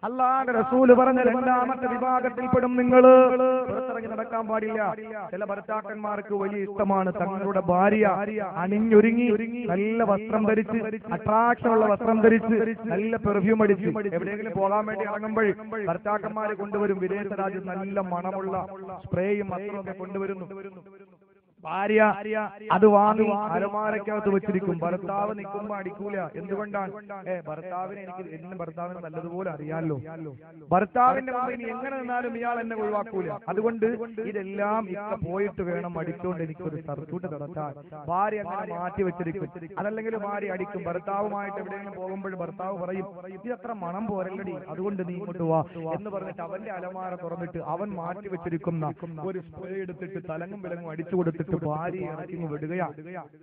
അള്ളാന്റെ റസൂല് പറഞ്ഞ രണ്ടാമത്തെ വിഭാഗത്തിൽപ്പെടും നിങ്ങൾ പുറത്തിറങ്ങി നടക്കാൻ പാടില്ല ചില ഭർത്താക്കന്മാർക്ക് വലിയ ഇഷ്ടമാണ് തങ്ങളുടെ ഭാര്യ അണിഞ്ഞൊരുങ്ങി നല്ല വസ്ത്രം ധരിച്ച് അട്രാക്ഷൻ ഉള്ള വസ്ത്രം ധരിച്ച് നല്ല പെർഫ്യൂം അടിച്ച് എവിടെയെങ്കിലും പോകാൻ വേണ്ടി ഇറങ്ങുമ്പോൾ ഭർത്താക്കന്മാരെ കൊണ്ടുവരും വിദേശ രാജ്യത്ത് നല്ല മണമുള്ള സ്പ്രേയും വസ്ത്രവും ഒക്കെ കൊണ്ടുവരുന്നു ഭാര്യ അത് വാങ്ങി അലമാരക്കകത്ത് വെച്ചിരിക്കും ഭർത്താവ് നിൽക്കുമ്പോ അടിക്കൂല എന്തുകൊണ്ടാണ് ഏ ഭർത്താവിനെ എനിക്ക് എന്നെ ഭർത്താവിന് നല്ലതുപോലെ അറിയാലോ ഭർത്താവിന്റെ മുമ്പിൽ ഇനി എങ്ങനെ നിന്നാലും ഇയാൾ എന്നെ ഒഴിവാക്കൂല അതുകൊണ്ട് ഇതെല്ലാം ഇക്ക പോയിട്ട് വേണം അടിച്ചുകൊണ്ട് എനിക്കൊരു സർക്യൂട്ട് നടത്താൻ ഭാര്യ അങ്ങനെ മാറ്റി വെച്ചിരിക്കും അതല്ലെങ്കിൽ ഭാര്യ അടിക്കും ഭർത്താവുമായിട്ട് എവിടെയെങ്കിലും പോകുമ്പോൾ ഭർത്താവ് പറയും ഇതത്ര മണം പോരല്ലടി അതുകൊണ്ട് നീ ഇങ്ങോട്ട് വാ എന്ന് പറഞ്ഞിട്ട് അവന്റെ അലമാര തുറന്നിട്ട് അവൻ മാറ്റി വെച്ചിരിക്കുന്ന ഒരു സ്പ്രേ എടുത്തിട്ട് തലങ്ങും വിലങ്ങും അടിച്ചു കൊടുത്തിട്ട് ഭാര്യ ഇറക്കി ഇങ്ങ് വിടുകയാണ്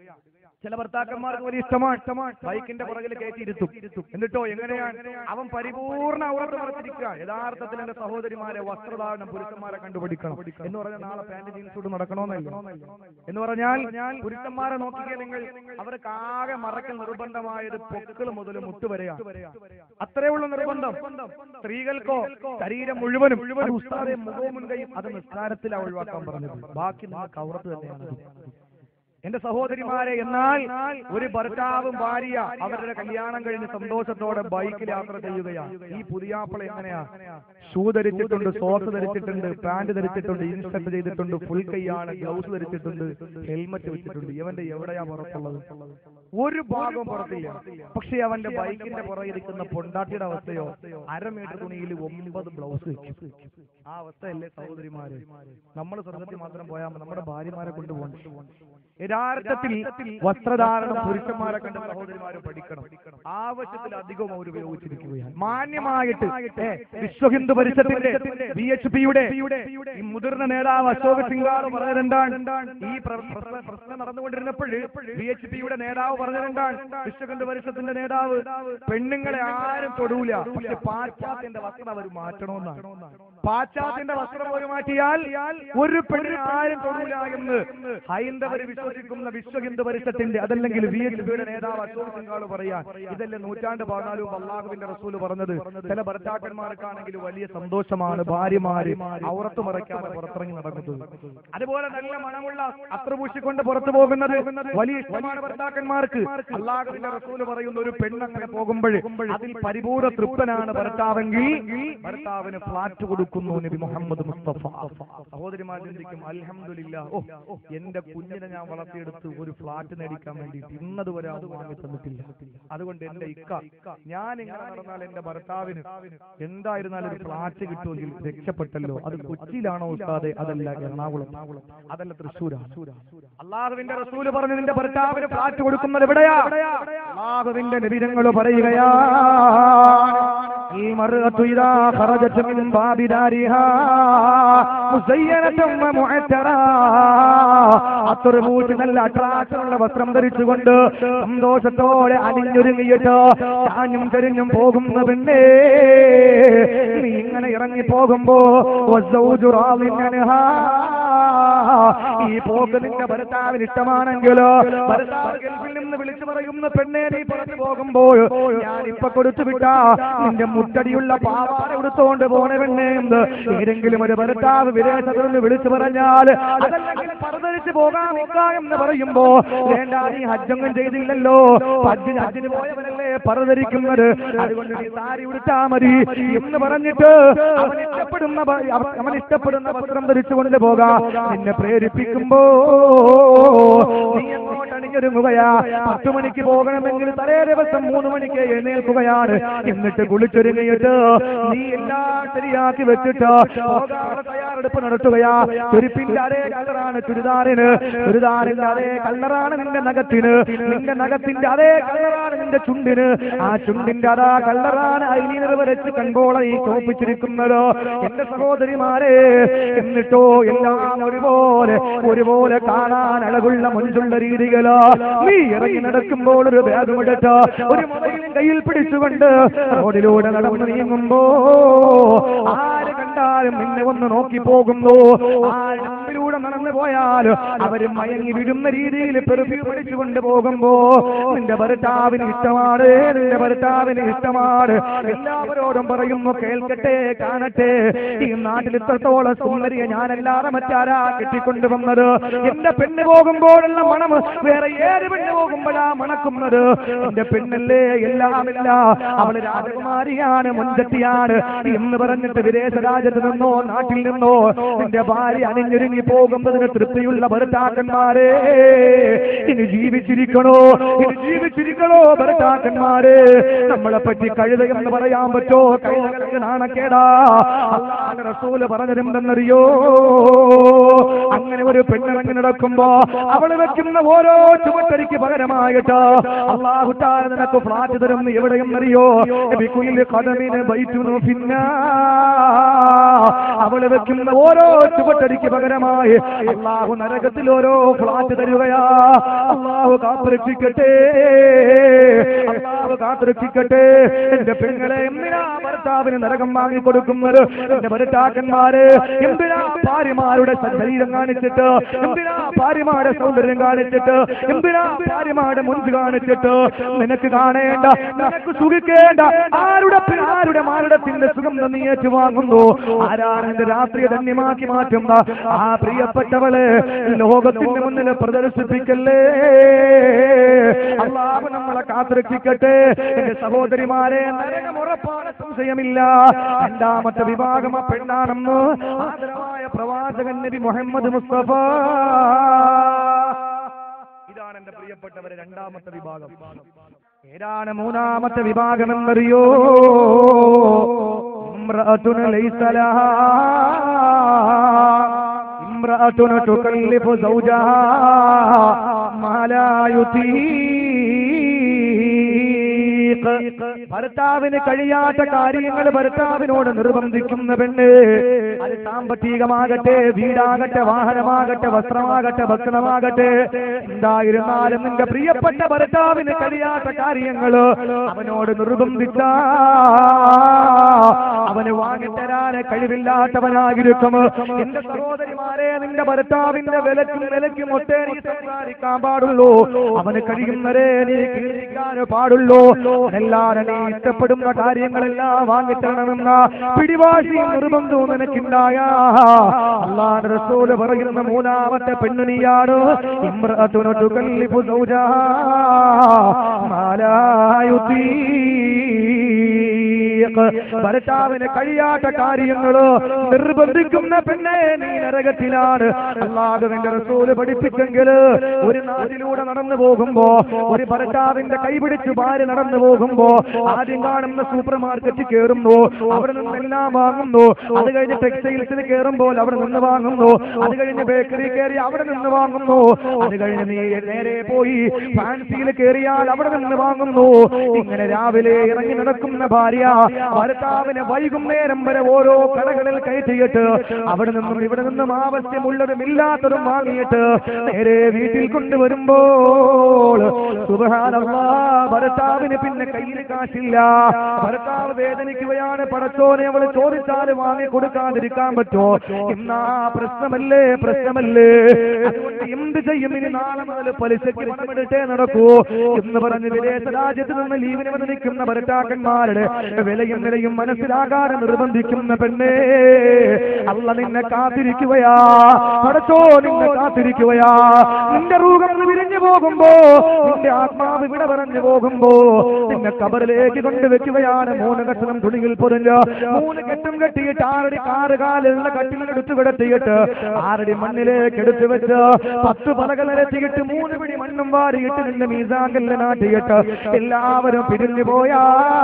ചില ഭർത്താക്കന്മാർക്ക് വലിയ ഇഷ്ടമാണ് ബൈക്കിന്റെ പുറകിൽ കയറ്റിയിരുത്തും എന്നിട്ടോ എങ്ങനെയാണ് അവൻ പരിപൂർണ ഔറത്ത് മറച്ചിരിക്കുക യഥാർത്ഥത്തിൽ എന്റെ സഹോദരിമാരെ വസ്ത്രധാരണം പുരുഷന്മാരെ കണ്ടുപിടിക്കണം എന്ന് പറഞ്ഞാൽ നാളെ പാന്റ് ജീൻസ് ഇട്ട് നടക്കണമെന്നല്ല എന്ന് പറഞ്ഞാൽ പുരുഷന്മാരെ നോക്കിയാൽ നിങ്ങൾ അവർക്ക് ആകെ മറക്കൽ നിർബന്ധമായത് പൊക്കിൾ മുതൽ മുട്ടുവരെയാണ് അത്രേ ഉള്ളൂ നിർബന്ധം സ്ത്രീകൾക്കോ ശരീരം മുഴുവനും അത് ഉസ്താദെ മുഖവും മുൻകൈയും അത് നിസ്കാരത്തിലാണ് ഒഴിവാക്കാൻ പറഞ്ഞത് ബാക്കി നിങ്ങൾക്ക് ഔറത്ത് തന്നെയാണ് എന്റെ സഹോദരിമാരെ എന്നാൽ ഒരു ഭർത്താവും ഭാര്യ അവരുടെ കല്യാണം കഴിഞ്ഞ് സന്തോഷത്തോടെ ബൈക്കിൽ യാത്ര ചെയ്യുകയാണ് ഈ പുതിയാപ്പിള എങ്ങനെയാ ഷൂ ധരിച്ചിട്ടുണ്ട് സോക്സ് ധരിച്ചിട്ടുണ്ട് പാന്റ് ധരിച്ചിട്ടുണ്ട് ഇൻസ്റ്റന്റ് ചെയ്തിട്ടുണ്ട് ഫുൾ കൈയാണ് ഗ്ലൗസ് ധരിച്ചിട്ടുണ്ട് ഹെൽമറ്റ് വെച്ചിട്ടുണ്ട് ഇവന്റെ എവിടെയാ പുറത്തുള്ളത് ഒരു ഭാഗവും പുറത്തില്ല പക്ഷെ അവന്റെ ബൈക്കിന്റെ പുറകിരിക്കുന്ന പൊണ്ടാട്ടിയുടെ അവസ്ഥയോ അര മീറ്റർ തുണിയിൽ ഒമ്പത് ബ്ലൗസ് വെക്കും ആ അവസ്ഥയല്ലേ സഹോദരിമാര് നമ്മൾ സ്വർഗത്തിൽ മാത്രം പോയാൽ മതി. നമ്മുടെ ഭാര്യമാരെ കൊണ്ടുപോകണം യഥാർത്ഥത്തിൽ വസ്ത്രധാരണം പുരുഷന്മാരെ കണ്ട് സഹോദരിമാരെ പഠിക്കണം ആവശ്യത്തിലധികം അവർ ഉപയോഗിച്ചിരിക്കുകയാണ് മാന്യമായിട്ട് ഏ, വിശ്വ ഹിന്ദു പരിഷത്തിന്റെ ബി എച്ച് പിയുടെ ഈ മുതിർന്ന നേതാവ് അശോക് സിംഗാർ പറഞ്ഞതെന്താണ് ഈ പ്ര- പ്ര- പ്രശ്നം നടന്നുകൊണ്ടിരുന്നപ്പോൾ ബി എച്ച് പിയുടെ നേതാവ് പറഞ്ഞതെന്താണ് വിശ്വ ഹിന്ദു പരിഷത്തിന്റെ നേതാവ് പെണ്ണുങ്ങളെ ആരും തൊടൂല പക്ഷെ പാശ്ചാത്യന്റെ വസ്ത്രം അവർ മാറ്റണമെന്നാണ് പാശ്ചാത്യന്റെ വസ്ത്രം അവർ മാറ്റിയാൽ ഒരു പെണ്ണിനെ ആരും തൊടൂല എന്ന് ഹൈന്ദവർ വിശ്വസിക്കുന്ന വിശ്വ ഹിന്ദു പരിഷത്തിന്റെ അതല്ലെങ്കിൽ വി എച്ച് പിയുടെ നേതാവ് അശോക് സിംഗാൾ പറയാൻ ഇതല്ലേ നൂറ്റാണ്ട് പതിനാലും അള്ളാഹുവിന്റെ റസൂല് പറഞ്ഞത് ചില ഭർത്താക്കന്മാർക്കാണെങ്കിൽ വലിയ സന്തോഷമാണ് ഭാര്യമാര് ഔറത്ത് മറയ്ക്കാതെ പുറത്തിറങ്ങി നടക്കുന്നത് അതുപോലെ നല്ല മണമുള്ള അത്ര പൂശിക്കൊണ്ട് പുറത്തു പോകുന്നത് വലിയ ഇഷ്ടമാണ് ഭർത്താക്കന്മാർക്ക് അള്ളാഹുവിന്റെ റസൂല് പറയുന്ന ഒരു പെണ്ണങ്ങനെ പോകുമ്പോൾ അതിൽ പരിപൂർണ തൃപ്തനാണ് ഭർത്താവെങ്കിൽ ഭർത്താവിന് ഫ്ലാറ്റ് കൊടുക്കുന്നു നബി മുഹമ്മദ് മുസ്തഫ സഹോദരിമാർ ചിന്തിക്കും അൽഹംദുലില്ല ഓ എന്റെ കുഞ്ഞിനെ ഞാൻ വളർത്തിയെടുത്ത് ഒരു ഫ്ലാറ്റ് നേടിക്കാൻ വേണ്ടി ഇന്നത് വരെ അത് വാങ്ങി തന്നിട്ടില്ല അതുകൊണ്ട് എന്റെ ഇക്ക ഞാൻ ഇങ്ങനെ നടന്നാൽ എന്റെ ഭർത്താവിന് എന്തായിരുന്നാലും ഒരു ഫ്ലാറ്റ് കിട്ടുമെങ്കിൽ രക്ഷപ്പെട്ടല്ലോ അത് കൊച്ചിയിലാണോ ഉസ്താദെ അതല്ല എറണാകുളം അതല്ല തൃശ്ശൂരാണ് അള്ളാഹുവിന്റെ റസൂല് പറഞ്ഞു നിന്റെ ഭർത്താവിന് ഫ്ലാറ്റ് കൊടുക്കുന്നത് എവിടെയാ അള്ളാഹുവിന്റെ നിബിധങ്ങൾ പറയുകയാ ഈ മറുകത്തു ഇതാ ഖറജത്ത് മിൻ ബാബി ദാരിഹാ മുസയ്യനത്തും വമുഅത്തറാ അത്ര മൂച്ച് നല്ല അട്രാക്ഷനുള്ള വസ്ത്രം ധരിച്ചുകൊണ്ട് സന്തോഷത്തോടെ അണിഞ്ഞൊരുങ്ങിയിട്ട് ചാഞ്ഞും ചെരിഞ്ഞും പോകുന്ന പെണ്ണേ നീ ഇങ്ങനെ ഇറങ്ങി പോകുമ്പോ വസ്സൗജു റാളിൻ അൻഹാ. ഈ പോക്ക് നിന്റെ ഭർത്താവിന് ഇഷ്ടമാണെങ്കിലോ ഭർത്താവ് ഗൾഫിൽ നിന്ന് വിളിച്ചു പറയുന്ന പെണ്ണെ നീ പറഞ്ഞു പോകുമ്പോൾ ഞാൻ ഇപ്പൊ കൊടുത്തു വിട്ടാ നിന്റെ മുട്ടടിയുള്ള പാവാട കൊടുത്തോണ്ട് പോണ പെണ്ണെ എന്ന് ഏതെങ്കിലും ഒരു ഭർത്താവ് വിദേശത്തിൽ നിന്ന് വിളിച്ചു പറഞ്ഞാൽ അതല്ലെങ്കിൽ പറതരിച്ച് പോകാൻ നിൽക്കാം എന്ന് പറയുമ്പോ വേണ്ട നീ ഹജ്ജൊന്നും ചെയ്തില്ലല്ലോ ഹജ്ജിന് ഹജ്ജിന് പോയവനല്ലേ പറതരിക്കുന്നത് അതുകൊണ്ട് നീ സാരി ഉടുത്താ മതി എന്ന് പറഞ്ഞിട്ട് അവൻ ഇഷ്ടപ്പെടുന്ന ഭ- അവ- അവൻ ഇഷ്ടപ്പെടുന്ന വസ്ത്രം ധരിച്ചുകൊണ്ട് പോകാം നിന്നെ പ്രേരിപ്പിക്കുമ്പോ നീ എങ്ങോട്ട് അണിഞ്ഞൊരുങ്ങുകയാ പത്ത് മണിക്ക് പോകണമെങ്കിൽ തലേ ദിവസം മൂന്ന് മണിക്ക് എഴുന്നേൽക്കുകയാണ് എന്നിട്ട് കുളിച്ചൊരുങ്ങിയിട്ട് നീ എല്ലാം ശരിയാക്കി വെച്ചിട്ട് പോകാനുള്ള തയ്യാറെടുപ്പ് നടത്തുകയാ ചെരുപ്പിന്റെ അതേ കളറാണ് ചുരിദാറിന് ചുരിദാറിന്റെ അതേ കളറാണ് നിന്റെ നഖത്തിന് നിന്റെ നഖത്തിന്റെ അതേ കളറാണ് നിന്റെ ചുണ്ടിന് ആ ചുണ്ടിന്റെ അതാ കളറാണ് ഐലീനർ വരച്ച് കൺപോള ഈ ചോപ്പിച്ചിരിക്കുന്നത് എന്റെ സഹോദരിമാരെ എന്നിട്ടോ എല്ലാം ഒരുപോലെ ഒരുപോലെ കാണാൻ അഴകുള്ള മുഞ്ചുള്ള രീതികളോ നീ ഇറങ്ങി നടക്കുമ്പോൾ ഒരു ബാഗുമെടുത്ത് ഒരു മൊബൈലും കയ്യിൽ പിടിച്ചുകൊണ്ട് റോഡിലൂടെ നടന്നു നീങ്ങുമ്പോ ആര് കണ്ടാലും നിന്നെ ഒന്ന് നോക്കി പോകുന്നു ആ രണ്ട് മുമ്പിലൂടെ നടന്നു പോയാൽ അവര് മയങ്ങി വിടുന്ന രീതിയിൽ പെർഫ്യൂം അടിച്ചുകൊണ്ട് പോകുമ്പോ നിന്റെ ഭർത്താവിന് ഇഷ്ടമാണ് നിന്റെ ഭർത്താവിന് ഇഷ്ടമാണ് എല്ലാവരോടും പറയുന്നു കേൾക്കട്ടെ കാണട്ടെ ഈ നാട്ടിൽ ഇത്രത്തോളം സുന്ദരിയെ ഞാനല്ലാതെ മറ്റാരാ കെട്ടിക്കൊണ്ടുവന്നത് എന്റെ പെണ്ണ് പോകുമ്പോഴുള്ള മണം വേറെ ഏത് പെണ്ണ് പോകുമ്പോഴാ മണക്കുന്നത് എന്റെ പെണ്ണല്ലേ എല്ലാമില്ല അവള് രാജകുമാരിയാണ് മുൻചട്ടിയാണ് എന്ന് പറഞ്ഞിട്ട് വിദേശ രാജ്യത്ത് നിന്നോ നാട്ടിൽ നിന്നോ നിന്റെ ഭാര്യ അണിഞ്ഞൊരുങ്ങി പോകുന്നതിന് തൃപ്തിയുള്ള ഭർത്താക്കന്മാരെ ഇനി ജീവിച്ചിരിക്കണോ ഇനി ജീവിച്ചിരിക്കണോ ഭർത്താക്കന്മാരെ നമ്മളെ പറ്റി കഴുത എന്ന് പറയാൻ പറ്റോ കഴുതകൾക്ക് നാണക്കേടാ അള്ളാഹുവിന്റെ റസൂല് പറഞ്ഞിരുന്നെന്നറിയോ അങ്ങനെ ഒരു പെണ്ണിറങ്ങി നടക്കുമ്പോ അവള് വെക്കുന്ന ഓരോ ചുവട്ടരിക്ക് പകരമായിട്ട് അള്ളാഹു താര നിനക്ക് ഫ്ലാറ്റ് തരുന്നു എവിടെയെന്നറിയോ ബികുലിൽ ഖദമിന് ബൈറ്റുനു ഫിന്നാ അവള് വെക്കുന്ന ഓരോ ചുവട്ടരിക്ക് പകരമായി അള്ളാഹു നരകത്തിൽ ഓരോ ഫ്ലാറ്റ് തരുകയാ അള്ളാഹു കാത്തുരക്ഷിക്കട്ടെ അള്ളാഹു കാത്തുരക്ഷിക്കട്ടെ എന്റെ പെങ്ങളെ എന്തിനാ ഭർത്താവിന് നരകം വാങ്ങി കൊടുക്കുന്നത് എന്റെ ഭർത്താക്കന്മാര് എന്തിനാ ഭാര്യമാരുടെ ശരീരം കാണിച്ചിട്ട് എന്തിനാ ഭാര്യമാരുടെ സൗന്ദര്യം കാണിച്ചിട്ട് എന്തിനാ ഭാര്യമാരുടെ മുൻപ് കാണിച്ചിട്ട് നിനക്ക് കാണേണ്ട നിനക്ക് സുഖിക്കേണ്ട ആരുടെ പി- ആരുടെ മാരടത്തിന്റെ സുഖം നീ ഏറ്റുവാങ്ങുന്നു ആരാണ് എന്റെ രാത്രിയെ ധന്യമാക്കി മാറ്റുന്ന ആ പ്രിയപ്പെട്ടവളെ ലോകത്തിന്റെ മുന്നിൽ പ്രദർശിപ്പിക്കല്ലേ അള്ളാഹു നമ്മളെ കാത്തുരക്ഷിക്കട്ടെ എന്റെ സഹോദരിമാരെ നരകം ഉറപ്പാണ് സംശയമില്ല രണ്ടാമത്തെ വിഭാഗം ആ പെണ്ണാണെന്ന് ആദരവായ പ്രവാചകൻ നബി മുഹമ്മദ് മുസ്തഫ ഇതാണ് എന്റെ പ്രിയപ്പെട്ടവരെ രണ്ടാമത്തെ വിഭാഗം ഏതാണ് മൂന്നാമത്തെ വിഭാഗം എന്നറിയോ ഇമ്രഅത്തുന ലൈസ ലഹാ ഇമ്രഅത്തുന തുകല്ലിഫു സൗജഹാ മാ ലാ യുതീഖ് ഭർത്താവിന് കഴിയാത്ത കാര്യങ്ങൾ ഭർത്താവിനോട് നിർബന്ധിക്കുന്ന പെണ്ണ് അത് സാമ്പത്തികമാകട്ടെ വീടാകട്ടെ വാഹനമാകട്ടെ വസ്ത്രമാകട്ടെ ഭക്ഷണമാകട്ടെ എന്തായിരുന്നാലും നിന്റെ പ്രിയപ്പെട്ട ഭർത്താവിന് കഴിയാത്ത കാര്യങ്ങൾ അവനോട് നിർബന്ധിച്ച അവന് വാങ്ങിത്തരാൻ കഴിവില്ലാത്തവനായിരിക്കും എന്റെ സഹോദരിമാരെ നിന്റെ ഭർത്താവിന്റെ വിലക്കും വിലക്കും ഒട്ടേ നീ സംസാരിക്കാൻ പാടുള്ളൂ അവന് കഴിയുന്നവരെ നീ കീഴിക്കാൻ പാടുള്ളൂ എല്ലാരും നീ ഇഷ്ടപ്പെടുന്ന കാര്യങ്ങളെല്ലാം വാങ്ങിത്തരണമെന്ന പിടിവാശി നിർബന്ധവും നിനക്കുണ്ടായ അള്ളാഹ് റസൂല് പറയുന്ന മൂന്നാമത്തെ പെണ്ണുനിയാണ് ഇമ്രഅത്തുന തുകല്ലിഫു സൗജഹാ മാ ലാ യുതീഖ്. ഭർത്താവിന് കഴിയാത്ത കാര്യങ്ങള് നിർബന്ധിക്കുന്ന പെണ്ണെ നീ നരകത്തിലാണ് അള്ളാഹുവിന്റെ റസൂല് പഠിപ്പിച്ചെങ്കില് ഒരു നാട്ടിലൂടെ നടന്നു പോകുമ്പോ ഒരു ഭർത്താവിന്റെ കൈപിടിച്ച് ഭാര്യ നടന്നു പോകുമ്പോ ആദ്യം കാണുന്ന സൂപ്പർ മാർക്കറ്റിൽ കയറുന്നു അവിടെ നിന്ന് എല്ലാം വാങ്ങുന്നു അത് കഴിഞ്ഞ് ടെക്സ്റ്റൈൽസിൽ കയറുമ്പോൾ അവിടെ നിന്ന് വാങ്ങുന്നു അത് കഴിഞ്ഞ് ബേക്കറി കയറി അവിടെ നിന്ന് വാങ്ങുന്നു അത് കഴിഞ്ഞ് നീ നേരെ പോയി ഫാൻസിയിൽ കയറിയാൽ അവിടെ നിന്ന് വാങ്ങുന്നു ഇങ്ങനെ രാവിലെ ഇറങ്ങി നടക്കുന്ന ഭാര്യ ഭർത്താവിന് വൈകുന്നേരം വരെ ഓരോ കടകളിൽ കയറ്റിയിട്ട് അവിടെ നിന്നും ഇവിടെ നിന്നും ആവശ്യമുള്ളതും ഇല്ലാത്തതും വാങ്ങിയിട്ട് നേരെ വീട്ടിൽ കൊണ്ടുവരുമ്പോൾ സുബ്ഹാനല്ലാ ഭർത്താവിന് പിന്നെ കയ്യിൽ കാശില്ല ഭർത്താവ് വേദനിക്കുകയാണ് പടച്ചോനെ അവൾ ചോദിച്ചാൽ വാങ്ങി കൊടുക്കാതിരിക്കാൻ പറ്റോ എന്നാ പ്രശ്നമല്ലേ പ്രശ്നമല്ലേ അതുകൊണ്ട് എന്ത് ചെയ്യും ഇനി നാളെ മുതൽ പലിശയ്ക്ക് പണമെടുത്തേ നടക്കൂ എന്ന് പറഞ്ഞ് വിദേശ രാജ്യത്ത് നിന്ന് ലീവിന് വന്ന് നിൽക്കുന്ന ഭർത്താക്കന്മാരുടെ വിലയും നിലയും മനസ്സിലാകാതെ നിർബന്ധിക്കുന്ന പെണ്ണേ അല്ല നിന്നെ കാത്തിരിക്കുകയാ പടച്ചോ നിന്നെ കാത്തിരിക്കുകയാ നിന്റെ റൂഹം വിരിഞ്ഞു പോകുമ്പോ നിന്റെ ആത്മാവ് ഇവിടെ പറഞ്ഞു പോകുമ്പോ നിന്നെ കബറിലേക്ക് കൊണ്ടുവെക്കുകയാണ് മൂന്ന് കെട്ടണം തുണിയിൽ പൊതിഞ്ഞ് മൂന്ന് കെട്ടും കെട്ടിയിട്ട് ആറടി കാറ് കാലുള്ള കട്ടിലെടുത്ത് കിടത്തിയിട്ട് ആറടി മണ്ണിലേക്ക് എടുത്തു വെച്ച് പത്ത് പലകൾ നിരത്തിയിട്ട് മൂന്ന് പിടി മണ്ണും വാരിയിട്ട് നിന്റെ മീസാങ്കല്ല് നാട്ടിയിട്ട് എല്ലാവരും പിരിഞ്ഞു പോയാ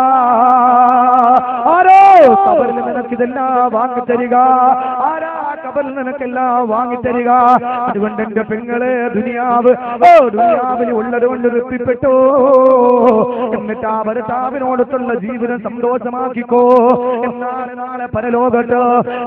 ആരോ കബറിൽ നിനക്കിതെല്ലാം വാങ്ങിത്തരിക ആരാ കബറിൽ നിനക്കെല്ലാം വാങ്ങിത്തരിക അതുകൊണ്ട് എന്റെ പെങ്ങളെ ദുനിയാവ് ഓ ദുനിയാവിന് ഉള്ളത് കൊണ്ട് തൃപ്തിപ്പെട്ടു എന്നിട്ട് ആ ഭർത്താവിനോടത്തുള്ള ജീവിതം സന്തോഷമാക്കിക്കോ എന്നാണ് നാളെ പരലോകത്ത്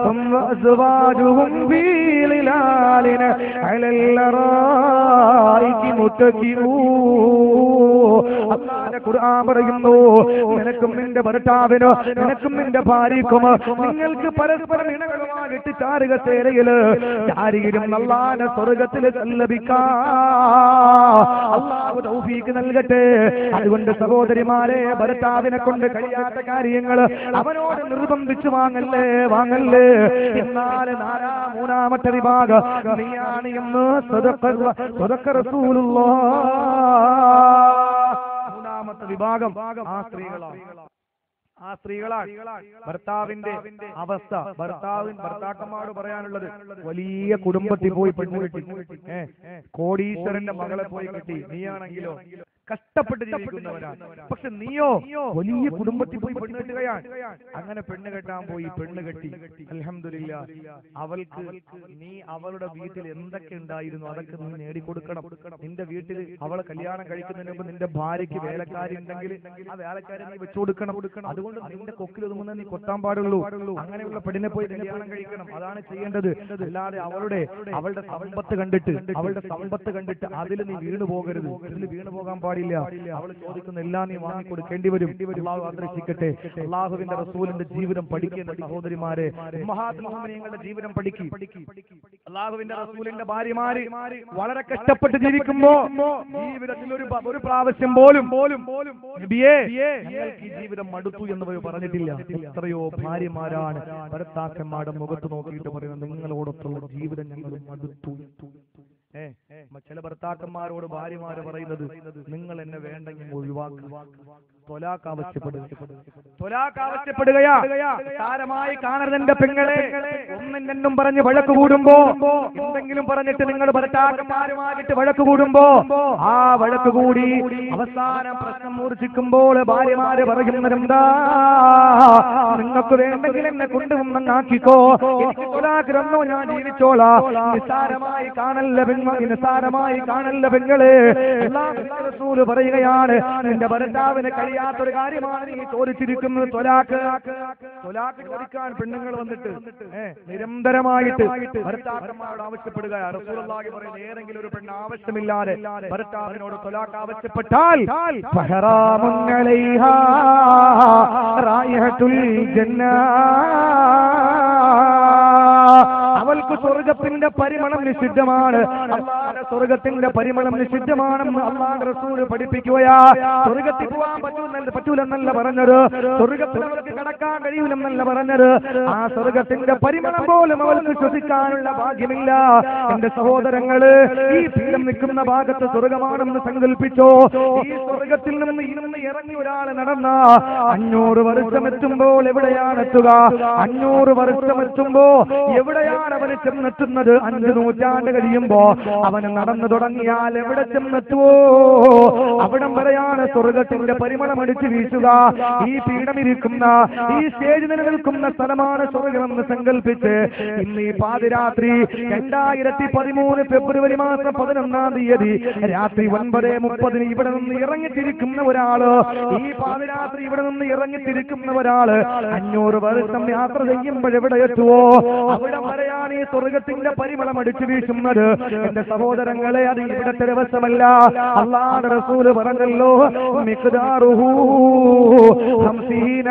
വീളിലാലിന് അലല്ലറായിക്ക് മുട്ടക്കിരൂ അള്ളാന്റെ ഖുർആൻ പറയുന്നു നിനക്കും നിന്റെ ഭർത്താവിനോ നിനക്കും നിന്റെ ഭാര്യക്കും നിങ്ങൾക്ക് പരസ്പരം ഇണകളുമായിട്ട് ചാരുകത്തെ പേരയില് ചാരിയിലും അള്ളാനെ സ്വർഗത്തിൽ ലഭിക്കാ അള്ളാഹു തൗഫീക്ക് നൽകട്ടെ അതുകൊണ്ട് സഹോദരിമാരെ ഭർത്താവിനെ കൊണ്ട് കഴിയാത്ത കാര്യങ്ങൾ അവനോട് നിർബന്ധിച്ചു വാങ്ങല്ലേ വാങ്ങല്ലേ എന്നാൽ നാലാ മൂന്നാമത്തെ വിഭാഗം നീയാണ് എന്ന് സ്വതക്ക സ്വതക്ക റസൂലുള്ളാഹ് മൂന്നാമത്തെ വിഭാഗം ആ സ്ത്രീകളാണ് ആ സ്ത്രീകളാണ് ഭർത്താവിന്റെ അവസ്ഥ ഭർത്താവിൻ ഭർത്താക്കന്മാരോട് പറയാനുള്ളത് വലിയ കുടുംബത്തിൽ പോയി പെണ്ണു കെട്ടി ഏ കോടീശ്വരന്റെ മകളെ പോയി കെട്ടി നീയാണെങ്കിലോ കഷ്ടപ്പെട്ട് ജീവിക്കുന്നവരാണ് പക്ഷെ നീയോ വലിയ കുടുംബത്തിൽ പോയി പെണ്ണ് കെട്ടുകയാണ് അങ്ങനെ പെണ്ണ് കെട്ടാൻ പോയി പെണ്ണ് കെട്ടി അൽഹംദുലില്ല അവൾക്ക് നീ അവളുടെ വീട്ടിൽ എന്തൊക്കെ ഉണ്ടായിരുന്നു അതൊക്കെ നീ നേടിക്കൊടുക്കണം നിന്റെ വീട്ടിൽ അവളെ കല്യാണം കഴിക്കുന്നതിന് മുമ്പ് നിന്റെ ഭാര്യയ്ക്ക് വേലക്കാരി ഉണ്ടെങ്കിൽ ആ വേലക്കാരെ നീ വെച്ചു കൊടുക്കണം അതുകൊണ്ട് നിന്റെ കൊക്കിൽ ഒതുങ്ങുന്ന നീ കൊത്താൻ പാടുള്ളൂ അങ്ങനെയുള്ള പെണ്ണിനെ പോയി കല്യാണം കഴിക്കണം അതാണ് ചെയ്യേണ്ടത് അല്ലാതെ അവളുടെ അവളുടെ സമ്പത്ത് കണ്ടിട്ട് അവളുടെ സമ്പത്ത് കണ്ടിട്ട് അതിൽ നീ വീണു പോകരുത് അതിൽ വീണു പോകാൻ പാടില്ല അവൾ ചോദിക്കുന്ന എല്ലാം നീ വാങ്ങിക്കൊടുക്കേണ്ടി വരും അള്ളാഹു ആദർശിക്കട്ടെ അള്ളാഹുവിന്റെ റസൂലിന്റെ ജീവിതം പഠിക്കുന്ന സഹോദരിമാരെ മഹാത്മാങ്ങളുടെ ജീവിതം പഠിക്കും അള്ളാഹുവിന്റെ റസൂലിന്റെ ഭാര്യമാര് വളരെ കഷ്ടപ്പെട്ട് ജീവിക്കുമ്പോ ജീവിതത്തിൽ ഒരു പ- ഒരു പ്രാവശ്യം പോലും പോലും പോലും നബിയേ ഞങ്ങൾക്ക് ഈ ജീവിതം മടുത്തു എന്ന് അവർ പറഞ്ഞിട്ടില്ല എത്രയോ ഭാര്യമാരാണ് ഭർത്താക്കന്മാരുടെ മുഖത്ത് നോക്കിയിട്ട് പറയുന്നത് നിങ്ങളോടൊത്തുള്ള ജീവിതം ഞങ്ങൾ മടുത്തു ഏ മ- ചില ഭർത്താക്കന്മാരോട് ഭാര്യമാര് പറയുന്നത് നിങ്ങൾ എന്നെ വേണ്ടെങ്കിൽ ഒഴിവാക്കുക തൊലാക്ക് ആവശ്യപ്പെടുക തൊലാക്ക് ആവശ്യപ്പെടുകയാ താരമായി കാണരുതെന്റെ പെങ്ങളെ ഒന്നും രണ്ടും പറഞ്ഞ് വഴക്ക് കൂടുമ്പോ എന്തെങ്കിലും പറഞ്ഞിട്ട് നിങ്ങൾ ഭർത്താക്കന്മാരുമായിട്ട് വഴക്ക് കൂടുമ്പോ ആ വഴക്ക് കൂടി അവസാനം പ്രശ്നം മൂർച്ഛിക്കുമ്പോൾ ഭാര്യമാര് പറയുന്നതെന്താ നിങ്ങൾക്ക് വേണ്ടെങ്കിൽ എന്നെ കൊണ്ടുവന്നാക്കിക്കോ എനിക്ക് തൊലാക്ക് തന്നോ ഞാൻ ജീവിച്ചോളാം നിസ്സാരമായി കാണല്ല പെൺമ നിസ്സാരമായി കാണല്ല പെങ്ങളെ അല്ലാഹുവിന്റെ റസൂല് പറയുകയാണ് നിന്റെ ഭർത്താവിന് കഴിയാത്തൊരു കാര്യമാണ് നീ ചോദിച്ചിരിക്കുന്നത് തൊലാക്ക് തൊലാക്ക് ചോദിക്കാൻ പെണ്ണുങ്ങൾ വന്നിട്ട് ഏ, നിരന്തരമായിട്ട് ഭർത്താക്കന്മാരോട് ആവശ്യപ്പെടുക റസൂലുള്ളാഹി പറയുന്നത് ഏതെങ്കിലും ഒരു പെണ്ണ് ആവശ്യമില്ലാതെ ഭർത്താവിനോട് തൊലാക്ക് ആവശ്യപ്പെട്ടാൽ ഫഹറാമുൻ അലൈഹാ റായിഹത്തുൽ ജന്നാ അവൾക്ക് സ്വർഗത്തിന്റെ പരിമളം നിഷിദ്ധമാണ് അള്ളാഹുടെ സ്വർഗത്തിന്റെ പരിമളം നിഷിദ്ധമാണെന്ന് അള്ളാഹ് റസൂല് പഠിപ്പിക്കുകയാ സ്വർഗത്തിൽ പോകാൻ പറ്റൂന്നല്ല പറ്റൂലെന്നല്ല പറഞ്ഞത് സ്വർഗത്തിൽ അവൾക്ക് കടക്കാൻ കഴിയൂലെന്നല്ല പറഞ്ഞത് ആ സ്വർഗത്തിന്റെ പരിമളം പോലും അവൾക്ക് ശ്വസിക്കാനുള്ള ഭാഗ്യമില്ല എന്റെ സഹോദരങ്ങള് ഈ പീഠം നിൽക്കുന്ന ഭാഗത്ത് സ്വർഗമാണെന്ന് സങ്കല്പിച്ചോ ഈ സ്വർഗത്തിൽ നിന്ന് ഇന്ന് ഇറങ്ങി ഒരാൾ നടന്ന അഞ്ഞൂറ് വർഷം എത്തുമ്പോൾ എവിടെയാണ് എത്തുക അഞ്ഞൂറ് വർഷം എത്തുമ്പോ എവിടെയാണ് അവന് ചെന്നെത്തുന്നത് അഞ്ച് നൂറ്റാണ്ട് കഴിയുമ്പോ അവന് നടന്നു തുടങ്ങിയാൽ എവിടെ ചെന്നെത്തുവോ അവിടം വരെയാണ് സ്വർഗത്തിന്റെ പരിമളം അടിച്ചു വീശുക ഈ പീഠമിരിക്കുന്ന ഈ സ്റ്റേജ് നിലനിൽക്കുന്ന സ്ഥലമാണ് സ്വർഗമെന്ന് സങ്കല്പിച്ച് ഇന്ന് ഈ പാതിരാത്രി രണ്ടായിരത്തി പതിമൂന്ന് ഫെബ്രുവരി മാസം പതിനൊന്നാം തീയതി രാത്രി ഒൻപത് മുപ്പതിന് ഇവിടെ നിന്ന് ഇറങ്ങിത്തിരിക്കുന്ന ഒരാള് ഈ പാതിരാത്രി ഇവിടെ നിന്ന് ഇറങ്ങിത്തിരിക്കുന്ന ഒരാള് അഞ്ഞൂറ് വർഷം യാത്ര ചെയ്യുമ്പോൾ എവിടെ എത്തുവോ അവിടെ വരെയാണ് ഈ സ്വർഗത്തിന്റെ പരിമളം അടിച്ചു വീശുന്നത് എന്റെ സഹോദരങ്ങളെ അത് ഇവിടത്തെ ദിവസമല്ല അള്ളാഹുടെ റസൂല് പറഞ്ഞല്ലോ മിഖ്ദാറുഹു ഹംസീന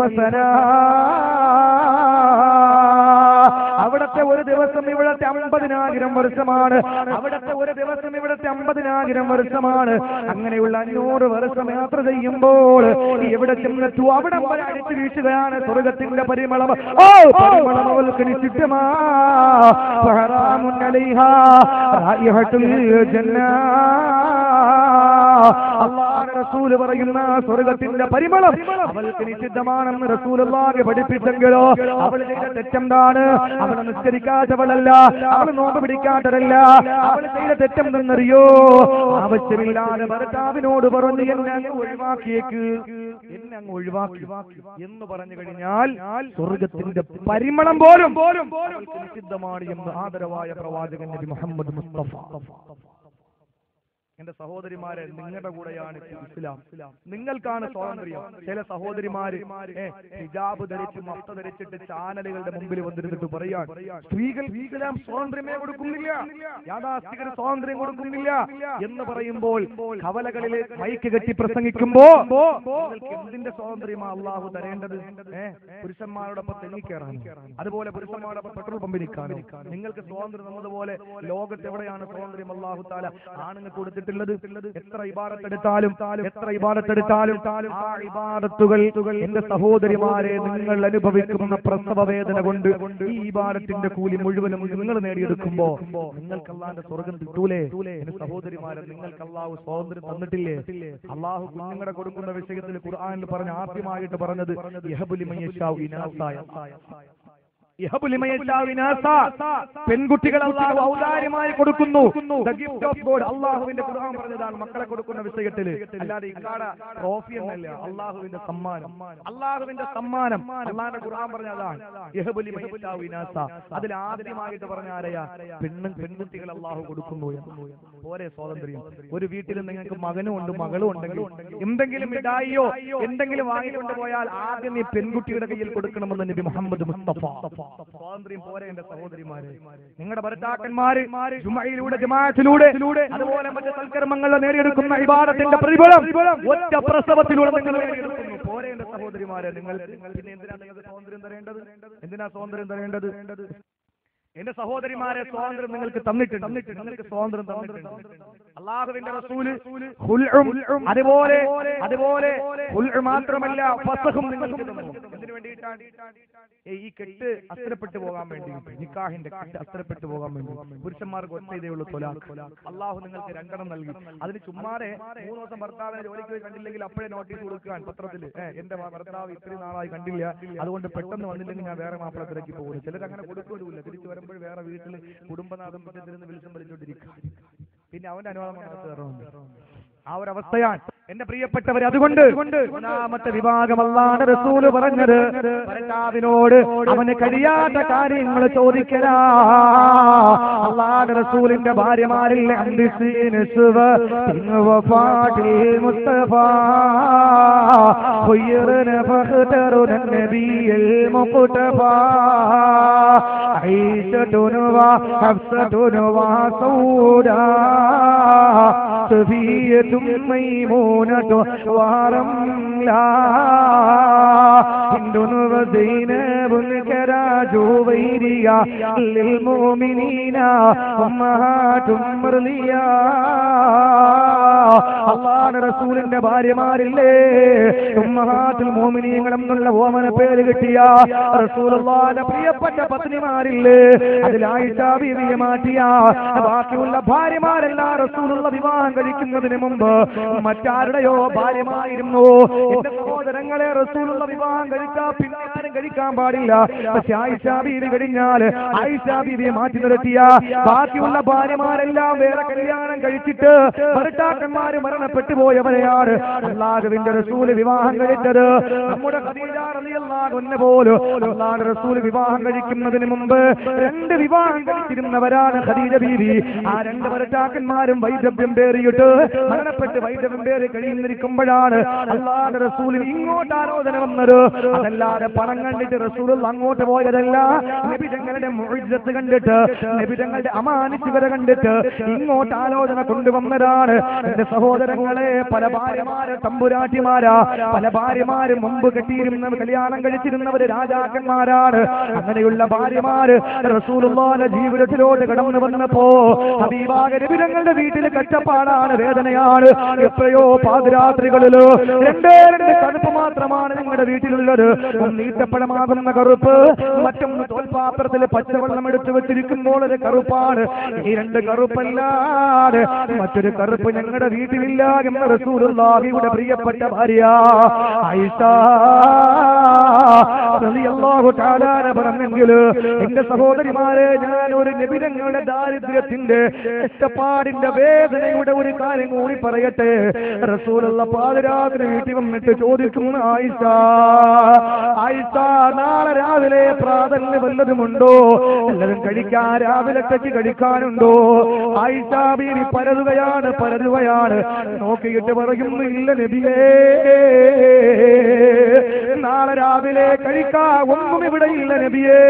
അൽഫസന അവിടത്തെ ഒരു ദിവസം ഇവിടത്തെ അമ്പതിനായിരം വർഷമാണ് അവിടത്തെ ഒരു ദിവസം ഇവിടത്തെ അമ്പതിനായിരം വർഷമാണ് അങ്ങനെയുള്ള അഞ്ഞൂറ് വർഷം യാത്ര ചെയ്യുമ്പോൾ എവിടെ ചെന്നെത്തു അവിടെ വരെ അടിച്ചു വീശുകയാണ് സ്വർഗത്തിന്റെ പരിമളം ഓ പരിമളം അവൾക്ക് നിഷിദ്ധമാ ഫഹറാമുൻ അലൈഹാ റായിഹത്തുൽ ജന്നാ അള്ളാഹുവിന്റെ റസൂല് പറയുന്ന സ്വർഗത്തിന്റെ പരിമളം അവൾക്ക് നിഷിദ്ധമാണെന്ന് റസൂലുള്ളാഹി പഠിപ്പിച്ചെങ്കിലോ അവൾ ചെയ്ത തെറ്റെന്താണ് അവൾ നിസ്കരിക്കാത്തവളല്ല അവൾ നോമ്പ് പിടിക്കാത്തതല്ല അവൾ ചെയ്ത തെറ്റെന്തെന്നറിയോ ആവശ്യമില്ലാതെ ഭർത്താവിനോട് പറഞ്ഞു എന്നെ അങ്ങ് ഒഴിവാക്കിയേക്ക് എന്നെ അങ്ങ് ഒഴിവാക്കി എന്ന് പറഞ്ഞു കഴിഞ്ഞാൽ സ്വർഗത്തിന്റെ പരിമളം പോലും പോലും അവൾക്ക് നിഷിദ്ധമാണ് എന്ന് ആദരവായ പ്രവാചകൻ നബി മുഹമ്മദ് മുസ്തഫ എന്റെ സഹോദരിമാരെ നിങ്ങളുടെ കൂടെയാണ് ഇസ്ലാം നിങ്ങൾക്കാണ് സ്വാതന്ത്ര്യം ചില സഹോദരിമാര് ഏ, ഹിജാബ് ധരിച്ച് മഫ്ത ധരിച്ചിട്ട് ചാനലുകളുടെ മുമ്പിൽ വന്നിരുന്നിട്ട് പറയാൻ സ്ത്രീകൾ ഇസ്ലാം സ്വാതന്ത്ര്യമേ കൊടുക്കുന്നില്ല യാഥാസ്ഥികർ സ്വാതന്ത്ര്യം കൊടുക്കുന്നില്ല എന്ന് പറയുമ്പോൾ കവലകളിൽ മൈക്ക് കെട്ടി പ്രസംഗിക്കുമ്പോ നിങ്ങൾക്ക് എന്തിന്റെ സ്വാതന്ത്ര്യമാ അള്ളാഹു തരേണ്ടത് ഏ പുരുഷന്മാരോടൊപ്പം തെങ്ങിക്കേറാൻ അതുപോലെ പുരുഷന്മാരോടൊപ്പം പെട്രോൾ പമ്പിൽ നിൽക്കാനോ നിങ്ങൾക്ക് സ്വാതന്ത്ര്യം തന്നതുപോലെ ലോകത്ത് എവിടെയാണ് സ്വാതന്ത്ര്യം അള്ളാഹു താല ആണുങ്ങൾക്ക് കൊടുത്തിട്ടുള്ളത് എത്ര ഇബാദത്തെടുത്താലും എത്ര ഇബാദത്തെടുത്താലും ആ ഇബാദത്തുകൾ എന്റെ സഹോദരിമാരെ നിങ്ങൾ അനുഭവിക്കുന്ന പ്രസവ വേദന കൊണ്ട് ഈ ഇബാദത്തിന്റെ കൂലി മുഴുവനും നിങ്ങൾ നേടിയെടുക്കുമ്പോ നിങ്ങൾക്ക് അള്ളാന്റെ സ്വർഗം കിട്ടൂലേ എന്റെ സഹോദരിമാരെ നിങ്ങൾക്ക് അള്ളാഹു സ്വാതന്ത്ര്യം തന്നിട്ടില്ലേ അള്ളാഹു കുഞ്ഞുങ്ങളെ കൊടുക്കുന്ന വിഷയത്തിൽ ഖുർആനിൽ പറഞ്ഞ ആദ്യമായിട്ട് പറഞ്ഞത് യഹബുലിമയ്യശാ ഇനാസായ പെൺകുട്ടികൾ അള്ളാഹു ഔദാര്യമായി കൊടുക്കുന്നു The gift of God. അള്ളാഹുവിന്റെ ഖുർആൻ പറഞ്ഞതാണ് മക്കളെ കൊടുക്കുന്ന വിഷയത്തിൽ അല്ലാതെ ഇക്കാട ട്രോഫി എന്നല്ല അള്ളാഹുവിന്റെ സമ്മാനം അള്ളാഹുവിന്റെ സമ്മാനം അള്ളാഹിന്റെ ഖുർആൻ പറഞ്ഞതാണ് യഹബുലി മയ്യത്താവു ഇനാസ. അതിൽ ആദ്യമായിട്ട് പറഞ്ഞ ആരെയാ പെണ്ണും പെൺകുട്ടികൾ അള്ളാഹു കൊടുക്കുന്നു എന്ന്. പോരെ സ്വാതന്ത്ര്യം ഒരു വീട്ടിൽ നിങ്ങൾക്ക് മകനും ഉണ്ട് മകളും ഉണ്ടെങ്കിൽ എന്തെങ്കിലും മിഠായിയോ എന്തെങ്കിലും വാങ്ങിക്കൊണ്ട് പോയാൽ ആദ്യം ഈ പെൺകുട്ടിയുടെ കയ്യിൽ കൊടുക്കണമെന്ന് നബി മുഹമ്മദ് മുസ്തഫ സ്വാതന്ത്ര്യം പോരെ എന്റെ സഹോദരിമാരെ നിങ്ങളുടെ ഭർത്താക്കന്മാര് ജുമയിലൂടെ ജമാഅത്തിലൂടെ അതുപോലെ മറ്റു സൽക്കർമ്മങ്ങൾ നേടിയെടുക്കുന്ന ഇബാദത്തിന്റെ പ്രതിഫലം ഒറ്റ പ്രസവത്തിലൂടെ നിങ്ങൾ നേടിയെടുക്കുന്നു പോരെ എന്റെ സഹോദരിമാരെ നിങ്ങൾ പിന്നെ എന്തിനാണ് നിങ്ങൾക്ക് സ്വാതന്ത്ര്യം തരേണ്ടത് എന്തിനാ സ്വാതന്ത്ര്യം തരേണ്ടത് എന്റെ സഹോദരിമാരെ സ്വാതന്ത്ര്യം നിങ്ങൾക്ക് തന്നിട്ടുണ്ട് നിങ്ങൾക്ക് സ്വാതന്ത്ര്യം തന്നിട്ടുണ്ട് അള്ളാഹുവിന്റെ റസൂല് ഹുൽഉം അതുപോലെ അതുപോലെ ഹുൽഉ മാത്രമല്ല ഫസഹും നിങ്ങൾക്ക് തന്നു എന്തിനു വേണ്ടിയിട്ടാണ് ഏ, ഈ കെട്ട് അസ്ത്രപ്പെട്ടു പോകാൻ വേണ്ടി നിക്കാഹിന്റെ കെട്ട് അസ്ത്രപ്പെട്ടു പോകാൻ വേണ്ടി പുരുഷന്മാർക്ക് ഒറ്റ ഇതേ ഉള്ളൂ തൊലാ അള്ളാഹു നിങ്ങൾക്ക് രണ്ടെണ്ണം നൽകി അതിന് ചുമ്മാതെ മൂന്ന് ദിവസം ഭർത്താവിനെ ജോലിക്ക് പോയി കണ്ടില്ലെങ്കിൽ അപ്പോഴേ നോട്ടീസ് കൊടുക്കാൻ പത്രത്തിൽ എന്റെ ഭർത്താവ് ഇത്രയും നാളായി കണ്ടില്ല അതുകൊണ്ട് പെട്ടെന്ന് വന്നില്ലെങ്കിൽ ഞാൻ വേറെ മാപ്പിള തിരക്കി പോകുന്നു ചിലർ അങ്ങനെ കൊടുക്കുകയില്ല തിരിച്ചു വരുമ്പോൾ വേറെ വീട്ടിൽ കുടുംബനാഥം പറ്റത്തിരുന്ന് വിളിച്ചും വലിച്ചോണ്ടിരിക്കും പിന്നെ അവന്റെ അനുവാദം കൊണ്ടകത്ത് കയറുന്നുണ്ട് ആ ഒരു അവസ്ഥയാണ് എന്റെ പ്രിയപ്പെട്ടവർ അതുകൊണ്ട് മൂന്നാമത്തെ വിഭാഗം അള്ളാന്റെ റസൂല് പറഞ്ഞത് ഭർത്താവിനോട് അവന് കഴിയാത്ത കാര്യങ്ങൾ ചോദിക്കലാ അള്ളാന്റെ റസൂലിന്റെ ഭാര്യമാരിൽ അന്തിസീന് ശിവ വഫാട്ടിൽ മുസ്തഫ خيرنا فاخترنا النبي المقتفى عيشة وحفصة وسودا صفية ميمونة ورملا هند وزينب كراج ويريا للمؤمنين أمهات مرليا അള്ളാഹ് റസൂലിന്റെ ഭാര്യമാരില്ലേ ഉമ്മഹാത്തുൽ മോമിനീങ്ങൾ എന്നുള്ള ഓമന പേര് കിട്ടിയ റസൂലുള്ളാഹിന്റെ പ്രിയപ്പെട്ട പത്നിമാരില്ലേ അതിൽ ആയിഷ ബീവിയെ മാറ്റിയ ബാക്കിയുള്ള ഭാര്യമാരെല്ലാം റസൂലുള്ള വിവാഹം കഴിക്കുന്നതിന് മുമ്പ് മറ്റാരുടെയോ ഭാര്യമായിരുന്നു എന്റെ സഹോദരങ്ങളെ റസൂലുള്ള വിവാഹം കഴിക്കാൻ പിന്നെ ആരും കഴിക്കാൻ പാടില്ല പക്ഷെ ആയിഷ ബീവി കഴിഞ്ഞാൽ ആയിഷ ബീവിയെ മാറ്റി നിർത്തിയ ബാക്കിയുള്ള ഭാര്യമാരെല്ലാം വേറെ കല്യാണം കഴിച്ചിട്ട് ഭർത്താക്കന്മാര് മരണപ്പെട്ടു പോയവരെയാണ് അള്ളാഹുവിന്റെ റസൂല് വിവാഹം കഴിച്ചത് നമ്മുടെ ഖദീജ റളിയല്ലാഹു അൻഹ പോലും അള്ളാഹുവിന്റെ റസൂല് വിവാഹം കഴിക്കുന്നതിന് മുമ്പ് രണ്ട് വിവാഹം കഴിച്ചിരുന്നവരാണ് ഖദീജ ബീവി ആ രണ്ട് ഭർത്താക്കന്മാരും വൈദവ്യം പേറിയിട്ട് മരണപ്പെട്ട് വൈദവ്യം പേറി കഴിയുന്നിരിക്കുമ്പോഴാണ് അള്ളാഹുവിന്റെ റസൂലിന് ഇങ്ങോട്ട് ആലോചന വന്നത് അതല്ലാതെ പണം കണ്ടിട്ട് റസൂൽ അങ്ങോട്ട് പോയതല്ല നബിതങ്ങളുടെ മുഴുവത്ത് കണ്ടിട്ട് നബിതങ്ങളുടെ അമാനിച്ചുകര കണ്ടിട്ട് ഇങ്ങോട്ട് ആലോചന കൊണ്ടുവന്നതാണ് എന്റെ സഹോദരങ്ങളെ പല ഭാര്യമാര് തമ്പുരാട്ടിമാരാ പല ഭാര്യമാര് മുമ്പ് കെട്ടിയിരുന്ന കല്യാണം കഴിച്ചിരുന്നവര് രാജാക്കന്മാരാണ് അങ്ങനെയുള്ള ഭാര്യമാര് റസൂലുള്ളാന്റെ ജീവിതത്തിലോട്ട് കടന്നു വന്നപ്പോ ഹബീബാഗ നബിതങ്ങളുടെ വീട്ടിൽ കഷ്ടപ്പാടാണ് വേദനയാണ് എത്രയോ പാതിരാത്രികളില് രണ്ടേ രണ്ട് കറുപ്പ് മാത്രമാണ് നിങ്ങളുടെ വീട്ടിലുള്ളത് ഒന്ന് ഈത്തപ്പഴമാകുന്ന കറുപ്പ് മറ്റൊന്ന് തോൽപാത്രത്തിൽ പച്ചവെള്ളം എടുത്തു വെച്ചിരിക്കുമ്പോൾ ഒരു കറുപ്പാണ് ഈ രണ്ട് കറുപ്പല്ലാതെ മറ്റൊരു കറുപ്പ് ഞങ്ങളുടെ വീട്ടിലില്ല എന്ന റസൂലുള്ളാഹിയുടെ പ്രിയപ്പെട്ട ഭാര്യ ആയിഷ റളിയല്ലാഹു തആല പറഞ്ഞെങ്കിൽ എന്റെ സഹോദരി സഹോദരിമാരെ ഞാൻ ഒരു നിബിധങ്ങളുടെ ദാരിദ്ര്യത്തിന്റെ കഷ്ടപ്പാടിന്റെ വേദനയുടെ ഒരു കാര്യം കൂടി പറയട്ടെ റസൂലുള്ള പാതിരാത്രി വീട്ടിൽ വന്നിട്ട് ചോദിക്കുന്നു ആയിഷ ആയിഷ നാളെ രാവിലെ പ്രാതലിന് വല്ലതുമുണ്ടോ വല്ലതും കഴിക്കാൻ രാവിലത്തേക്ക് കഴിക്കാനുണ്ടോ ആയിഷ ബീവി പരതുകയാണ് പരതുകയാണ് നോക്കിയിട്ട് പറയുന്നു ഇല്ല നബിയേ നാളെ രാവിലെ കഴിക്കാ ഒന്നും ഇവിടെ ഇല്ല നബിയേ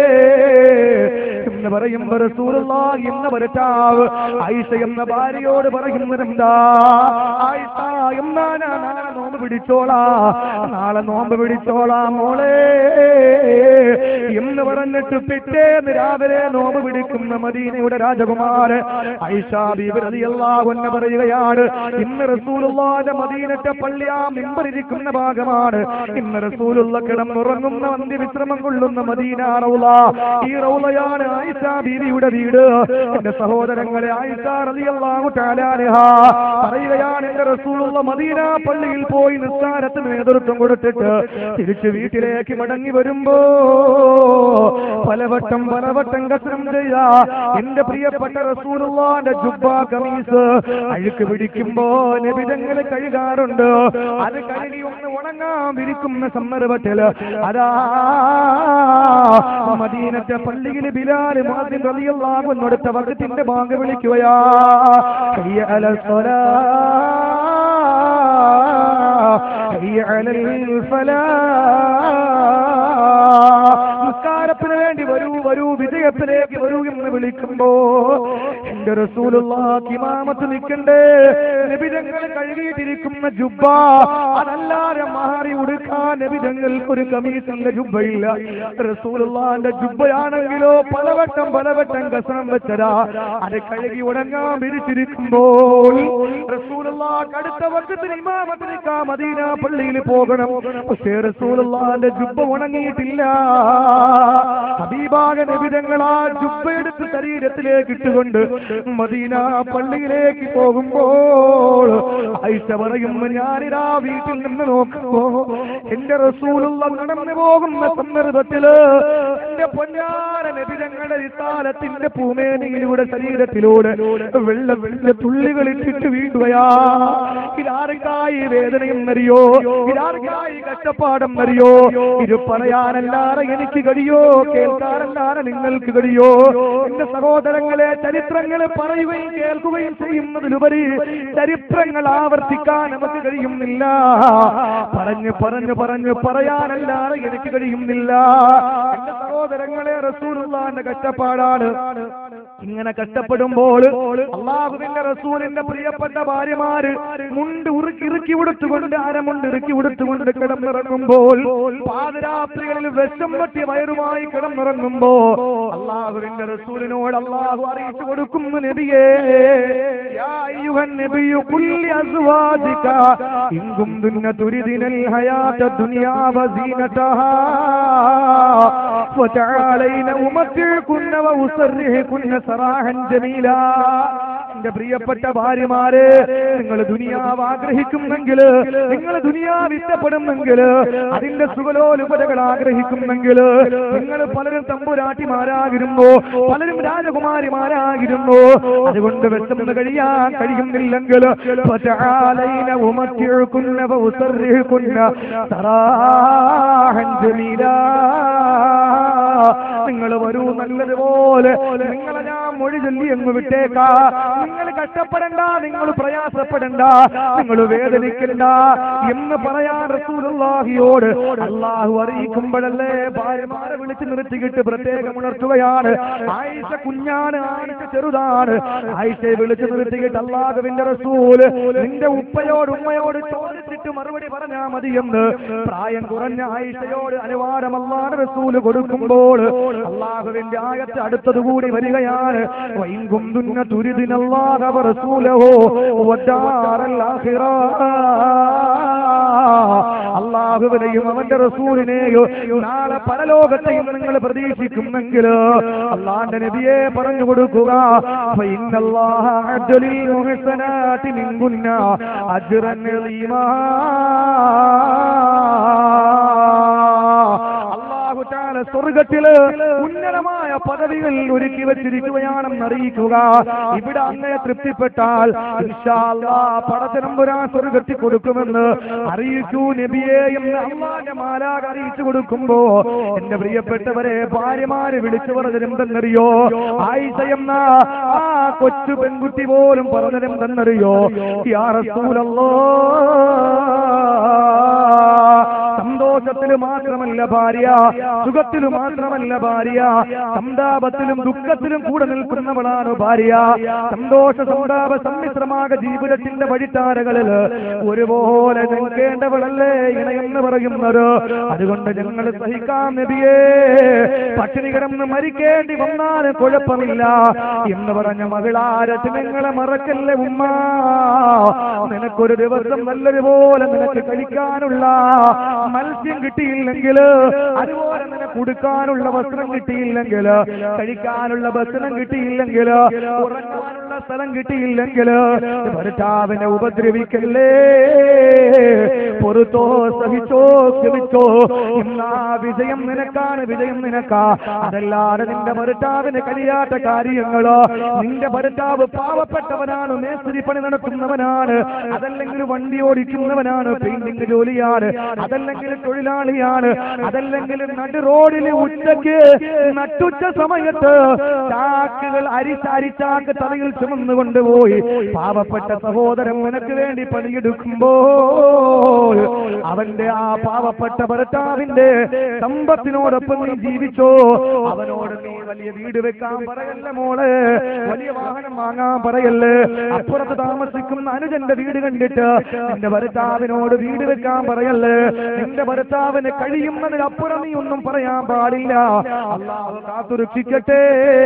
എന്ന് പറയുമ്പോ റസൂലുള്ളാഹി എന്ന ഭർത്താവ് ആയിഷ എന്ന ഭാര്യയോട് പറയുന്നത് എന്താ ആയിഷ എന്നാ ഞാൻ നാളെ നോമ്പ് പിടിച്ചോളാ നാളെ നോമ്പ് പിടിച്ചോളാ മോളെ എന്ന് പറഞ്ഞിട്ട് പിറ്റേന്ന് രാവിലെ നോമ്പ് പിടിക്കുന്ന മദീനയുടെ രാജകുമാരൻ ഐഷ ബീബി റളിയല്ലാഹു അൻഹ പറയുകയാണ് ഇന്ന് റസൂലുള്ളാഹിന്റെ മദീനത്തെ പള്ളിയാ മിമ്പറിരിക്കുന്ന ഭാഗമാണ് ഇന്ന് റസൂലുള്ള കിടന്നുറങ്ങുന്ന അന്ത്യവിശ്രമം കൊള്ളുന്ന മദീന റൗള ഈ റൗളയാണ് ആയിഷ ബീവിയുടെ വീട് എന്റെ സഹോദരങ്ങളെ ആയിഷ റളിയല്ലാഹു തആല അൻഹ പറയുകയാണ് എന്റെ റസൂലുള്ള മദീന പള്ളിയിൽ പോയി നിസ്കാരത്തിന് നേതൃത്വം കൊടുത്തിട്ട് തിരിച്ച് വീട്ടിലേക്ക് മടങ്ങി വരുമ്പോ പലവട്ടം പലവട്ടം കസരം ചെയ്യാ എന്റെ പ്രിയപ്പെട്ട റസൂലുള്ളാന്റെ ജുബ്ബ കമീസ് അഴുക്ക് പിടിക്കുമ്പോ നബിതങ്ങൾ കഴുകാറുണ്ട് അത് കഴുകി ഒന്ന് ഉണങ്ങാൻ വിരിക്കുന്ന സന്ദർഭത്തില് അതാ മദീനത്തെ പള്ളിയിൽ ബിലാൽ മാസിൻ റളിയല്ലാഹു അൻഹു എടുത്ത വകത്തിന്റെ ബാങ്ക് വിളിക്കുകയാ ഹയ്യ അലൽ സ്വലാ ഹയ്യ അലൽ ഫലാ നിസ്കാരത്തിന് വേണ്ടി വരൂ വരൂ വിജയത്തിലേക്ക് വരൂ എന്ന് വിളിക്കുമ്പോ എന്റെ റസൂലുള്ള ഇമാമത്ത് നിൽക്കണ്ടേ നബിതങ്ങൾ കഴുകിയിട്ടിരിക്കുന്ന ജുബ്ബ അതല്ലാതെ മാറി ഉടുക്കാൻ നബിതങ്ങൾക്ക് ഒരു കമീസിന്റെ ജുബ്ബയില്ല റസൂലുള്ളാന്റെ ജുബ്ബയാണെങ്കിലോ പലവട്ടം പലവട്ടം കസനം വെച്ചതാ അത് കഴുകി ഉണങ്ങാൻ വിരിച്ചിരിക്കുമ്പോൾ റസൂലുള്ളാക്ക് അടുത്ത വർഷത്തിന് ഇമാമത്ത് നിൽക്കാൻ മദീന പള്ളിയിൽ പോകണം പക്ഷേ റസൂലുള്ളാന്റെ ജുബ്ബ ഉണങ്ങിയിട്ടില്ല ഹബീബാക നബിതങ്ങൾ ആ ജുബ്ബ എടുത്ത് ശരീരത്തിലേക്ക് ഇട്ടുകൊണ്ട് മദീന പള്ളിയിലേക്ക് പോകുമ്പോൾ ഐഷ പറയുന്നു ഞാനിതാ വീട്ടിൽ നിന്ന് നോക്കുമ്പോ എന്റെ റസൂലുള്ള നടന്നു പോകുന്ന സന്ദർഭത്തില് എന്റെ പൊന്നാര നബിതങ്ങളുടെ വിത്താലത്തിന്റെ പൂമേനയിലൂടെ ശരീരത്തിലൂടെ വെള്ള വെള്ള തുള്ളികൾ ഇട്ടിട്ട് വീണ്ടുകയാ ഇതാർക്കായി വേദനയെന്നറിയോ ഇതാർക്കായി കഷ്ടപ്പാടെന്നറിയോ ഇത് പറയാനല്ലാതെ എനിക്ക് കഴിയോ കേൾക്കാനല്ലാതെ നിങ്ങൾക്ക് കഴിയോ എന്റെ സഹോദരങ്ങളെ ചരിത്രങ്ങൾ പറയുകയും കേൾക്കുകയും ചെയ്യുന്നതിലുപരി ചരിത്രങ്ങൾ ആവർത്തിക്കാൻ നമുക്ക് കഴിയുന്നില്ല പറഞ്ഞു പറഞ്ഞു പറഞ്ഞു പറയാനല്ലാതെ എനിക്ക് കഴിയുന്നില്ല എന്റെ സഹോദരങ്ങളെ റസൂലുള്ളാന്റെ കഷ്ടപ്പാടാണ് ഇങ്ങനെ കഷ്ടപ്പെടുമ്പോൾ അള്ളാഹുവിന്റെ റസൂലിന്റെ പ്രിയപ്പെട്ട ഭാര്യമാര് മുണ്ട് ഉറുക്കി ഇറുക്കി ഉടുത്തുകൊണ്ട് അരമുണ്ട് ഇറുക്കി ഉടുത്തുകൊണ്ട് കിടന്നിറങ്ങുമ്പോൾ പാതിരാത്രികളിൽ വിഷം പറ്റിയ വയറുമായി കിടന്നിറങ്ങുമ്പോ അള്ളാഹുവിന്റെ റസൂലിനോട് അള്ളാഹു അറിയിച്ചു കൊടുക്കുന്നു നബിയേ യാ അയ്യുഹൻ നബിയു കുല്ലി അസ്വാദിക ഇൻ കുന്തുന്ന തുരിദിനൽ ഹയാത ദുനിയാ വസീനതഹാ وتعالين أمتعكن وأسرحكن سراحا جميلا എന്റെ പ്രിയപ്പെട്ട ഭാര്യമാരെ നിങ്ങൾ ദുനിയാവ് ആഗ്രഹിക്കുന്നെങ്കിൽ നിങ്ങൾ ദുനിയാവ് ഇഷ്ടപ്പെടുന്നെങ്കിൽ അതിന്റെ സുഖലോലുപതകൾ ആഗ്രഹിക്കുന്നെങ്കിൽ നിങ്ങൾ പലരും തമ്പുരാട്ടിമാരാകിരുന്നു പലരും രാജകുമാരിമാരാകിരുന്നു അതുകൊണ്ട് വിശന്ന് കഴിയാൻ കഴിയുന്നില്ലെങ്കിൽ فتعالين أمتعكن وأسرحكن سراحا جميلا നിങ്ങൾ വരൂ നല്ലതുപോലെ നിങ്ങളെ ഞാൻ മൊഴി ചൊല്ലി അങ്ങ് വിട്ടേക്കാ നിങ്ങൾ കഷ്ടപ്പെടണ്ട നിങ്ങൾ പ്രയാസപ്പെടണ്ട നിങ്ങൾ വേദനിക്കണ്ട എന്ന് പറയാൻ റസൂലുള്ളാഹിയോട് അള്ളാഹു അറിയിക്കുമ്പോഴല്ലേ ഭാര്യമാരെ വിളിച്ചു നിർത്തിയിട്ട് പ്രത്യേകം ഉണർത്തുകയാണ് ആയിഷ കുഞ്ഞാണ് ആയിഷ ചെറുതാണ് ആയിഷയെ വിളിച്ചു നിർത്തിയിട്ട് അള്ളാഹുവിന്റെ റസൂല് നിന്റെ ഉപ്പയോട് ഉമ്മയോട് ചോദിച്ചിട്ട് മറുപടി പറഞ്ഞാ മതിയെന്ന് പ്രായം കുറഞ്ഞ ആയിഷയോട് അനുവാദമല്ലാതെ റസൂല് കൊടുക്കുമ്പോൾ അള്ളാഹുവിന്റെ ആയത്ത് അടുത്തതുകൂടി വരികയാണ് വൈകുന്തുന്ന തുരിതിനല്ലാഹ റസൂലഹോ വദ്ദാറൽ ആഖിറ അള്ളാഹുവിനെയും അവന്റെ റസൂലിനെയോ നാളെ പരലോകത്തെയും നിങ്ങൾ പ്രതീക്ഷിക്കുന്നെങ്കിൽ അള്ളാന്റെ നബിയെ പറഞ്ഞു കൊടുക്കുക ഫഇന്നല്ലാഹ അദ്ലിൽ മുഹ്സനാതി മിൻകുന്ന അജ്റൻ അലീമാ അള്ളാഹു താല താല സ്വർഗത്തില് ഉന്നതമായ പദവികൾ ഒരുക്കി വെച്ചിരിക്കുകയാണെന്ന് അറിയിക്കുക ഇവിടെ അങ്ങയെ തൃപ്തിപ്പെട്ടാൽ ഇൻഷാ അല്ലാ പടത്തനമ്പുരാൻ സ്വർഗത്തിൽ കൊടുക്കുമെന്ന് അറിയിക്കൂ നബിയെ എന്ന് അള്ളാന്റെ മാലാക അറിയിച്ചു കൊടുക്കുമ്പോ എന്റെ പ്രിയപ്പെട്ടവരെ ഭാര്യമാര് വിളിച്ചു പറഞ്ഞതെന്തെന്നറിയോ ആയിഷ എന്ന ആ കൊച്ചു പെൺകുട്ടി പോലും പറഞ്ഞതെന്തെന്നറിയോ യാ റസൂലല്ലാ സന്തോഷത്തില് മാത്രമല്ല ഭാര്യ സുഖത്തിലും മാത്രമല്ല ഭാര്യ സന്താപത്തിലും ദുഃഖത്തിലും കൂടെ നിൽക്കുന്നവളാണ് ഭാര്യ സന്തോഷ സന്താപ സമ്മിശ്രമാക ജീവിതത്തിന്റെ വഴിത്താരകളിൽ ഒരുപോലെ നിൽക്കേണ്ടവളല്ലേ ഇണയെന്ന് പറയുന്നത് അതുകൊണ്ട് ഞങ്ങൾ സഹിക്കാം നബിയേ പട്ടിണി കിടന്ന് മരിക്കേണ്ടി വന്നാൽ കുഴപ്പമില്ല എന്ന് പറഞ്ഞ മകളാരത്ത് നിങ്ങളെ മറക്കല്ലേ ഉമ്മ നിനക്കൊരു ദിവസം നല്ലതുപോലെ നിനക്ക് കഴിക്കാനുള്ള മത്സ്യം കിട്ടിയില്ലെങ്കിൽ അതുപോലെ നിനക്ക് ഉടുക്കാനുള്ള വസ്ത്രം കിട്ടിയില്ലെങ്കിൽ കഴിക്കാനുള്ള ഭക്ഷണം കിട്ടിയില്ലെങ്കിൽ ഉറങ്ങാനുള്ള സ്ഥലം കിട്ടിയില്ലെങ്കിൽ ഭർത്താവിനെ ഉപദ്രവിക്കല്ലേ പൊറുത്തോ സഹിച്ചോ ക്ഷമിച്ചോ എന്നാ വിജയം നിനക്കാണ് വിജയം നിനക്കാ അതല്ലാതെ നിന്റെ ഭർത്താവിന് കളിയാട്ട കാര്യങ്ങളോ നിന്റെ ഭർത്താവ് പാവപ്പെട്ടവനാണ് മേസ്തിരി പണി നടത്തുന്നവനാണ് അതല്ലെങ്കിൽ വണ്ടി ഓടിക്കുന്നവനാണ് പെയിന്റിംഗ് ജോലിയാണ് അതല്ലെങ്കിൽ തൊഴിലാളിയാണ് അതല്ലെങ്കിൽ നടു റോഡിൽ ഉച്ചയ്ക്ക് നട്ടുച്ച സമയത്ത് ചാക്കുകൾ അരിച്ചരിച്ചാക്ക് തലയിൽ ചുമന്നു കൊണ്ടുപോയി പാവപ്പെട്ട സഹോദരൻ നിനക്ക് വേണ്ടി പണിയെടുക്കുമ്പോ അവന്റെ ആ പാവപ്പെട്ട ഭർത്താവിന്റെ സമ്പത്തിനോടൊപ്പം നീ ജീവിച്ചോ അവനോട് നീ വലിയ വീട് വെക്കാൻ പറയല്ല മോളെ വലിയ വാഹനം വാങ്ങാൻ പറയല്ലേ അപ്പുറത്ത് താമസിക്കുന്ന അനുജന്റെ വീട് കണ്ടിട്ട് നിന്റെ ഭർത്താവിനോട് വീട് വെക്കാൻ പറയല്ലേ നിന്റെ ഭർത്താവിന് കഴിയുന്നതിനപ്പുറം നീ ഒന്നും പറയാൻ പാടില്ല അള്ളാഹു കാത്തുരക്ഷിക്കട്ടെ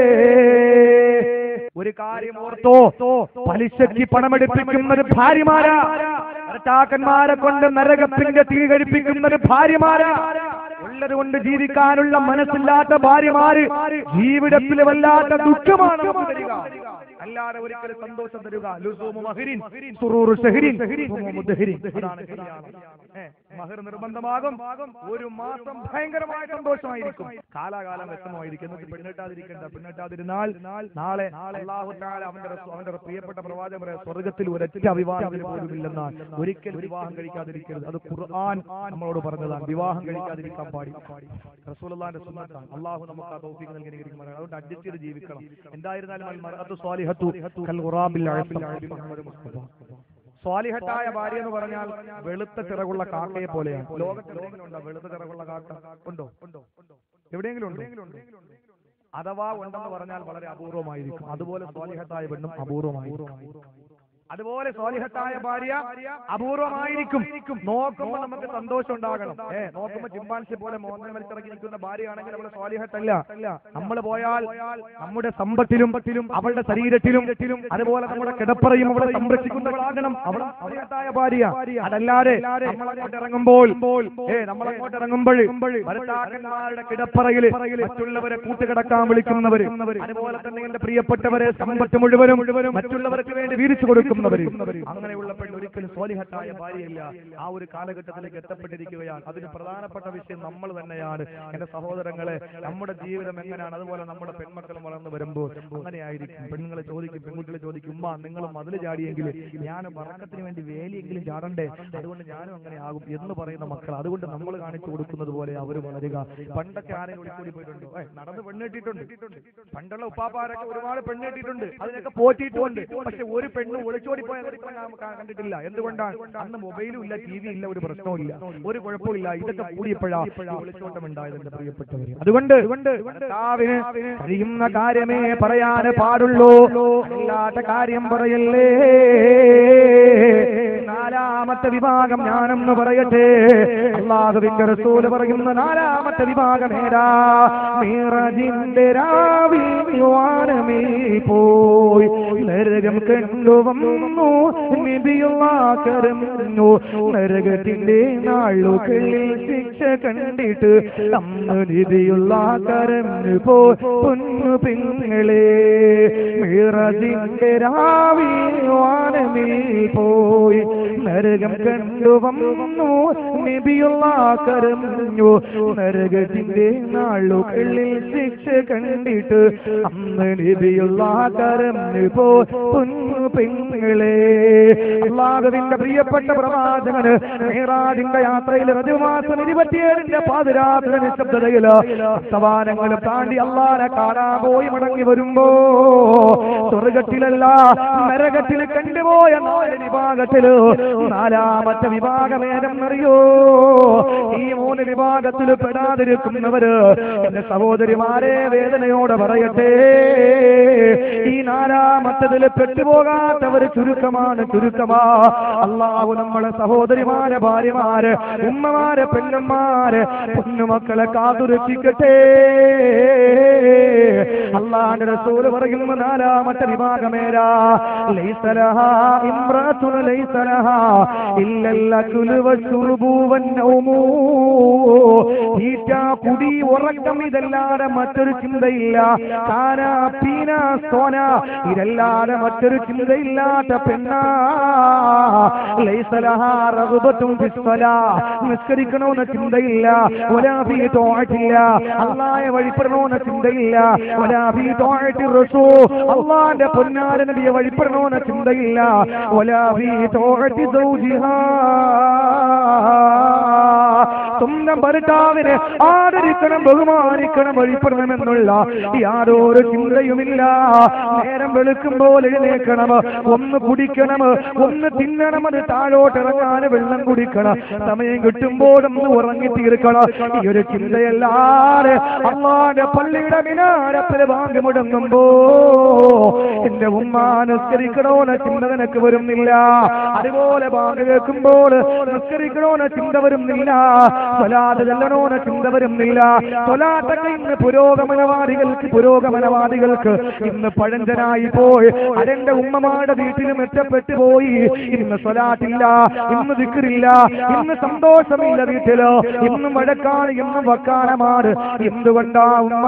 ഒരു കാര്യം ഓർത്തോ പലിശയ്ക്ക് പണമെടുപ്പിക്കുന്നത് ഭാര്യമാരാ ഭർത്താക്കന്മാരെ കൊണ്ട് നരകത്തിന്റെ തീ കഴിപ്പിക്കുന്നത് ഭാര്യമാരാ ഉള്ളത് കൊണ്ട് ജീവിക്കാനുള്ള മനസ്സില്ലാത്ത ഭാര്യമാര് ജീവിതത്തിൽ വല്ലാത്ത ദുഃഖമാണ് നമുക്ക് തരിക അല്ലാതെ ഒരിക്കലും സന്തോഷം തരുക ലുസൂമു മഹരിൻ സുറൂറു ഷഹരിൻ സുമു മുദ്ഹരിൻ. അതാണ് കല്യാണം. ഏ, മഹർ നിർബന്ധമാകും ഒരു മാസം ഭയങ്കരമായ സന്തോഷമായിരിക്കും കാലാകാലം വ്യക്തമായിരിക്കും എന്നിട്ട് പെണ്ണിട്ടാതിരിക്കേണ്ട പെണ്ണിട്ടാതിരുന്നാൽ നാളെ അള്ളാഹു താല അവന്റെ റസൂ- അവന്റെ പ്രിയപ്പെട്ട പ്രവാചകൻ പറയാം, സ്വർഗത്തിൽ ഒരൊറ്റ വിവാഹത്തിന് പോലും ഇല്ലെന്നാൽ ഒരിക്കൽ വിവാഹം കഴിക്കാതിരിക്കരുത് അത് ഖുർആൻ നമ്മളോട് പറഞ്ഞതാണ് വിവാഹം കഴിക്കാതിരിക്കാൻ പാടി റസൂലുള്ളാഹിന്റെ സുന്നത്താണ് അള്ളാഹു നമുക്ക് ആ തൗഫീഖ് നൽകി അനുഗ്രഹിക്കുമാറാകട്ടെ. അതുകൊണ്ട് അഡ്ജസ്റ്റ് ചെയ്ത് ജീവിക്കണം എന്തായിരുന്നാലും അൽ മർഅത്തു സ്വാലിഹത്തു കൽ ഖുറാബിൽ അഅ്ഫൽ അലി മുഹമ്മദ് മുസ്തഫ സ്വാലിഹത്തായ ഭാര്യ എന്ന് പറഞ്ഞാൽ വെളുത്ത ചിറകുള്ള കാക്കയെ പോലെയാണ് ലോകത്ത് എവിടെയെങ്കിലും ഉണ്ടോ വെളുത്ത ചിറകുള്ള കാക്ക ഉണ്ടോ ഉണ്ടോ എവിടെയെങ്കിലും ഉണ്ടോ അഥവാ ഉണ്ടെന്ന് പറഞ്ഞാൽ വളരെ അപൂർവമായിരിക്കും അതുപോലെ സ്വാലിഹത്തായ പെണ്ണും അപൂർവമായിരിക്കും അതുപോലെ സ്വാലിഹത്തായ ഭാര്യ അപൂർവമായിരിക്കും നോക്കുമ്പോൾ നമുക്ക് സന്തോഷം ഉണ്ടാകണം ഏ നോക്കുമ്പോ ചിമ്പാൻസി പോലെ മോഹൻ വലിച്ചിറങ്ങി നിൽക്കുന്ന ഭാര്യയാണെങ്കിൽ അവളെ സ്വാലിഹത്തല്ല നമ്മൾ പോയാൽ നമ്മുടെ സമ്പത്തിലും അവളുടെ ശരീരത്തിലും അതുപോലെ നമ്മുടെ കിടപ്പറയും അവളെ സംരക്ഷിക്കുന്നവളാകണം അവൾ സ്വാലിഹത്തായ ഭാര്യ അതല്ലാതെ നമ്മളങ്ങോട്ട് ഇറങ്ങുമ്പോൾ ഏ നമ്മളങ്ങോട്ട് ഇറങ്ങുമ്പോൾ ഭർത്താക്കന്മാരുടെ കിടപ്പറയിൽ മറ്റുള്ളവരെ കൂട്ടുകിടക്കാൻ വിളിക്കുന്നവര് അതുപോലെ തന്നെ എന്റെ പ്രിയപ്പെട്ടവരെ സമ്പത്ത് മുഴുവനും മുഴുവനും മറ്റുള്ളവർക്ക് വേണ്ടി വീതിച്ചു കൊടുക്കുന്നവര് അങ്ങനെയുള്ള പെണ്ണ് ഒരിക്കലും സ്വാലിഹത്തായ ഭാര്യയില്ല ആ ഒരു കാലഘട്ടത്തിലേക്ക് എത്തപ്പെട്ടിരിക്കുകയാണ് അതിന് പ്രധാനപ്പെട്ട വിഷയം നമ്മൾ തന്നെയാണ് എന്റെ സഹോദരങ്ങളെ നമ്മുടെ ജീവിതം എങ്ങനെയാണ് അതുപോലെ നമ്മുടെ പെൺമക്കളും വളർന്നു വരുമ്പോൾ അങ്ങനെയായിരിക്കും പെണ്ണുങ്ങളെ ചോദിക്കും പെൺകുട്ടികളെ ചോദിക്കും ഉമ്മ നിങ്ങൾ മതിൽ ചാടിയെങ്കിൽ ഞാൻ വർക്കത്തിന് വേണ്ടി വേലിയെങ്കിലും ചാടണ്ടേ അതുകൊണ്ട് ഞാനും അങ്ങനെ ആകും എന്ന് പറയുന്ന മക്കൾ അതുകൊണ്ട് നമ്മൾ കാണിച്ചു കൊടുക്കുന്നത് പോലെ അവർ വളരുക പണ്ടൊക്കെ ആരെങ്കിലും ഒളിച്ചോടി പോയിട്ടുണ്ടോ ഏ, നടന്ന് പെണ്ണെട്ടിട്ടുണ്ട് പണ്ടുള്ള ഉപ്പാപ്പാരൊക്കെ ഒരുപാട് പെണ്ണെട്ടിട്ടുണ്ട് അതിനൊക്കെ പോറ്റിയിട്ടുണ്ട് പക്ഷെ ഒരു പെണ്ണ് ഒളിച്ചോടി പോയത് ഇപ്പൊ നാം കാ- കണ്ടിട്ടില്ല എന്തുകൊണ്ടാണ് അന്ന് മൊബൈലും ഇല്ല ടി വി ഇല്ല ഒരു പ്രശ്നവും ഇല്ല ഒരു കുഴപ്പമില്ല ഇതൊക്കെ കൂടിയപ്പോഴാ ഈ ഒളിച്ചോട്ടം ഉണ്ടായത് എന്റെ പ്രിയപ്പെട്ടവര് അതുകൊണ്ട് ഭർത്താവിന് കഴിയുന്ന കാര്യമേ പറയാൻ പാടുള്ളൂ അല്ലാത്ത കാര്യം പറയല്ലേ നാലാമത്തെ വിഭാഗം ഞാനെന്ന് പറയട്ടെ അള്ളാഹുവിന്റെ റസൂല് പറയുന്ന നാലാമത്തെ വിഭാഗം ഏതാ മീറജിന്റെ രാവിൽ വാനമേ പോയി നരകം കണ്ടു വന്നു നിധിയുള്ള കരഞ്ഞു നരകത്തിന്റെ നാളുകളിൽ ശിക്ഷ കണ്ടിട്ട് അന്ന് നിധിയുള്ള കരഞ്ഞു പോ പൊന്നു പെങ്ങളെ മിറജിന്റെ രാവിൽ വാനമിൽ പോയി നരകം കണ്ടു വന്നു നബിയുള്ള കരഞ്ഞു നരകത്തിന്റെ നാളുകളിൽ ശിക്ഷ കണ്ടിട്ട് അന്ന് നബിയുള്ള കരഞ്ഞു പോ പൊന്നു പെങ്ങളെ അള്ളാഹുവിന്റെ പ്രിയപ്പെട്ട പ്രവാചകന് മേറാജിന്റെ യാത്രയിൽ റജുമാസം ഇരുപത്തിയേഴിന്റെ പാതിരാത്രി നിശബ്ദതയില് സവാനങ്ങൾ താണ്ടി അള്ളാനെ കാണാൻ പോയി മടങ്ങി വരുമ്പോ സ്വർഗത്തിലല്ല നരകത്തിൽ കണ്ടുപോയ നാല് വിഭാഗത്തില് നാലാമത്തെ വിഭാഗം ഏതെന്നറിയോ ഈ മൂന്ന് വിഭാഗത്തിൽ പെടാതിരിക്കുന്നവര് എന്റെ സഹോദരിമാരെ വേദനയോടെ പറയട്ടെ ഈ നാലാമത്തതിൽ പെട്ടുപോകാത്തവര് ചുരുക്കമാണ് ചുരുക്കമാ അള്ളാഹു നമ്മളെ സഹോദരിമാരെ ഭാര്യമാര് ഉമ്മമാരെ പെണ്ണന്മാര് പൊന്നുമക്കളെ കാതുരക്ഷിക്കട്ടെ അള്ളാന്റെ റസൂല് പറയുന്ന നാലാമത്തെ വിഭാഗമേരാ ലൈസലഹ ഇമ്രാത്തുന ലൈസലഹ ഇല്ലല്ല കുലുവ ശുറുബൂവൻ നൗമൂ തീറ്റ കുടി ഉറക്കം ഇതല്ലാതെ മറ്റൊരു ചിന്തയില്ല കാന പീന സോന ഇതല്ലാതെ മറ്റൊരു ചിന്തയില്ലാത്ത പെണ്ണാ ലൈസലഹ റഗ്ബത്തും ഫിസ്സലാ നിസ്കരിക്കണമെന്ന ചിന്തയില്ല ഒലാഫി തോഴത്തില്ല അള്ളായ വഴിപ്പെടണമെന്ന ചിന്തയില്ല ഒലാഫി തോഴത്തി റസൂ അള്ളാന്റെ പൊന്നാര നബിയെ വഴിപ്പെടണമെന്ന ചിന്തയില്ല ഒലാഫി തോഴത്തി സൗജിഹാ സ്വന്തം ഭർത്താവിനെ ആദരിക്കണം ബഹുമാനിക്കണം വഴിപ്പെടണമെന്നുള്ള യാതൊരു ചിന്തയുമില്ല നേരം വെളുക്കുമ്പോൾ എഴുന്നേക്കണം ഒന്ന് കുടിക്കണം ഒന്ന് തിന്നണം അത് താഴോട്ടിറങ്ങാൻ വെള്ളം കുടിക്കണം സമയം കിട്ടുമ്പോഴൊന്ന് ഉറങ്ങി തീർക്കണം ഈ ഒരു ചിന്തയല്ലാതെ അള്ളാന്റെ പള്ളിയുടെ മിനാരത്തിൽ വാങ്ങി മുടങ്ങുമ്പോ എന്റെ ഉമ്മ നിസ്കരിക്കണോന്ന ചിന്ത നിനക്ക് വരുന്നില്ല അതുപോലെ ബാങ്ക് കേൾക്കുമ്പോൾ നിസ്കരിക്കണോന്ന ചിന്ത വരുന്നില്ല സ്വലാത്ത് ചെല്ലണോന്ന ചിന്ത വരുന്നില്ല സ്വലാത്തൊക്കെ ഇന്ന് പുരോഗമനവാദികൾക്ക് പുരോഗമനവാദികൾക്ക് ഇന്ന് പഴഞ്ചനായി പോയി അതെന്റെ ഉമ്മമാരുടെ വീട്ടിലും എത്തപ്പെട്ടു പോയി ഇന്ന് സ്വലാത്തില്ല ഇന്ന് ദിക്കറില്ല ഇന്ന് സന്തോഷമില്ല വീട്ടിലോ ഇന്നും വഴക്കാണ് ഇന്നും വക്കാണമാണ് എന്തുകൊണ്ടാ ഉമ്മ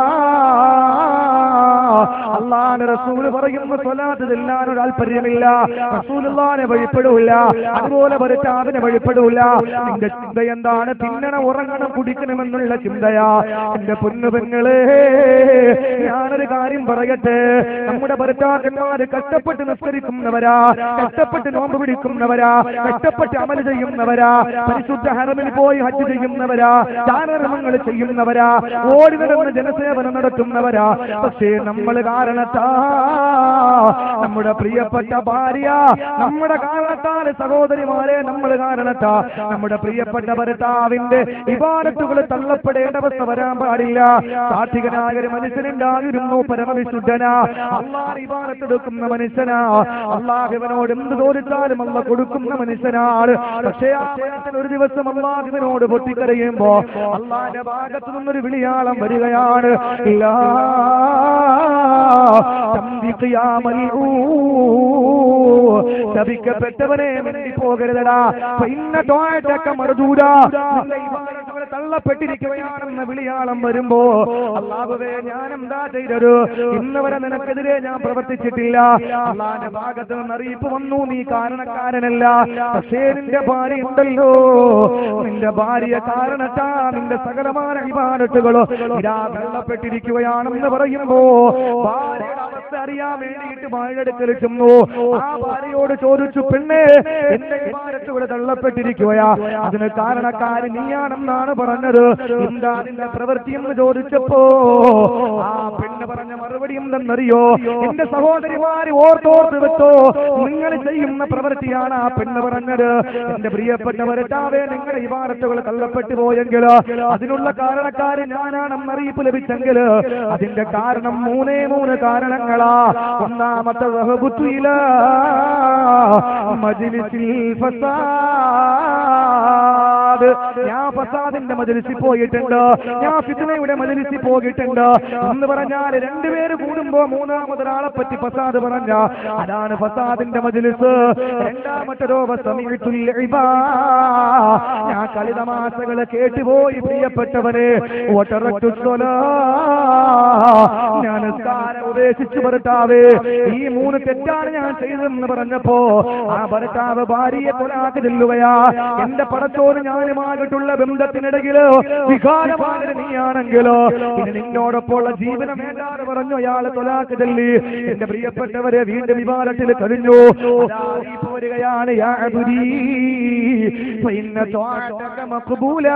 അള്ളാന്റെ റസൂല് പറയുന്ന സ്വലാത്ത് ചെല്ലാനൊരു താല്പര്യമില്ല റസൂലുള്ളാനെ വഴിപ്പെടൂല അതുപോലെ ഭരത്താവിനെ വഴിപ്പെടൂല നിന്റെ ചിന്ത എന്താണ് തിന്നണം ഉറങ്ങണം കുടിക്കണമെന്നുള്ള ചിന്തയാ എന്റെ പൊന്നു പെങ്ങളെ ഞാനൊരു കാര്യം പറയട്ടെ നമ്മുടെ ഭർത്താക്കന്മാര് കഷ്ടപ്പെട്ട് നിസ്കരിക്കുന്നവരാ കഷ്ടപ്പെട്ട് നോമ്പ് പിടിക്കുന്നവരാ കഷ്ടപ്പെട്ട് അമൽ ചെയ്യുന്നവരാ പരിശുദ്ധ ഹറമിൽ പോയി ഹജ്ജ് ചെയ്യുന്നവരാ ദാനധർമ്മങ്ങൾ ചെയ്യുന്നവരാ ഓടി നടന്ന് ജനസേവനം നടത്തുന്നവരാ പക്ഷേ നമ്മൾ കാരണത്താ നമ്മുടെ പ്രിയപ്പെട്ട ഭാര്യ നമ്മുടെ കാരണത്താൽ സഹോദരിമാരെ നമ്മൾ കാരണത്താ നമ്മുടെ പ്രിയപ്പെട്ട ഭർത്താവിന്റെ വിവാദത്തുകൾ തള്ളപ്പെടേണ്ട അവസ്ഥ വരാൻ പാടില്ല സാത്വികനായ ഒരു മനുഷ്യനുണ്ടായിരുന്നു പരമവിശുദ്ധനാ അള്ളാഹ് വിവാദത്തെടുക്കുന്ന മനുഷ്യനാ അള്ളാഹുവിനോട് എന്ത് ചോദിച്ചാലും അല്ല കൊടുക്കുന്ന മനുഷ്യനാണ് പക്ഷേ ആ ചേട്ടൻ ഒരു ദിവസം അള്ളാഹുവിനോട് പൊട്ടിക്കരയുമ്പോ അള്ളാഹിന്റെ ഭാഗത്തു നിന്നൊരു വിളിയാളം വരികയാണ് ഇല്ലാ ശപിക്കപ്പെട്ടവനെ വേണ്ടി പോകരുതടാ പിന്നെ തോഴട്ടൊക്കെ മറുതൂടാ തള്ളപ്പെട്ടിരിക്കുകയാണെന്ന വിളിയാളം വരുമ്പോ അള്ളാഹുവേ ഞാൻ എന്താ ചെയ്തത് ഇന്ന് വരെ നിനക്കെതിരെ ഞാൻ പ്രവർത്തിച്ചിട്ടില്ല അള്ളാന്റെ ഭാഗത്ത് നിന്ന് അറിയിപ്പ് വന്നു നീ കാരണക്കാരനല്ല പക്ഷേ നിന്റെ ഭാര്യ ഉണ്ടല്ലോ നിന്റെ ഭാര്യ കാരണത്താ നിന്റെ സകലമായ വിമാനത്തുകളോ ഇതാ തള്ളപ്പെട്ടിരിക്കുകയാണെന്ന് പറയുമ്പോ ഭാര്യയുടെ അവസ്ഥ അറിയാൻ വേണ്ടിയിട്ട് ഭാര്യയെടുക്കൽ ചെന്നു ആ ഭാര്യയോട് ചോദിച്ചു പെണ്ണേ എന്റെ വിമാനത്തുകൾ തള്ളപ്പെട്ടിരിക്കുകയാ അതിന് കാരണക്കാരൻ നീയാണെന്നാണ് പറഞ്ഞത് എന്താ നിന്റെ പ്രവൃത്തി എന്ന് ചോദിച്ചപ്പോ ആ പെണ്ണ് പറഞ്ഞ മറുപടി എന്തെന്നറിയോ എന്റെ സഹോദരിമാര് ഓർത്തോർത്ത് വെച്ചോ നിങ്ങൾ ചെയ്യുന്ന പ്രവൃത്തിയാണ് ആ പെണ്ണ് പറഞ്ഞത് എന്റെ പ്രിയപ്പെട്ട ഭരത്താവേ നിങ്ങളുടെ ഇവാരത്തുകൾ തള്ളപ്പെട്ടു പോയെങ്കിൽ അതിനുള്ള കാരണക്കാര് ഞാനാണെന്ന് അറിയിപ്പ് ലഭിച്ചെങ്കിൽ അതിന്റെ കാരണം മൂന്നേ മൂന്ന് കാരണങ്ങളാ ഒന്നാമത്തെ വഹബുത്തുയില മജിലിസിൽ ഫസാദ് ഞാൻ ഫസാദിന്റെ മജലിസിൽ പോയിട്ടുണ്ട് ഞാൻ ഫിത്നയുടെ മജലിസിൽ പോയിട്ടുണ്ട് എന്ന് പറഞ്ഞാൽ രണ്ടുപേര് കൂടി കൂടുമ്പോ മൂന്നാമതൊരാളെ പറ്റി ഫസാദ് പറഞ്ഞ അതാണ് ഫസാദിന്റെ മജിലിസ് രണ്ടാമത്തതോ സമീത്തുൽ ഇബാ. ഞാൻ കളിതമാശകള് കേട്ടുപോയി പ്രിയപ്പെട്ടവരെ ഒട്ടറക്കു സ്വലാ. ഞാൻ നിസ്കാരം ഉപേക്ഷിച്ചു ഭർത്താവേ ഈ മൂന്ന് തെറ്റാണ് ഞാൻ ചെയ്തതെന്ന് പറഞ്ഞപ്പോ ആ ഭർത്താവ് ഭാര്യയെ കൊലാക്ക് ചെല്ലുകയാ എന്റെ പടത്തോട് ഞാനുമായിട്ടുള്ള ബന്ധത്തിനിടയില് വികാരമാകരുത് നീയാണെങ്കിലോ ഇനി നിന്നോടൊപ്പമുള്ള ജീവനം വേണ്ടാതെ പറഞ്ഞു അയാളെ തൊലാക്ക് ചെല്ലി എന്റെ പ്രിയപ്പെട്ടവരെ വീണ്ടും വിവാദത്തിൽ കഴിഞ്ഞു അതാ ഈ പോരുകയാണ് യാ അബുദീ, ഫഇന്ന ത്വാഅതക മഖ്ബൂലാ.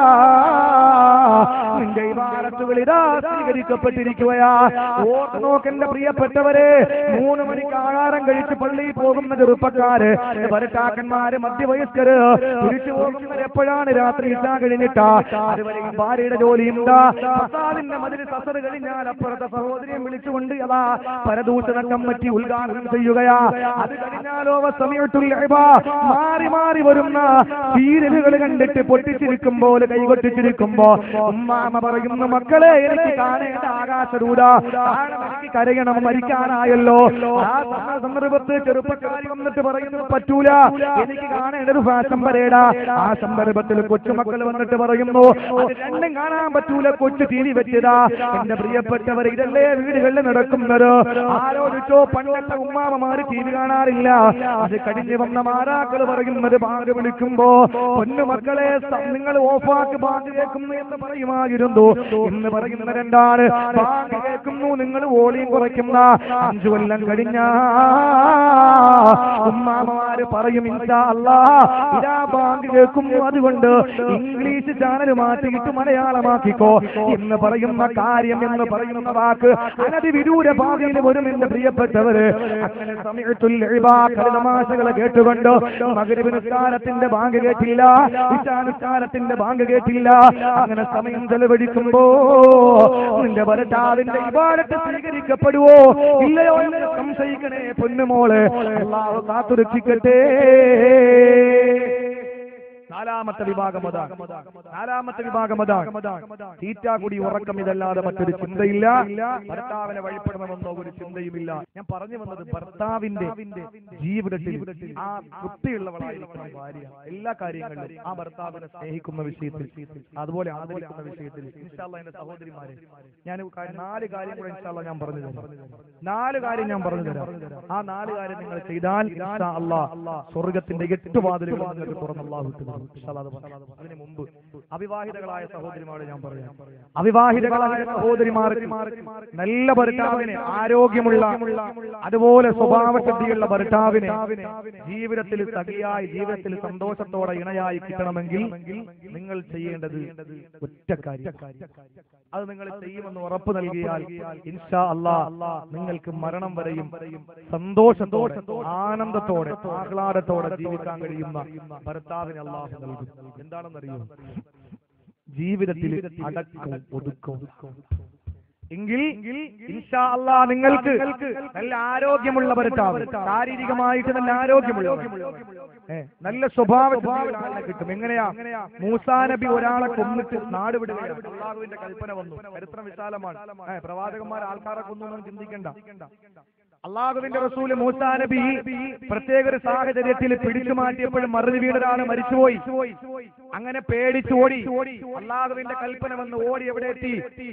നിന്റെ ഇബാദത്തുകൾ ഇതാ സ്വീകരിക്കപ്പെട്ടിരിക്കുകയാ ഓർത്ത് നോക്കെന്റെ പ്രിയപ്പെട്ടവരെ മൂന്ന് മണിക്ക് ആഹാരം കഴിച്ച് പള്ളിയിൽ പോകുന്ന ചെറുപ്പക്കാര് ഭരട്ടാക്കന്മാര് മധ്യവയസ്കര് തിരിച്ചു പോകുന്നത് എപ്പോഴാണ് രാത്രി ഇട്ടാ കഴിഞ്ഞിട്ടാ അതുവരെയും ഭാര്യയുടെ ജോലിയുണ്ടാ ഫസാദിന്റെ മതിൽ സസറ് കഴിഞ്ഞാൽ അപ്പുറത്തെ സഹോദരിയെ വിളിച്ചുകൊണ്ട് അതാ പരദൂഷണ കമ്മിറ്റി ഉദ്ഘാടനം ചെയ്യുകയാ അത് കഴിഞ്ഞാലോ സമയത്തുള്ള മാറി മാറി വരുന്ന സീരിയലുകൾ കണ്ടിട്ട് പൊട്ടിച്ചിരിക്കും പോലെ കൈകൊട്ടിച്ചിരിക്കുമ്പോ ഉമ്മാമ പറയുന്നു മക്കളെ എനിക്ക് കാണേണ്ട ആകാശരൂഢ കാരണം എനിക്ക് കരയണം മരിക്കാനായല്ലോ ആ സന്ദ- സന്ദർഭത്ത് ചെറുപ്പക്കാരി വന്നിട്ട് പറയുന്നു പറ്റൂല എനിക്ക് കാണേണ്ട ഒരു ഫാഷൻ പരേഡാ ആ സന്ദർഭത്തിൽ കൊച്ചുമക്കൾ വന്നിട്ട് പറയുന്നു അത് രണ്ടും കാണാൻ പറ്റൂല കൊച്ചു ടി വി വെച്ചതാ എന്റെ പ്രിയപ്പെട്ടവർ ഇതല്ലേ വീടുകളിൽ നടക്കുന്നത് ആലോചിച്ചോ പണ്ടത്തെ ഉമ്മാമമാര് ടി വി കാണാറില്ല അത് കഴിഞ്ഞ് വന്ന മാരാക്കൾ പറയുന്നത് ബാങ്ക് വിളിക്കുമ്പോ പൊന്നു മക്കളെ സ- നിങ്ങൾ ഓഫാക്ക് ബാങ്ക് കേൾക്കുന്നു എന്ന് പറയുമായിരുന്നു എന്ന് പറയുന്ന രണ്ടാണ് ബാങ്ക് കേൾക്കുന്നു നിങ്ങൾ വോളിയം കുറയ്ക്കുന്ന അഞ്ചു കൊല്ലം കഴിഞ്ഞ ഉമ്മാമമാര് പറയും ഇൻഷാ അല്ലാ ഇതാ ബാങ്ക് കേൾക്കുന്നു അതുകൊണ്ട് ഇംഗ്ലീഷ് ചാനൽ മാറ്റിയിട്ട് മലയാളമാക്കിക്കോ എന്ന് പറയുന്ന കാര്യം എന്ന് പറയുന്ന വാക്ക് അനധി വിദൂര ഭാവിയിൽ വരും എന്റെ പ്രിയപ്പെട്ടവര് അങ്ങനെ സമയത്തുൽ തമാശകളെ കേട്ടുകൊണ്ട് മകരവ് നിസ്കാരത്തിന്റെ ബാങ്ക് കേട്ടില്ല ഇശാനുസ്കാരത്തിന്റെ ബാങ്ക് കേട്ടില്ല അങ്ങനെ സമയം ചെലവഴിക്കുമ്പോ നിന്റെ ഭരട്ടാവിന്റെ ഇബാരത്ത് സ്വീകരിക്കപ്പെടുവോ ഇല്ലയോ എന്ന് സംശയിക്കണേ പൊന്നുമോള് അള്ളാഹു കാത്തുരക്ഷിക്കട്ടെ നാലാമത്തെ വിഭാഗം അതാണ് നാലാമത്തെ വിഭാഗം അതാണ് തീറ്റ കൂടി ഉറക്കം ഇതല്ലാതെ മറ്റൊരു ചിന്തയില്ല ഭർത്താവിനെ വഴിപ്പെടണമെന്നോ ഒരു ചിന്തയുമില്ല ഞാൻ പറഞ്ഞു വന്നത് ഭർത്താവിന്റെ ജീവിതത്തിൽ ആ തൃപ്തിയുള്ളവളായിരിക്കണം ഭാര്യ എല്ലാ കാര്യങ്ങളിലും ആ ഭർത്താവിനെ സ്നേഹിക്കുന്ന വിഷയത്തിൽ അതുപോലെ ആദരിക്കുന്ന വിഷയത്തിൽ ഇൻഷാല്ല എന്റെ സഹോദരിമാരെ ഞാൻ ക- നാല് കാര്യം കൂടെ ഇൻഷാല്ല ഞാൻ പറഞ്ഞു തരാം നാല് കാര്യം ഞാൻ പറഞ്ഞു തരാം ആ നാല് കാര്യം നിങ്ങൾ ചെയ്താൽ ഇൻഷാ അല്ലാ സ്വർഗത്തിന്റെ എട്ട് വാതിലുകൾ നിങ്ങൾക്ക് തുറന്ന് അല്ലാഹു ഇട്ടു തരും. ഇൻഷാ അല്ലാ അത് പറയാം. അതിന് മുമ്പ് അവിവാഹിതകളായ സഹോദരിമാരോട് ഞാൻ പറയാം അവിവാഹിതകളായ സഹോദരിമാർക്ക് നല്ല ഭർത്താവിനെ ആരോഗ്യമുള്ള അതുപോലെ സ്വഭാവശുദ്ധിയുള്ള ഭർത്താവിനെ ജീവിതത്തിൽ സഖിയായി ജീവിതത്തിൽ സന്തോഷത്തോടെ ഇണയായി കിട്ടണമെങ്കിൽ നിങ്ങൾ ചെയ്യേണ്ടത് ഒറ്റ കാര്യം അത് നിങ്ങൾ ചെയ്യുമെന്ന് ഉറപ്പ് നൽകിയാൽ ഇൻഷാ അല്ലാ നിങ്ങൾക്ക് മരണം വരെയും സന്തോഷത്തോടെ ആനന്ദത്തോടെ ആഹ്ലാദത്തോടെ ജീവിക്കാൻ കഴിയുന്ന ഭർത്താവിന് അള്ളാഹു നൽകും എന്താണെന്നറിയോ ജീവിതത്തിൽ അടക്കം ഒതുക്കും എങ്കിൽ ഇൻഷാ അല്ലാ നിങ്ങൾക്ക് നല്ല ആരോഗ്യമുള്ള ഭർത്താവ് ശാരീരികമായിട്ട് നല്ല ആരോഗ്യമുള്ള ഏ, നല്ല സ്വഭാവ ആളെ കിട്ടും എങ്ങനെയാ മൂസാ നബി ഒരാളെ കൊന്നിട്ട് നാട് വിടുകയാണ് അള്ളാഹുവിന്റെ കൽപ്പന വന്നു ചരിത്രം വിശാലമാണ് ഏ, പ്രവാചകന്മാർ ആൾക്കാരെ കൊന്നു എന്ന് ചിന്തിക്കണ്ട അള്ളാഹുവിന്റെ റസൂല് മൂസാ നബി പ്രത്യേക ഒരു സാഹചര്യത്തിൽ പിടിച്ചു മാറ്റിയപ്പോഴും മറുതി വീണൊരാണ് മരിച്ചുപോയി അങ്ങനെ പേടിച്ചോടി അള്ളാഹുവിന്റെ കൽപ്പന വന്ന് ഓടി എവിടെ എത്തി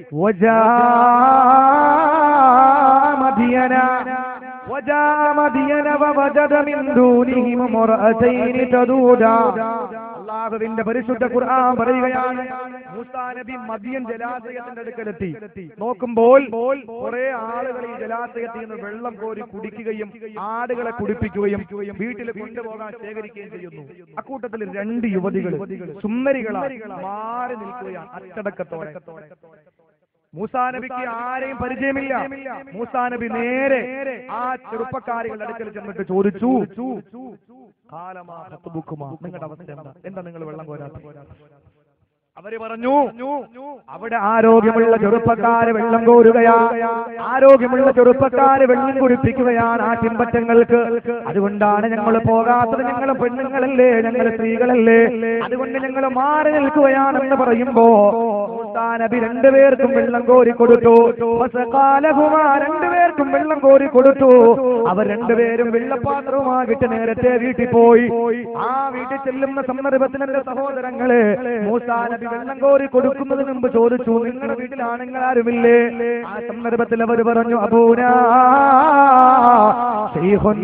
മദിയന وجاء مدين ووجد من دونهم امرأتين تذودان അള്ളാഹുവിന്റെ പരിശുദ്ധ ഖുർആൻ പറയുകയാണ് മൂസാ നബി മദിയൻ ജലാശയത്തിന്റെ അടുക്കലെത്തി നോക്കുമ്പോൾ കുറെ ആളുകൾ ഈ ജലാശയത്തിൽ നിന്ന് വെള്ളം കോരി കുടിക്കുകയും ആടുകളെ കുടിപ്പിക്കുകയും വീട്ടിൽ കൊണ്ടുപോകാൻ ശേഖരിക്കുകയും ചെയ്യുന്നു അക്കൂട്ടത്തിൽ രണ്ട് യുവതികൾ സുന്ദരികളായി മാറി നിൽക്കുകയാണ് അച്ചടക്കത്തോടെ മൂസാ നബിക്ക് ആരെയും പരിചയമില്ല മൂസാ നബി നേരെ ആ ചെറുപ്പക്കാരികളുടെ അടുക്കൽ ചെന്നിട്ട് ചോദിച്ചു കാലമാ ഹത്തുബുക്കുമാ നിങ്ങളുടെ അവസ്ഥ എന്താ എന്താ നിങ്ങൾ വെള്ളം കോരാത്ത അവര് പറഞ്ഞു അവിടെ ആരോഗ്യമുള്ള ചെറുപ്പക്കാര് വെള്ളം കോരുകയാ ആരോഗ്യമുള്ള ചെറുപ്പക്കാര് വെള്ളം കുടിപ്പിക്കുകയാണ് ആ ചിമ്പറ്റങ്ങൾക്ക് അതുകൊണ്ടാണ് ഞങ്ങൾ പോകാത്തത് ഞങ്ങൾ പെണ്ണുങ്ങളല്ലേ ഞങ്ങൾ സ്ത്രീകളല്ലേ അതുകൊണ്ട് ഞങ്ങൾ മാറി നിൽക്കുകയാണെന്ന് പറയുമ്പോ മൂസാ നബി രണ്ടുപേർക്കും വെള്ളം കോരി കൊടുത്തു ഫസഖാലഹുമാ രണ്ടുപേർക്കും വെള്ളം കോരി കൊടുത്തു അവർ രണ്ടുപേരും വെള്ളപ്പാത്രവുമാകിട്ട് നേരത്തെ വീട്ടിൽ പോയി ആ വീട്ടിൽ ചെല്ലുന്ന സന്ദർഭത്തിൽ എന്റെ സഹോദരങ്ങളെ മൂസാ നബി വെള്ളം കോരി കൊടുക്കുന്നതിന് മുമ്പ് ചോദിച്ചു നിങ്ങളുടെ വീട്ടിൽ ആണുങ്ങൾ ആരുമില്ലേ ആ സന്ദർഭത്തിൽ അവർ പറഞ്ഞു അബൂനാ ശൈഖുൻ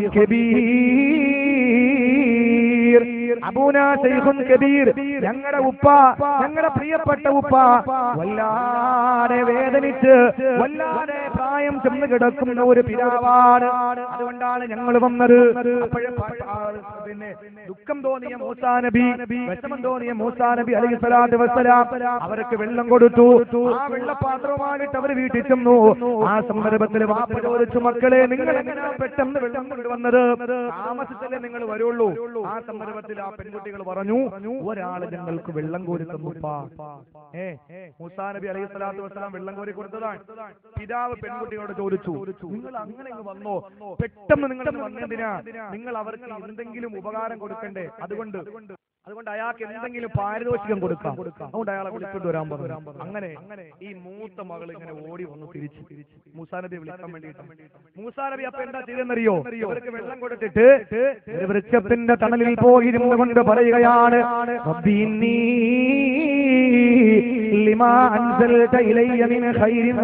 കബീർ അബൂനാ ശൈഖുൻ കബീർ ഞങ്ങളുടെ ഉപ്പ ഞങ്ങളുടെ പ്രിയപ്പെട്ട ഉപ്പ വല്ലാതെ വേദനിച്ച് വല്ലാതെ പ്രായം ചെന്ന് കിടക്കുന്ന ഒരു പിതാവാണ് അതുകൊണ്ടാണ് ഞങ്ങൾ വന്നത് അപ്പോഴേ പ- ആ, പിന്നെ ദുഃഖം തോന്നിയ മൂസാ നബി വിഷമം തോന്നിയ മൂസാ നബി അലൈഹി സ്വലാത്തു വസ്സലാം അവർക്ക് വെള്ളം കൊടുത്തു ആ വെള്ളപാത്രവുമായിട്ട് അവർ വീട്ടിൽ ചെന്നു ആ സന്ദർഭത്തിൽ വാപ്പ ചോദിച്ചു മക്കളെ നിങ്ങൾ എങ്ങനെയാ പെട്ടെന്ന് വെള്ളം കൊണ്ടുവന്നത് താമസിച്ചല്ലേ നിങ്ങൾ വരുള്ളൂ ആ സന്ദർഭത്തിൽ ആ പെൺകുട്ടികൾ പറഞ്ഞു ഒരാള് ഞങ്ങൾക്ക് വെള്ളം കോരി തന്നുപ്പാ ഏ മൂസാ നബി അലൈഹി സ്വലാത്തു വസ്സലാം വെള്ളം കോരി കൊടുത്തതാണ് പിതാവ് പെൺകുട്ടിയോട് ചോദിച്ചു നിങ്ങൾ അങ്ങനെ ഇങ്ങ് വന്നോ പെട്ടെന്ന് നിങ്ങൾ ഇങ്ങ് വന്നതിനാ നിങ്ങൾ അവർക്ക് എന്തെങ്കിലും ഉപകാരം കൊടുക്കണ്ടേ അതുകൊണ്ട് അതുകൊണ്ട് അയാൾക്ക് എന്തെങ്കിലും പാരിതോഷികം കൊടുക്കാം അതുകൊണ്ട് അയാളെ വിളിച്ചോണ്ട് വരാൻ പറഞ്ഞു അങ്ങനെ ഈ മൂത്ത മകൾ ഇങ്ങനെ ഓടി വന്നു തിരിച്ചു മൂസാ നബി വിളിക്കാൻ വേണ്ടിയിട്ട് മൂസാ നബി അപ്പൊ എന്താ ചെയ്തെന്നറിയോ ഇവർക്ക് വെള്ളം കൊടുത്തിട്ട് ഒരു വൃക്ഷത്തിന്റെ തണലിൽ പോയിരുന്നു കൊണ്ട് പറയുകയാണ് റബ്ബി ഇന്നി ലിമാ അൻസൽത ഇലയ്യ മിൻ ഖൈരിൻ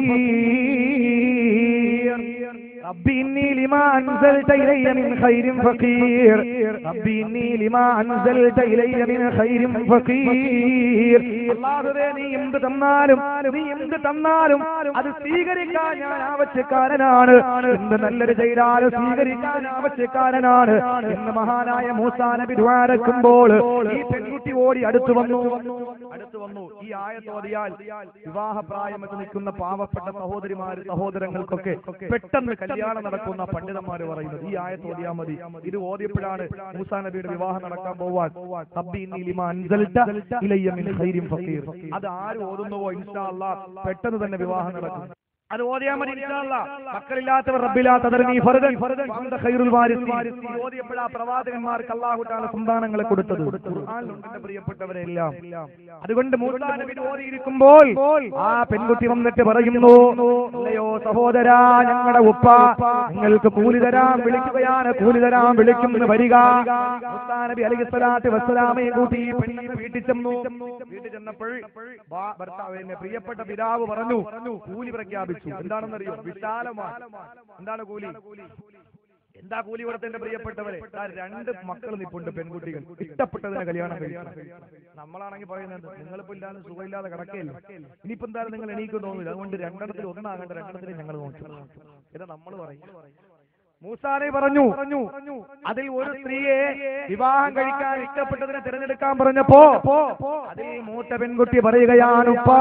ഫഖീർ ربي إني لما أنزلت إلي من خير فقير ربي إني لما أنزلت إلي من خير فقير അല്ലാഹുവേ നീ എന്ത് തന്നാലും നീ എന്ത് തന്നാലും അത് സ്വീകരിക്കാൻ ഞാൻ ആവശ്യക്കാരനാണ് എന്ത് നല്ലൊരു ചെയ്താലും സ്വീകരിക്കാൻ ആവശ്യക്കാരനാണ് എന്ന് മഹാനായ മൂസാ നബി ദ്വാരക്കുമ്പോൾ ഈ പെൺകുട്ടി ഓടി അടുത്തു വന്നു അടുത്തു വന്നു ഈ ആയത്തോതിയാൽ വിവാഹപ്രായമെന്ന് നിൽക്കുന്ന പാവപ്പെട്ട സഹോദരിമാര് സഹോദരങ്ങൾക്കൊക്കെ പെട്ടെന്ന് കല്യാണം നടക്കുന്ന പണ്ഡിതന്മാര് പറയുന്നത് ഈ ആയത്ത് ഓതിയാ മതി ഇത് ഓതിയപ്പോഴാണ് മൂസാ നബിയുടെ വിവാഹം നടക്കാൻ പോവാൻ റബ്ബി ഇന്നി ലിമാ അൻസൽത ഇലയ്യ മിൻ ഖൈരിൻ ഫഖീർ അത് ആര് ഓതുന്നുവോ ഇൻഷാ അല്ലാഹ് പെട്ടെന്ന് തന്നെ വിവാഹം നടക്കും അത് ഓതിയാ മതി ഇൻഷാ അല്ലാഹ് മക്കളില്ലാത്തവർ റബ്ബില്ലാത്തവർ നീ ഫർദൻ ഫർദൻ ഖൈറുൽ വാരിസീൻ ഓതിയപ്പോഴാ പ്രവാചകന്മാർക്ക് അല്ലാഹു തആല സന്താനങ്ങളെ കൊടുത്തത് ഖുർആനിലുണ്ട് എന്റെ പ്രിയപ്പെട്ടവരെല്ലാം അതുകൊണ്ട് മൂസാ നബി ഓതിയിരിക്കുമ്പോൾ ആ പെൺകുട്ടി വന്നിട്ട് പറയുന്നു അല്ലയോ സഹോദരാ ഞങ്ങളുടെ ഉപ്പ നിങ്ങൾക്ക് കൂലി തരാൻ വിളിക്കുകയാണ് കൂലി തരാൻ വിളിക്കുന്നു വരിക മൂസാ നബി അലൈഹി സ്വലാത്തു വസ്സലാമയെ കൂട്ടി ഈ പെണ്ണിനെ വീട്ടിൽ ചെന്നു വീട്ടിൽ ചെന്നപ്പോൾ ബാ- ഭർത്താവ് എന്നെ പ്രിയപ്പെട്ട പിതാവ് പറഞ്ഞു കൂലി പ്രഖ്യാപിച്ചു എന്താണെന്നറിയോ വിശാലമാണ് എന്താണ് കൂലി എന്താ കൂലി കൊടുത്ത എന്റെ പ്രിയപ്പെട്ടവരെ ദാ രണ്ട് മക്കൾ നിപ്പുണ്ട് പെൺകുട്ടികൾ ഇഷ്ടപ്പെട്ടതിനെ കല്യാണം കഴിച്ചു നമ്മളാണെങ്കിൽ പറയുന്നത് നിങ്ങളിപ്പോ ഇല്ലാതെ സുഖമില്ലാതെ കിടക്കയില്ല ഇനിയിപ്പോ എന്തായാലും നിങ്ങൾ എണീക്കും തോന്നില്ല അതുകൊണ്ട് രണ്ടെണ്ണത്തിൽ ഒന്നാകേണ്ട രണ്ടെണ്ണത്തിൽ ഞങ്ങൾ നോക്കി ഇത് നമ്മൾ പറയും മൂസാനെ പറഞ്ഞു അതിൽ ഒരു സ്ത്രീയെ വിവാഹം കഴിക്കാൻ ഇഷ്ടപ്പെട്ടതിനെ തിരഞ്ഞെടുക്കാൻ പറഞ്ഞപ്പോ അതിൽ മൂത്ത പെൺകുട്ടി പറയുകയാണ് ഉപ്പാ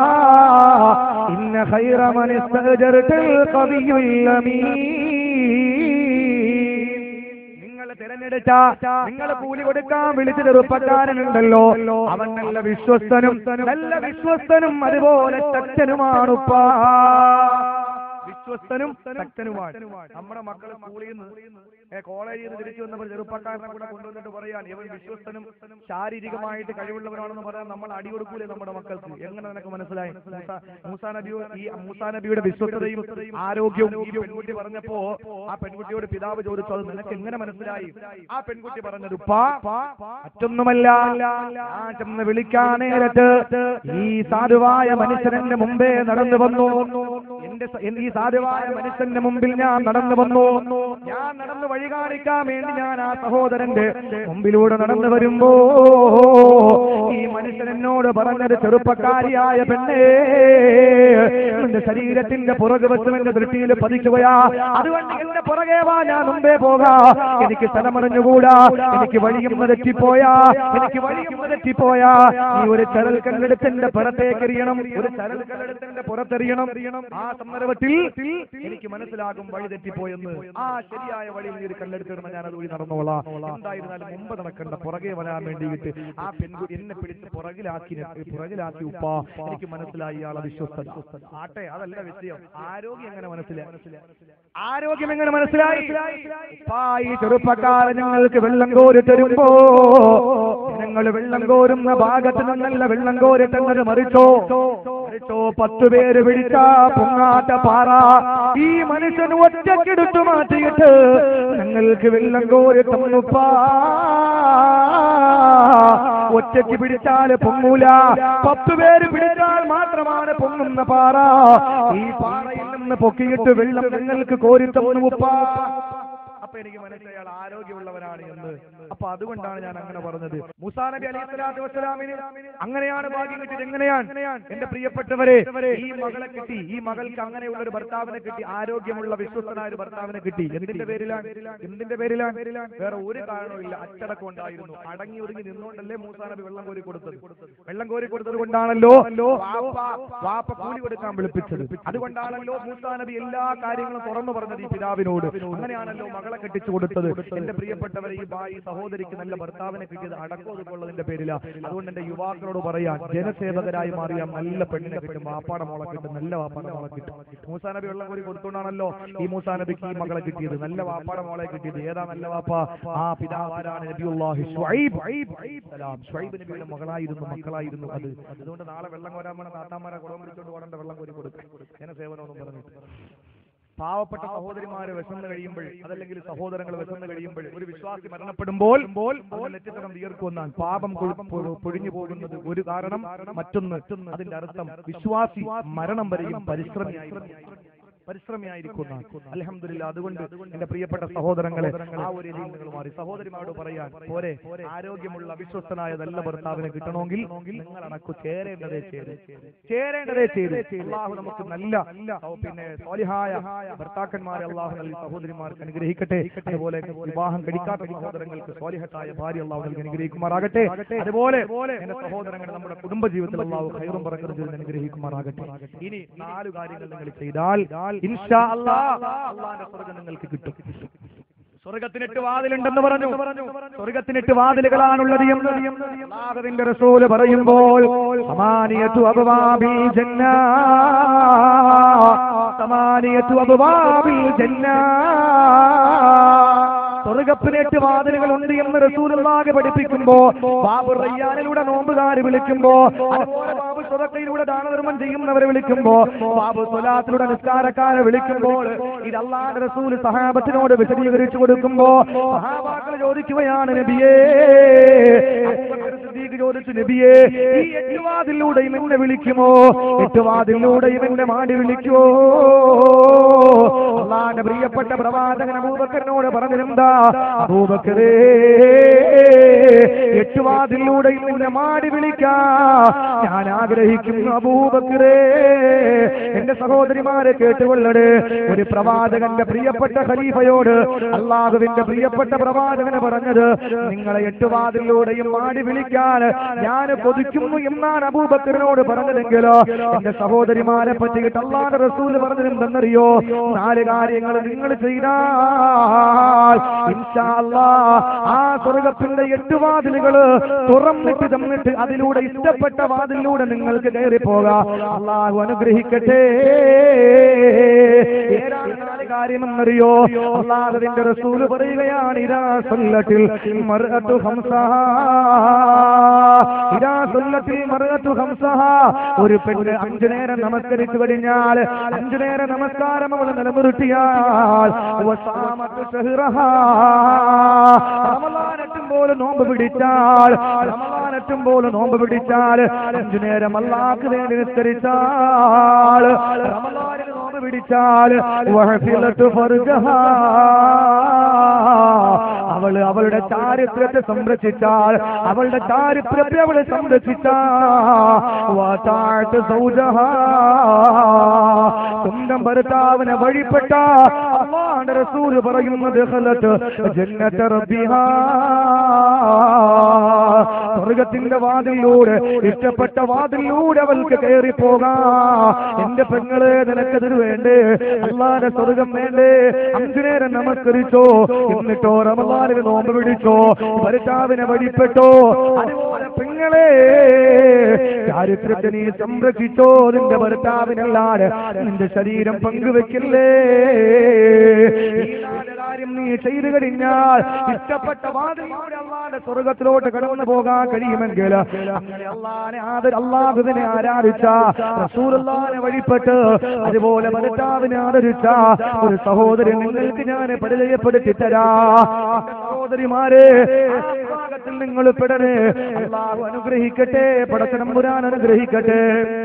ഇന്ന ഖൈറ മൻ ഇസ്തഅജർതൽ ഖവിയുൽ അമീൻ നിങ്ങൾ തിരഞ്ഞെടുത്ത നിങ്ങൾ കൂലി കൊടുക്കാൻ വിളിച്ച ചെറുപ്പക്കാരനുണ്ടല്ലോ അവൻ നല്ല വിശ്വസ്തനും നല്ല വിശ്വസ്തനും അതുപോലെ ശക്തനുമാണുപ്പാ വിശ്വസ്തനും ശക്തനുമാണ് നമ്മുടെ മക്കൾ സ്കൂളിൽ നിന്ന് ഏ, കോളേജിൽ നിന്ന് തിരിച്ചു വന്നപ്പോൾ ചെറുപ്പക്കാരനെ കൂടെ കൊണ്ടുവന്നിട്ട് പറയാൻ ഇവൻ വിശ്വസ്തനും ശാരീരികമായിട്ട് കഴിവുള്ളവനാണെന്ന് പറയാൻ നമ്മൾ അടി കൊടുക്കൂലേ നമ്മുടെ മക്കൾക്ക് എങ്ങനെ നിനക്ക് മനസ്സിലായി മൂസ- മൂസാ നബിയോ ഈ മൂസാ നബിയുടെ വിശ്വസ്തതയും ആരോഗ്യവും ഈ പെൺകുട്ടി പറഞ്ഞപ്പോ ആ പെൺകുട്ടിയോട് പിതാവ് ചോദിച്ചു അത് നിനക്ക് എങ്ങനെ മനസ്സിലായി ആ പെൺകുട്ടി പറഞ്ഞത് ഉപ്പാ മറ്റൊന്നുമല്ല ആ ചെന്ന് വിളിക്കാൻ നേരത്ത് ഈ സാധുവായ മനുഷ്യന്റെ മുമ്പേ നടന്നു വന്നു എന്റെ സ- ഈ സാധുവായ മനുഷ്യന്റെ മുമ്പിൽ ഞാൻ നടന്നു വന്നു ഞാൻ നടന്ന് വഴി കാണിക്കാൻ വേണ്ടി ഞാൻ ആ സഹോദരന്റെ മുമ്പിലൂടെ നടന്നു വരുമ്പോ ഈ മനുഷ്യൻ എന്നോട് പറഞ്ഞത് ചെറുപ്പക്കാരിയായ പെണ്ണേ എന്റെ ശരീരത്തിന്റെ പുറകെ വെച്ചും എന്റെ ദൃഷ്ടിയിൽ പതിക്കുകയാ അതുകൊണ്ട് എന്റെ പുറകെ വാ ഞാൻ മുമ്പേ പോകാ എനിക്ക് സ്ഥലമറിഞ്ഞുകൂടാ എനിക്ക് വഴിയും തെറ്റിപ്പോയാ എനിക്ക് വഴിയും തെറ്റിപ്പോയാ നീ ഒരു ചരൽ കല്ലെടുത്ത് എന്റെ പുറത്തേക്ക് എറിയണം ഒരു ചരൽ കല്ലെടുത്ത് എന്റെ പുറത്തെറിയണം ആ സന്ദർഭത്തിൽ എനിക്ക് മനസ്സിലാകും വഴി തെറ്റിപ്പോയെന്ന് ആ ശരിയായ വഴിയിൽ നീ ഒരു കല്ലെടുത്തിടുന്ന ഞാൻ അത് വഴി നടന്നോളാം എന്തായിരുന്നാലും മുമ്പ് നടക്കണ്ട പുറകെ വരാൻ വേണ്ടിയിട്ട് ആ പെൺകുട്ടി എന്നെ പിടിച്ച് പുറകിലാക്കി പുറകിലാക്കി ഉപ്പ എനിക്ക് മനസ്സിലായി ഇയാളെ വിശ്വസ്തത ആട്ടെ അതല്ല വിഷയം ആരോഗ്യം എങ്ങനെ മനസ്സിലായി ആരോഗ്യം എങ്ങനെ മനസ്സിലായി ഉപ്പാ, ഈ ചെറുപ്പക്കാരൻ ഞങ്ങൾക്ക് വെള്ളം കോരി തരുമ്പോ ഞങ്ങൾ വെള്ളം കോരുന്ന ഭാഗത്ത് നിന്നല്ല വെള്ളം കോരിട്ടെന്നത് മറിച്ചോ മറിച്ചോ പത്തു പേര് പിടിച്ച പൊങ്ങാത്ത പാറ ഈ മനുഷ്യൻ ഒറ്റക്കെടുത്തു മാറ്റിയിട്ട് ഞങ്ങൾക്ക് വെള്ളം കോരി തന്നുപ്പാ ഒറ്റയ്ക്ക് പിടിച്ചാൽ പൊങ്ങൂല പത്ത് പേര് പിടിച്ചാൽ മാത്രമാണ് പൊങ്ങുന്ന പാറ ഈ പാറയിൽ നിന്ന് പൊക്കിയിട്ട് വെള്ളം നിങ്ങൾക്ക് കോരി തന്നു ഉപ്പാ അപ്പൊ എനിക്ക് മനസ്സിലായി അയാൾ ആരോഗ്യമുള്ളവനാണ് എന്ന് അപ്പൊ അതുകൊണ്ടാണ് ഞാൻ അങ്ങനെ പറഞ്ഞത് മുസാ നബി അലൈഹി സ്വലാത്തു വസ്സലാമിന് അങ്ങനെയാണ് ഭാഗ്യം കിട്ടിയത് എങ്ങനെയാണ് എന്റെ പ്രിയപ്പെട്ടവരെ ഈ മകളെ കിട്ടി ഈ മകൾക്ക് അങ്ങനെയുള്ള ഒരു ഭർത്താവിനെ കിട്ടി ആരോഗ്യമുള്ള വിശ്വസ്തനായ ഒരു ഭർത്താവിനെ കിട്ടി എന്തിന്റെ പേരിലാണ് എന്തിന്റെ പേരിലാണ് വേറെ ഒരു കാരണവുമില്ല അച്ചടക്കം ഉണ്ടായിരുന്നു അടങ്ങി ഒതുങ്ങി നിന്നുകൊണ്ടല്ലേ മൂസാ നബി വെള്ളം കോരി കൊടുത്തത് വെള്ളം കോരി കൊടുത്തത് കൊണ്ടാണല്ലോ വാപ്പ വാപ്പ കൂലി കൊടുക്കാൻ വിളിപ്പിച്ചത് അതുകൊണ്ടാണല്ലോ മൂസാ നബി എല്ലാ കാര്യങ്ങളും തുറന്നു പറഞ്ഞത് ഈ പിതാവിനോട് അങ്ങനെയാണല്ലോ മകളെ കെട്ടിച്ചു കൊടുത്തത് എന്റെ പ്രിയപ്പെട്ടവരെ ഈ ഭായി സഹോദരിക്ക് നല്ല ഭർത്താവിനെ കിട്ടിയത് അടക്കമൊതുക്കുള്ളതിന്റെ പേരില അതുകൊണ്ട് എന്റെ യുവാക്കളോട് പറയാൻ ജനസേവകരായി മാറിയ നല്ല പെണ്ണിനെ കിട്ടും വാപ്പാടെ മോളെ കിട്ടും നല്ല വാപ്പാടെ മോളെ കിട്ടും മൂസാ നബി വെള്ളം കോരി കൊടുത്തോണ്ടാണല്ലോ ഈ മൂസാ നബിക്ക് ഈ മകളെ കിട്ടിയത് നല്ല വാപ്പാടെ മോളെ കിട്ടിയത് ഏതാ നല്ല വാപ്പ ആ പിതാവാരാണ് നബിയുല്ലാഹി ഷുഐബ് സലാം ഷുഐബ് നബിയുടെ മകളായിരുന്നു മക്കളായിരുന്നു അത് അതുകൊണ്ട് നാളെ വെള്ളം കോരാൻ വേണം താത്താമാരെ കുടം പിടിച്ചോണ്ട് ഓടേണ്ട വെള്ളം കോരി കൊടുക്കും ജനസേവനമൊന്നും പറഞ്ഞിട്ട് പാവപ്പെട്ട സഹോദരിമാര് വിശന്ന് കഴിയുമ്പോൾ അതല്ലെങ്കിൽ സഹോദരങ്ങൾ വിശന്ന് കഴിയുമ്പോൾ ഒരു വിശ്വാസി മരണപ്പെടുമ്പോൾ അവന്റെ നെറ്റിത്തരം വിയർക്കുമെന്നാണ് പാപം കൊഴു- പൊ- പൊഴിഞ്ഞു പോകുന്നത് ഒരു കാരണം മറ്റൊന്ന് അതിന്റെ അർത്ഥം വിശ്വാസി മരണം വരെയും പരിശ്രമിയായിരിക്കും പരിശ്രമിയായിരിക്കുന്ന അലഹമില്ല അതുകൊണ്ട് എന്റെ പ്രിയപ്പെട്ട സഹോദരങ്ങളെ ആ ഒരു രീതിയിൽ നിങ്ങൾ മാറി സഹോദരിമാരോട് പറയാൻ പോരെ ആരോഗ്യമുള്ള വിശ്വസ്തനായ നല്ല ഭർത്താവിനെ കിട്ടണമെങ്കിൽ നിങ്ങൾ അണക്കു ചേരേണ്ടതേ ചേരും ചേരേണ്ടതേ ചേരും അള്ളാഹു നമുക്ക് നല്ല ഓ, പിന്നെ സ്വാലിഹായ ഭർത്താക്കന്മാരെ അള്ളാഹു നൽകി സഹോദരിമാർക്ക് അനുഗ്രഹിക്കട്ടെ അതുപോലെ വിവാഹം കഴിക്കാത്ത സഹോദരങ്ങൾക്ക് സ്വാലിഹത്തായ ഭാര്യ അള്ളാഹു നൽകി അനുഗ്രഹിക്കുമാറാകട്ടെ അതുപോലെ എന്റെ സഹോദരങ്ങൾ നമ്മുടെ കുടുംബ ജീവിതത്തിൽ അള്ളാഹു ഖൈറും പറക്കുന്നത് ചെയ്ത് അനുഗ്രഹിക്കുമാറാകട്ടെ ഇനി നാല് കാര്യങ്ങൾ നിങ്ങൾ ചെയ്താൽ ഇൻഷാ അല്ലാ അള്ളാന്റെ സ്വർഗം നിങ്ങൾക്ക് കിട്ടും സ്വർഗത്തിനെട്ട് വാതിലുണ്ടെന്ന് പറഞ്ഞു സ്വർഗത്തിനെട്ട് വാതിലുകളാണുള്ളത് എന്ന് അല്ലാഹുവിന്റെ റസൂല് പറയുമ്പോൾ സമാനിയത്തു അബ്വാബിൽ ജന്ന സമാനിയത്തു അബ്വാബിൽ ജന്ന സ്വർഗത്തിനെട്ട് വാതിലുകൾ ഉണ്ട് എന്ന് റസൂലുള്ളാഹി പഠിപ്പിക്കുമ്പോ ബാബു റയ്യാനിലൂടെ നോമ്പുകാര് വിളിക്കുമ്പോ അതുപോലെ ബാബു സ്വതക്കയിലൂടെ ദാനധർമ്മം ചെയ്യുന്നവരെ വിളിക്കുമ്പോ ബാബു സ്വലാത്തിലൂടെ നിസ്കാരക്കാരെ വിളിക്കുമ്പോൾ ഇത് അള്ളാഹുന്റെ റസൂൽ സഹാബത്തിനോട് വിശദീകരിച്ചു കൊടുക്കുമ്പോ സഹാബാക്കൾ ചോദിക്കുകയാണ് നബിയേ അബൂബക്കർ സിദ്ദീഖ് ചോദിച്ചു നബിയേ ഈ എട്ട് വാതിലൂടെയും എന്നെ വിളിക്കുമോ എട്ട് വാതിലൂടെയും എന്നെ മാടി വിളിക്കുമോ അള്ളാന്റെ പ്രിയപ്പെട്ട പ്രവാചകൻ അബൂബക്കറിനോട് പറഞ്ഞിരുന്നാ അബൂബക്കറേ എട്ട് വാതിലൂടെയും എന്നെ മാടി വിളിക്കാ ഞാൻ ആഗ്രഹിക്കുന്നു അബൂബക്കറേ എന്റെ സഹോദരിമാരെ കേട്ടുകൊള്ളട് ഒരു പ്രവാചകന്റെ പ്രിയപ്പെട്ട ഖലീഫയോട് അള്ളാഹുവിന്റെ പ്രിയപ്പെട്ട പ്രവാചകന് പറഞ്ഞത് നിങ്ങളെ എട്ട് വാതിലൂടെയും മാടി വിളിക്കാൻ ഞാൻ കൊതിക്കുന്നു എന്നാണ് അബൂബക്കറിനോട് പറഞ്ഞതെങ്കിലോ എന്റെ സഹോദരിമാരെ പറ്റിയിട്ട് അള്ളാഹ് റസൂൽ പറഞ്ഞിരുന്നെന്നറിയോ നാല് കാര്യങ്ങൾ നിങ്ങൾ ചെയ്താൽ ഇൻഷാ അല്ലാ, ആ സ്വർഗത്തിന്റെ എട്ട് വാതിലുകൾ തുറന്നിട്ട് തന്നിട്ട് അതിലൂടെ ഇഷ്ടപ്പെട്ട വാതിലൂടെ നിങ്ങൾക്ക് കയറി പോകാം അള്ളാഹു അനുഗ്രഹിക്കട്ടെ ഏതാണ് നാല് കാര്യമെന്നറിയോ അള്ളാഹുവിന്റെ റസൂല് പറയുകയാണ് ഇതാ സല്ലത്തിൽ മർഅത്തു ഹംസഹ ഇതാ സല്ലത്തിൽ മർഅത്തു ഹംസഹ ഒരു പെണ്ണ് അഞ്ചു നേരം നമസ്കരിച്ചു കഴിഞ്ഞാൽ അഞ്ചു നേരം നമസ്കാരം അവൾ നിലനിർത്തിയാൽ വസാമത്ത് ഷഹ്റഹ. റമളാനെത്തും പോലെ നോമ്പ് പിടിച്ചാൽ റമളാനെത്തും പോലെ നോമ്പ് പിടിച്ചാൽ അഞ്ചു നേരം അള്ളാഹ്ക്ക് വേണ്ടി നിസ്കരിച്ചാൽ റമളാനിന് നോമ്പ് പിടിച്ചാൽ വഹഫിലത്തു ഫർജഹാ. അവള് അവളുടെ ചാരിത്രത്തെ സംരക്ഷിച്ചാൽ അവളുടെ ചാരിത്രത്തെ അവള് സംരക്ഷിച്ചാട്ട് സൗജഹ സ്വന്തം ഭർത്താവിനെ വഴിപ്പെട്ട അള്ളാഹ് അള്ളാന്റെ റസൂല് പറയുന്നത് ഖലത്ത് ജന്നത റബ്ബിഹാ സ്വർഗത്തിന്റെ വാതിലൂടെ ഇഷ്ടപ്പെട്ട വാതിലൂടെ അവൾക്ക് കയറി പോകാ എന്റെ പെങ്ങളെ നിനക്കതിന് വേണ്ടേ അള്ളാന്റെ സ്വർഗം വേണ്ടേ അഞ്ചു നേരം നമസ്കരിച്ചോ എന്നിട്ടോ റമദാനിന് നോമ്പ് പിടിച്ചോ ഭർത്താവിനെ വഴിപ്പെട്ടോ അതുപോലെ പെങ്ങളെ ചാരിത്രത്തെ നീ സംരക്ഷിച്ചോ നിന്റെ ഭർത്താവിനല്ലാതെ നിന്റെ ശരീരം പങ്കുവെക്കില്ലേ ഈ നാല് കാര്യം നീ ചെയ്തു കഴിഞ്ഞാൽ ഇഷ്ടപ്പെട്ട വാതിലൂടെ അള്ളാന്റെ സ്വർഗത്തിലോട്ട് കടന്നു പോകാൻ കഴിയുമെങ്കിൽ അങ്ങനെ അള്ളാനെ ആദര അള്ളാഹുവിനെ ആരാധിച്ച റസൂലുള്ളാനെ വഴിപ്പെട്ട് അതുപോലെ ഭർത്താവിനെ ആദരിച്ച ഒരു സഹോദരൻ നിങ്ങൾക്ക് ഞാൻ പരിചയപ്പെടുത്തി തരാ സഹോദരിമാരെ ആ വിഭാഗത്തിൽ നിങ്ങൾ പെടണേ അള്ളാഹു അനുഗ്രഹിക്കട്ടെ പടച്ചനമ്പുരാൻ അനുഗ്രഹിക്കട്ടെ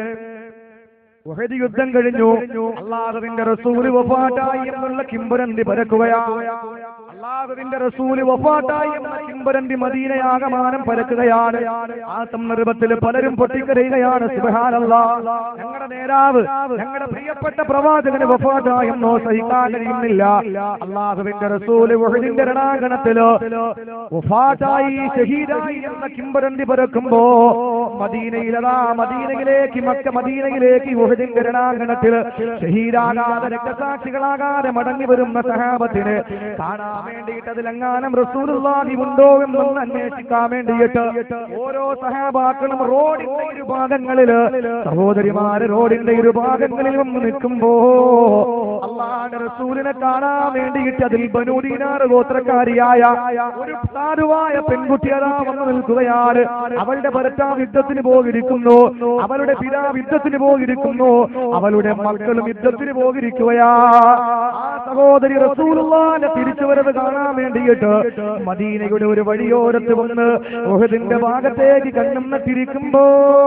ഉഹദ് യുദ്ധം കഴിഞ്ഞു അള്ളാഹുവിന്റെ റസൂല് വഫാട്ടായി എന്നുള്ള കിംബരന്തി പരക്കുകയാ അള്ളാഹുവിന്റെ റസൂല് വഫാട്ടായി എന്ന കിംബരന്തി മദീനയാകമാനം പരക്കുകയാണ് ആ സന്ദർഭത്തിൽ പലരും പൊട്ടിക്കരയുകയാണ് സുബഹാനല്ലാ ഞങ്ങളുടെ നേതാവ് ഞങ്ങളുടെ പ്രിയപ്പെട്ട പ്രവാചകന് വഫാട്ടായെന്നോ സഹിക്കാൻ കഴിയുന്നില്ല അള്ളാഹുവിന്റെ റസൂല് ഉഹദിന്റെ രണാങ്കണത്തില് വഫാട്ടായി ഷഹീദായി എന്ന കിംബരന്തി പരക്കുമ്പോ മദീനയിലതാ മദീനയിലേക്ക് മക്ക മദീനയിലേക്ക് ഉഹദിന്റെ രണാങ്കണത്തിൽ ഷഹീദാകാതെ രക്തസാക്ഷികളാകാതെ മടങ്ങി വരുന്ന സഹാബത്തിന് കാണാൻ വേണ്ടിയിട്ട് അതിലെങ്ങാനും റസൂലുള്ളാഹി ഉണ്ടോ എന്നൊന്ന് അന്വേഷിക്കാൻ വേണ്ടിയിട്ട് ഓരോ സഹാബാക്കളും റോഡിന്റെ ഇരുഭാഗങ്ങളില് സഹോദരിമാര് റോഡിന്റെ ഇരുഭാഗങ്ങളിൽ വന്ന് നിൽക്കുമ്പോ അള്ളാന്റെ റസൂലിനെ കാണാൻ വേണ്ടിയിട്ട് അതിൽ ബനൂദീനാർ ഗോത്രക്കാരിയായ ഒരു സാധുവായ പെൺകുട്ടി അതാ വന്ന് നിൽക്കുകയാണ് അവളുടെ ഭർത്താവ് യുദ്ധത്തിന് പോയിരിക്കുന്നു അവളുടെ പിതാവ് യുദ്ധത്തിന് പോയിരിക്കുന്നു അവളുടെ മക്കളും യുദ്ധത്തിന് പോയിരിക്കുകയാ ആ സഹോദരി റസൂലുള്ളാന്റെ തിരിച്ചുവരവ് കാണാൻ വേണ്ടിയിട്ട് മദീനയുടെ ഒരു വഴിയോരത്ത് വന്ന് ഉഹദിന്റെ ഭാഗത്തേക്ക് കണ്ണും നട്ടിരിക്കുമ്പോൾ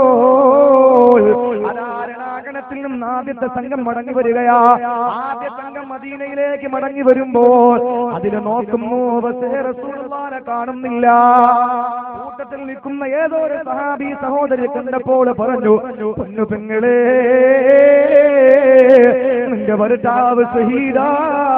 അതാരണാകണത്തിൽ നിന്ന് ആദ്യത്തെ സംഘം മടങ്ങി വരികയാ ആദ്യ സംഘം മദീനയിലേക്ക് മടങ്ങി വരുമ്പോൾ അതിന് നോക്കുന്നു പക്ഷേ റസൂലുള്ളാനെ കാണുന്നില്ല കൂട്ടത്തിൽ നിൽക്കുന്ന ഏതോ ഒരു സഹാബി സഹോദരി കണ്ടപ്പോൾ പറഞ്ഞു പൊന്നു പെങ്ങളെ നിന്റെ ഭർത്താവ് സഹീദായി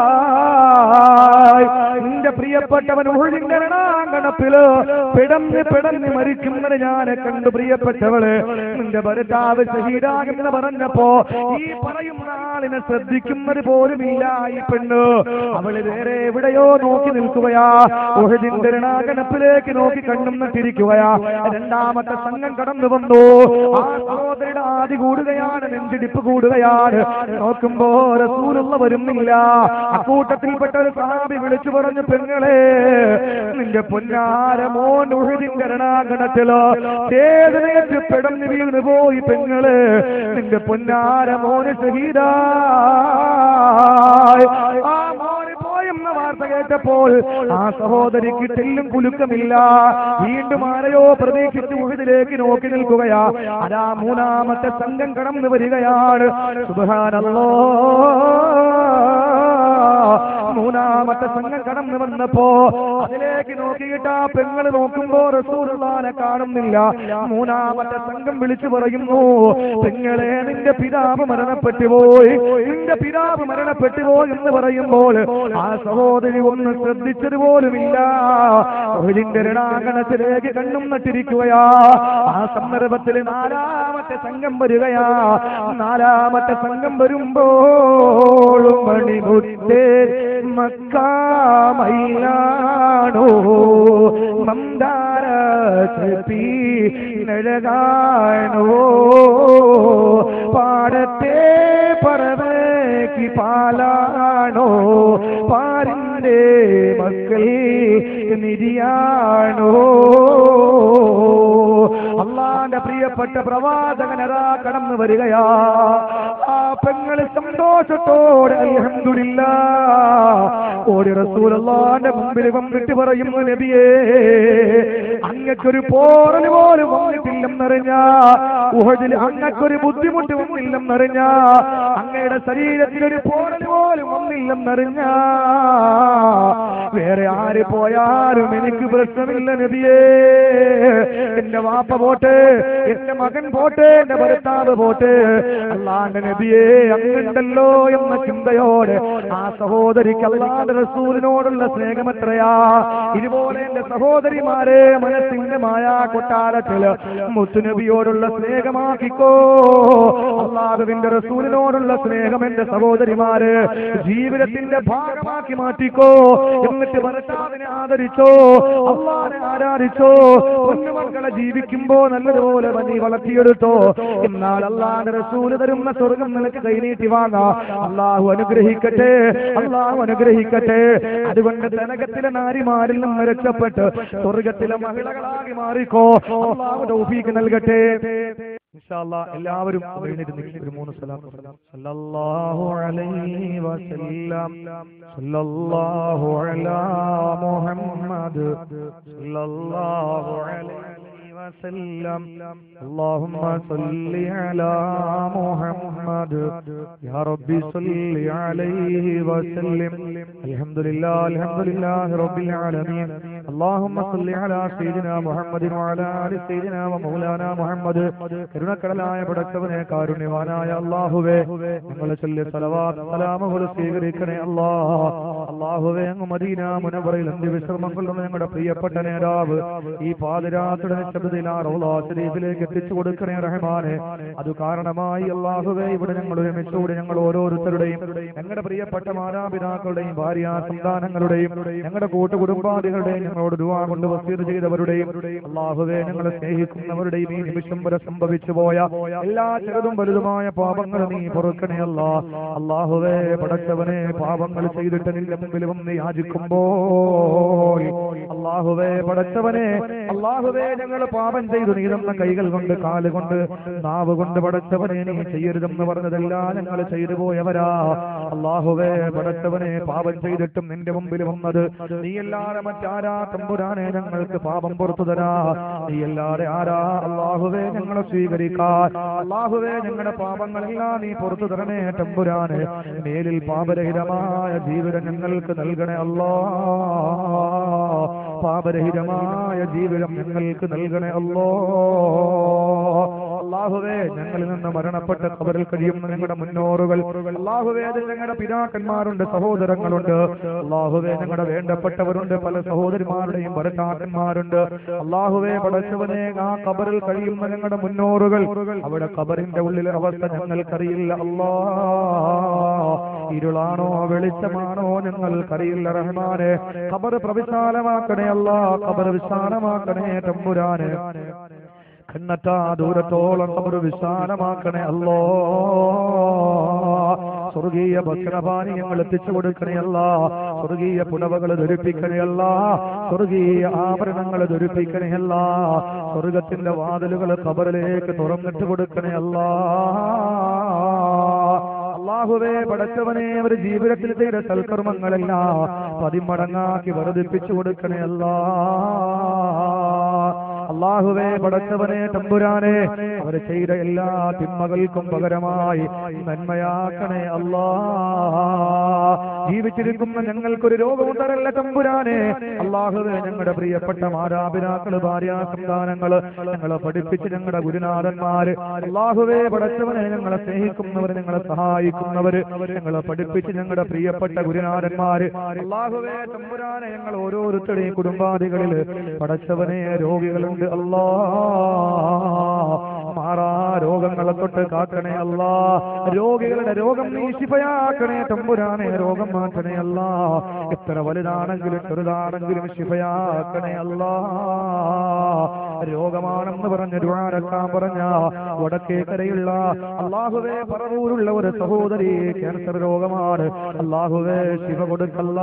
നിന്റെ പ്രിയപ്പെട്ടവൻ ഉഴുതിന്റെ രണാങ്കണത്തില് പിടന്ന് പിടന്ന് മരിക്കുന്നത് ഞാൻ കണ്ടു പ്രിയപ്പെട്ടവള് നിന്റെ ഭർത്താവ് ഷഹീദാകുമെന്ന് പറഞ്ഞപ്പോ ഈ പറയുന്ന ആളിനെ ശ്രദ്ധിക്കുന്നത് പോലുമില്ല ഈ പെണ്ണ് അവള് വേറെ എവിടെയോ നോക്കി നിൽക്കുകയാ ഉഹദിന്റെ രണാങ്കണത്തിലേക്ക് നോക്കി കണ്ണും നട്ടിരിക്കുകയാ രണ്ടാമത്തെ സംഘം കടന്നു വന്നു ആ സഹോദരിയുടെ ആദി കൂടുകയാണ് നെഞ്ചിടിപ്പ് കൂടുകയാണ് നോക്കുമ്പോ റസൂലുള്ള വരുന്നില്ല അക്കൂട്ടത്തിൽപ്പെട്ട ഒരു സഹാബി വിളിച്ചു പറഞ്ഞു പെങ്ങളെ നിന്റെ പൊന്നാര മോൻ ഉഴുതിന്റെ രണാങ്കണത്തില് ചേതനയറ്റ് പെടന്ന് വീണ് പോയി പെങ്ങള് നിന്റെ പൊന്നാര മോന് ശഹീദായി ആ മോന് പോയെന്ന വാർത്ത കേട്ടപ്പോൾ ആ സഹോദരിക്ക് തെല്ലും കുലുക്കമില്ല വീണ്ടും ആരെയോ പ്രതീക്ഷിച്ച് ഉഴുതിലേക്ക് നോക്കി നിൽക്കുകയാ അതാ മൂന്നാമത്തെ സംഘം കടന്നു വരികയാണ് സുബാനല്ലോ മൂന്നാമത്തെ സംഘം കടന്നു വന്നപ്പോ അതിലേക്ക് നോക്കിയിട്ട് ആ പെങ്ങൾ നോക്കുമ്പോ റസൂലുള്ളാനെ കാണുന്നില്ല മൂന്നാമത്തെ സംഘം വിളിച്ചു പറയുന്നു പെങ്ങളെ നിന്റെ പിതാവ് മരണപ്പെട്ടു പോയി നിന്റെ പിതാവ് മരണപ്പെട്ടു പോയി എന്ന് പറയുമ്പോൾ ആ സഹോദരി ഒന്ന് ശ്രദ്ധിച്ചത് പോലുമില്ല ഒരിന്റെ രണാങ്കണത്തിലേക്ക് കണ്ണും നട്ടിരിക്കുകയാ ആ സന്ദർഭത്തിൽ നാലാമത്തെ സംഘം വരികയാ നാലാമത്തെ സംഘം വരുമ്പോഴും മണിമുത്തേ മക്കാമയിലാണോ മന്ദാര ചെപ്പി നഴകാണോ പാടത്തെ പറവയ്ക്ക് പാലാണോ പാരിന്റെ മക്കൾ നിര്യാണോ അള്ളാന്റെ പ്രിയപ്പെട്ട പ്രവാചകനരാ കടന്നു വരികയാ ആ പെങ്ങള് സന്തോഷത്തോടെ അൽഹംദുലില്ല ഓടി റസൂലല്ലാന്റെ മുമ്പിൽ വന്നിട്ട് പറയുന്നു നബിയേ അങ്ങക്കൊരു പോറൽ പോലും വന്നിട്ടില്ലെന്നറിഞ്ഞ ഉഹദിൽ അങ്ങക്കൊരു ബുദ്ധിമുട്ട് വന്നില്ലെന്നറിഞ്ഞ അങ്ങയുടെ ശരീരത്തിൽ ഒരു പോറൽ പോലും വന്നില്ലെന്നറിഞ്ഞ വേറെ ആര് പോയാലും എനിക്ക് പ്രശ്നമില്ല നബിയേ എന്റെ വാപ്പ പോട്ടെ എന്റെ മകൻ പോട്ടെ എന്റെ ഭർത്താവ് പോട്ടെ അള്ളാന്റെ നബിയേ അങ്ങുണ്ടല്ലോ എന്ന ചിന്തയോടെ ആ സഹോദരിക്ക് അള്ളാന്റെ റസൂലിനോടുള്ള സ്നേഹം എത്രയാ ഇതുപോലെ എന്റെ സഹോദരിമാരെ മനസ്സിന്റെ മായാ കൊട്ടാരത്തില് മുത്തുനബിയോടുള്ള സ്നേഹമാക്കിക്കോ അള്ളാഹുവിന്റെ റസൂലിനോടുള്ള സ്നേഹം എന്റെ സഹോദരിമാര് ജീവിതത്തിന്റെ ഭാഗമാക്കി മാറ്റിക്കോ എന്നിട്ട് ഭർത്താവിനെ ആദരിച്ചോ അള്ളാനെ ആരാധിച്ചോ പൊന്നുമക്കളെ ജീവിക്കുമ്പോ നല്ലതുപോലെ നീ വളർത്തിയെടുത്തോ എന്നാൽ അള്ളാന്റെ റസൂല് തരുന്ന സ്വർഗം നിനക്ക് കൈനീട്ടി വാങ്ങാ അള്ളാഹു അനുഗ്രഹിക്കട്ടെ അള്ളാഹു അനുഗ്രഹിക്കട്ടെ അതുകൊണ്ട് തനകത്തിലെ നാരിമാരിൽ നിന്ന് രക്ഷപ്പെട്ട് സ്വർഗത്തിലെ മഹിളകളാಗಿ മാറിക്കോ അള്ളാഹു തൗഫീക്ക് നൽകട്ടെ ഇൻഷാ അല്ലാ എല്ലാവരും എഴുന്നേറ്റ് നിൽക്കും ഒരു മൂന്ന് സലാത്ത് സല്ലല്ലാഹു അലൈഹി വസല്ലം സല്ലല്ലാഹു അലാ മുഹമ്മദ് സല്ലല്ലാഹു അലൈഹി وسلم اللهم صل على محمد يا ربي صل عليه وسلم الحمد لله الحمد لله رب العالمين اللهم صل على سيدنا محمد وعلى آل سيدنا ومولانا محمد കരുണക്കടലായ പടച്ചവനെ കാരുണ്യവാനായ അള്ളാഹുവേ ഞങ്ങളെ ചൊല്ലിയ സലവാത്ത് സലാമുകൾ സ്വീകരിക്കണേ അല്ലാ അള്ളാഹുവേ അങ്ങ് മദീന മുനവറയിൽ അന്ത്യവിശ്രമം കൊള്ളുന്ന ഞങ്ങളുടെ പ്രിയപ്പെട്ട നേതാവ് ഈ പാതിരാത്രിയുടെ നിശബ്ദയിൽ ആ റൗളാ ശരീഫിലേക്ക് എത്തിച്ചു കൊടുക്കണേ റഹ്മാനെ അത് കാരണമായി അള്ളാഹുവേ ഇവിടെ ഞങ്ങൾ ഒരുമിച്ചുകൂടി ഞങ്ങൾ ഓരോരുത്തരുടെയും ഞങ്ങളുടെ പ്രിയപ്പെട്ട മാതാപിതാക്കളുടെയും ഭാര്യ സന്താനങ്ങളുടെയും ഞങ്ങളുടെ കൂട്ടുകുടുംബാദികളുടെയും ഞങ്ങളോട് ദുവാ കൊണ്ട് വസീർ ചെയ്തവരുടെയും അള്ളാഹുവേ ഞങ്ങളെ സ്നേഹിക്കുന്നവരുടെയും ഈ നിമിഷം വരെ സംഭവിച്ചു പോയ എല്ലാ ചെറുതും വലുതുമായ പാപങ്ങൾ നീ പൊറുക്കണേ അല്ല അള്ളാഹുവേ പടച്ചവനെ പാപങ്ങൾ ചെയ്തിട്ട് നിന്റെ മുമ്പിലും നീ യാചിക്കുമ്പോൾ അള്ളാഹുവേ പടച്ചവനെ അള്ളാഹുവേ ഞങ്ങൾ പാപം ചെയ്തു നീ തന്ന കൈകൾ കൊണ്ട് കാല് കൊണ്ട് നാവ് കൊണ്ട് പടച്ചവനെ നീ ചെയ്യരുതെന്ന് പറഞ്ഞതെല്ലാം ഞങ്ങൾ ചെയ്തു പോയവരാ അള്ളാഹുവേ പടച്ചവനെ പാപം ചെയ്തിട്ടും നിന്റെ മുമ്പിൽ വന്നത് നീ അല്ലാതെ മറ്റാരാ തമ്പുരാനെ ഞങ്ങൾക്ക് പാപം പുറത്തു തരാ നീ അല്ലാതെ ആരാ അള്ളാഹുവേ ഞങ്ങളെ സ്വീകരിക്കാൻ അള്ളാഹുവേ ഞങ്ങളുടെ പാപങ്ങളെല്ലാം നീ പുറത്തു തരണേ തമ്പുരാനെ മേലിൽ പാപരഹിതമായ ജീവിതം ഞങ്ങൾക്ക് നൽകണേ അല്ലാ പാപരഹിതമായ ജീവിതം ഞങ്ങൾക്ക് നൽകണേ അല്ലോ അള്ളാഹുവേ ഞങ്ങളിൽ നിന്ന് മരണപ്പെട്ട കബറിൽ കഴിയുന്ന ഞങ്ങളുടെ മുന്നോറുകൾ അള്ളാഹുവേ അത് ഞങ്ങളുടെ പിതാക്കന്മാരുണ്ട് സഹോദരങ്ങളുണ്ട് അള്ളാഹുവേ ഞങ്ങളുടെ വേണ്ടപ്പെട്ടവരുണ്ട് പല സഹോദരിമാരുടെയും ഭരതാക്കന്മാരുണ്ട് അള്ളാഹുവേ പടച്ചവനെ ആ കബറിൽ കഴിയുന്ന ഞങ്ങളുടെ മുന്നോറുകൾ അവിടെ കബറിന്റെ ഉള്ളിലെ അവസ്ഥ ഞങ്ങൾക്കറിയില്ല അല്ലാ ഇരുളാണോ വെളിച്ചമാണോ ഞങ്ങൾക്കറിയില്ല റഹ്മാനെ ഖബർ പ്രവിശാലമാക്കണേ അല്ല ഖബർ വിശാലമാക്കണേ തമ്പുരാന് കണ്ണറ്റാ ദൂരത്തോളം ഖബർ വിശാലമാക്കണേ അല്ലോ സ്വർഗീയ ഭക്ഷണപാനീയങ്ങൾ എത്തിച്ചു കൊടുക്കണയല്ല സ്വർഗീയ പുടവകൾ ധരിപ്പിക്കണയല്ല സ്വർഗീയ ആഭരണങ്ങൾ ധരിപ്പിക്കണയല്ല സ്വർഗത്തിന്റെ വാതിലുകൾ ഖബറിലേക്ക് തുറന്നിട്ട് കൊടുക്കണയല്ല അള്ളാഹുവേ പടച്ചവനെ അവർ ജീവിതത്തിൽ ചെയ്ത സൽക്കർമ്മങ്ങളെല്ലാം പതിമടങ്ങാക്കി വർദ്ധിപ്പിച്ചു കൊടുക്കണയല്ല അള്ളാഹുവേ പടച്ചവനെ തമ്പുരാനെ അവർ ചെയ്ത എല്ലാ തിന്മകൾക്കും പകരമായി നന്മയാക്കണേ അല്ലാ ജീവിച്ചിരിക്കുന്ന ഞങ്ങൾക്കൊരു രോഗമുണ്ടല്ല തമ്പുരാനെ അള്ളാഹുവേ ഞങ്ങളുടെ പ്രിയപ്പെട്ട മാതാപിതാക്കള് ഭാര്യ സന്താനങ്ങള് ഞങ്ങളെ പഠിപ്പിച്ച് ഞങ്ങളുടെ ഗുരുനാഥന്മാര് അള്ളാഹുവേ പടച്ചവനെ ഞങ്ങളെ സ്നേഹിക്കുന്നവർ ഞങ്ങളെ സഹായിക്കുന്നവര് ഞങ്ങളെ പഠിപ്പിച്ച് ഞങ്ങളുടെ പ്രിയപ്പെട്ട ഗുരുനാഥന്മാര് അള്ളാഹുവേ തമ്പുരാനെ ഞങ്ങൾ ഓരോരുത്തരുടെയും കുടുംബാദികളിൽ പടച്ചവനെ രോഗികളുണ്ട് അല്ലാ മാറാ രോഗങ്ങളെ തൊട്ട് കാക്കണേ അല്ലാ രോഗികളുടെ രോഗം നീ ശിഫയാക്കണേ തമ്പുരാനെ രോഗം മാറ്റണേ അല്ലാ എത്ര വലുതാണെങ്കിലും ചെറുതാണെങ്കിലും ശിഫയാക്കണേ അല്ലാ രോഗമാണെന്ന് പറഞ്ഞ് ദ്വാരക്കാൻ പറഞ്ഞ വടക്കേക്കരയുള്ള അള്ളാഹുവേ പറവൂരുള്ള ഒരു സഹോദരി ക്യാൻസർ രോഗമാണ് അള്ളാഹുവേ ശിവ കൊടുക്കല്ല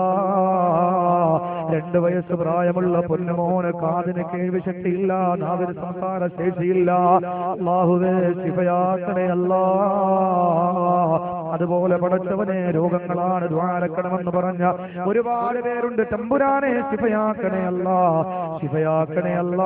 രണ്ട് വയസ്സ് പ്രായമുള്ള പൊന്നുമോന് കാതിന് കേൾവി ശക്തിയില്ല നാവിന് സംസാര ശേഷിയില്ല അള്ളാഹുവേ ശിഫയാക്കണേ അല്ലാ അതുപോലെ പടച്ചവനെ രോഗങ്ങളാണ് ദ്വാരക്കണമെന്ന് പറഞ്ഞ ഒരുപാട് പേരുണ്ട് തമ്പുരാനെ ശിഫയാക്കണേ അല്ല ശിഫയാക്കണേ അല്ല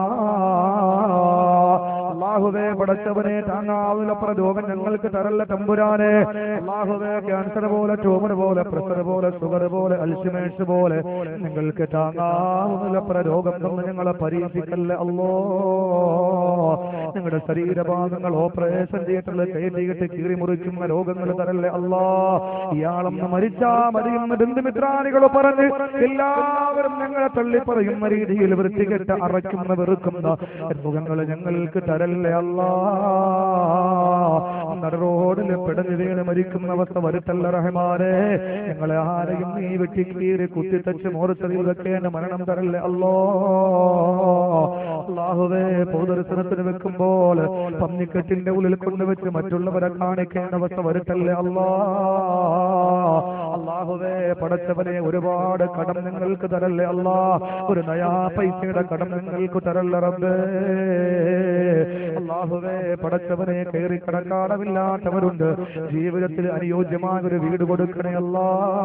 അള്ളാഹുവേ പടച്ചവനെ താങ്ങാവുന്നപ്പുറ രോഗം ഞങ്ങൾക്ക് തരല്ല തമ്പുരാനെ അള്ളാഹുവേ ക്യാൻസർ പോലെ ട്യൂമർ പോലെ പ്രഷർ പോലെ ഷുഗർ പോലെ അൽഷിമേഴ്സ് പോലെ നിങ്ങൾക്ക് താങ്ങാവുന്നപ്പുറ രോഗം തന്ന് ഞങ്ങളെ പരീക്ഷിക്കല്ലേ അല്ലോ നിങ്ങളുടെ ശരീരഭാഗങ്ങൾ ഓപ്പറേഷൻ തിയേറ്ററിൽ കയറ്റിയിട്ട് കീറി മുറിക്കുന്ന രോഗങ്ങൾ തരല്ലേ അല്ലാ ഇയാളൊന്ന് മരിച്ചാ മതിയെന്ന് ബന്ധുമിത്രാദികൾ പറഞ്ഞ് എല്ലാവരും ഞങ്ങളെ തള്ളി പറയുന്ന രീതിയിൽ വൃത്തികെട്ട അറയ്ക്കുന്ന വെറുക്കുന്ന മുഖങ്ങൾ ഞങ്ങൾക്ക് തരല്ലേ അല്ലാ നടുറോഡിൽ പിടഞ്ഞു വീണ് മരിക്കുന്ന അവസ്ഥ വരുത്തല്ല റഹ്മാനെ ഞങ്ങളെ ആരെയും നീ വെട്ടിക്കീറി കുത്തിത്തച്ച് മോർച്ചതിൽ വെക്കേണ്ട മരണം തരല്ലേ അല്ലോ അള്ളാഹുവേ പൊതുദർശനത്തിന് വെക്കുമ്പോൾ പന്നിക്കെട്ടിന്റെ ഉള്ളിൽ കൊണ്ടുവച്ച് മറ്റുള്ളവരെ കാണിക്കേണ്ട അവസ്ഥ വരുത്തല്ലേ അല്ലാ അള്ളാഹുവേ പടച്ചവനെ ഒരുപാട് കടം നിങ്ങൾക്ക് തരല്ലേ അല്ലാ ഒരു നയാ പൈസയുടെ കടം നിങ്ങൾക്ക് തരല്ല റബ്ബേ അള്ളാഹുവേ പടച്ചവനെ കയറി കടക്കാടമില്ലാത്തവരുണ്ട് ജീവിതത്തിൽ അനുയോജ്യമായ ഒരു വീട് കൊടുക്കണേ അല്ലാ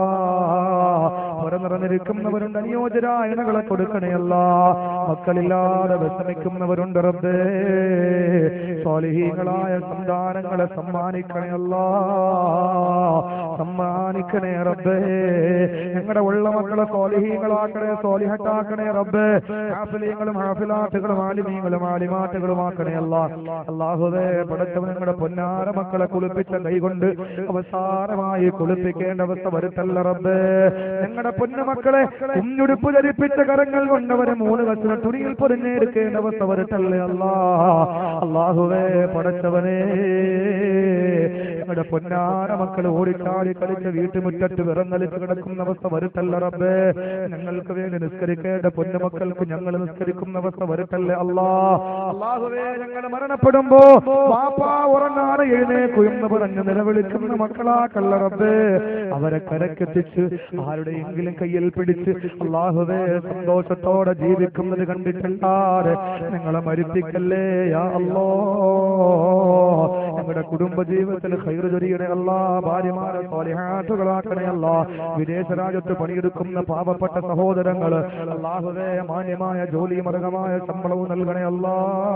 നിറഞ്ഞിരിക്കുന്നവരുണ്ട് അനുയോജ്യരായ ഇണകളെ കൊടുക്കണേ അല്ലാ മക്കളില്ലാതെ വിഷമിക്കുന്നവരുണ്ട് റബ്ബേ സ്വാലിഹീങ്ങളായ സന്താനങ്ങളെ സമ്മാനിക്കണേ അല്ലാ സമ്മാനിക്കണേ റബ്ബേ ഞങ്ങളുടെ ഉള്ള മക്കളെ സ്വാലിഹീങ്ങളാക്കണേ സ്വാലിഹട്ടാക്കണേ റബ്ബേ ഹാഫിലീങ്ങളും ഹാഫിലാട്ടുകളും ആലിമീങ്ങളും ആലിമാട്ടുകളും ആക്കണേ അല്ലാ അള്ളാഹുവേ പടച്ചവൻ ഞങ്ങളുടെ പൊന്നാര മക്കളെ കുളിപ്പിച്ച കൈകൊണ്ട് അവസാനമായി കുളിപ്പിക്കേണ്ട അവസ്ഥ വരുത്തല്ല റബ്ബേ ഞങ്ങളുടെ പൊന്നുമക്കളെ കുഞ്ഞുടുപ്പ് ധരിപ്പിച്ച കരങ്ങൾ കൊണ്ടവരെ മൂന്ന് കസിന് തുണിയിൽ പൊതിഞ്ഞെടുക്കേണ്ട അവസ്ഥ വരുത്തല്ലേ അല്ലാ അള്ളാഹുവേ പടച്ചവനേ ഞങ്ങളുടെ പൊന്നാര മക്കൾ ഓടിച്ചാടി കളിച്ച് വീട്ടുമുറ്റത്ത് വിറങ്ങലിച്ച് കിടക്കുന്ന അവസ്ഥ വരുത്തല്ല റബ്ബേ ഞങ്ങൾക്ക് വേണ്ടി നിസ്കരിക്കേണ്ട പൊന്നുമക്കൾക്ക് ഞങ്ങൾ നിസ്കരിക്കുന്ന അവസ്ഥ വരുത്തല്ലേ അല്ലാ അള്ളാഹുവേ ഞങ്ങൾ മരണപ്പെടുമ്പോ വാപ്പാ ഉറങ്ങാതെ എഴുന്നേക്കുമെന്ന് പറഞ്ഞ് നിലവിളിക്കുന്ന മക്കളാ കള്ള റബ്ബേ അവരെ കരക്കെത്തിച്ച് ആരുടെയെങ്കിലും കയ്യിൽ പിടിച്ച് അള്ളാഹുവേ സന്തോഷത്തോടെ ജീവിക്കുന്നത് കണ്ടിട്ടല്ലാതെ ഞങ്ങളെ മരിപ്പിക്കല്ലേ യാ അല്ലോ ഞങ്ങളുടെ കുടുംബ ജീവിതത്തിൽ ഹൈറ് ചൊരിയണേ അല്ല ഭാര്യമാരെ സ്വാലിഹാറ്റുകളാക്കണേ അല്ല വിദേശ രാജ്യത്ത് പണിയെടുക്കുന്ന പാവപ്പെട്ട സഹോദരങ്ങൾ അള്ളാഹുവേ മാന്യമായ ജോലി മൃഗമായ ശമ്പളവും നൽകണേ അല്ല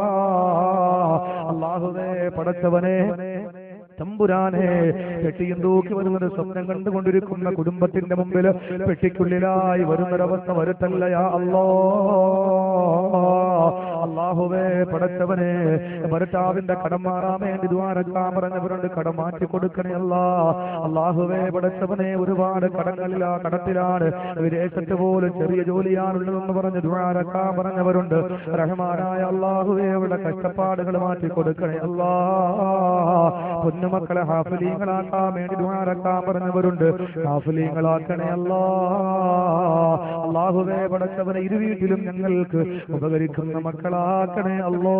അള്ളാഹുവേ പടച്ചവനെ തമ്പുരാനെ പെട്ടിയും തൂക്കി വരുന്നത് സ്വപ്നം കണ്ടുകൊണ്ടിരിക്കുന്ന കുടുംബത്തിന്റെ മുമ്പിൽ പെട്ടിക്കുള്ളിലായി വരുന്നൊരവസ്ഥ വരുത്തല്ലയാ അല്ലോ അള്ളാഹുവേ പടച്ചവനെ ഭർത്താവിന്റെ കടം മാറാൻ വേണ്ടി ദ്വാരക്കാൻ പറഞ്ഞവരുണ്ട് കടം മാറ്റി കൊടുക്കണേ അല്ല അള്ളാഹുവേ പടച്ചവനെ ഒരുപാട് കടങ്ങളിലാ കടത്തിലാണ് വിദേശത്ത് പോലും ചെറിയ ജോലിയാണുള്ളതെന്ന് പറഞ്ഞ് ദ്വാരക്കാൻ പറഞ്ഞവരുണ്ട് റഹ്മാനായ അള്ളാഹുവേ അവരുടെ കഷ്ടപ്പാടുകൾ മാറ്റി കൊടുക്കണേ അല്ലാ പൊന്നുമക്കളെ ഹാഫലീങ്ങളാക്കാൻ വേണ്ടി ദ്വാരക്കാൻ പറഞ്ഞവരുണ്ട് ഹാഫലീങ്ങളാക്കണേ അല്ലാ അള്ളാഹുവേ പടച്ചവനെ ഇരു വീട്ടിലും ഞങ്ങൾക്ക് ഉപകരിക്കുന്ന മക്കളാക്കണേ അല്ലോ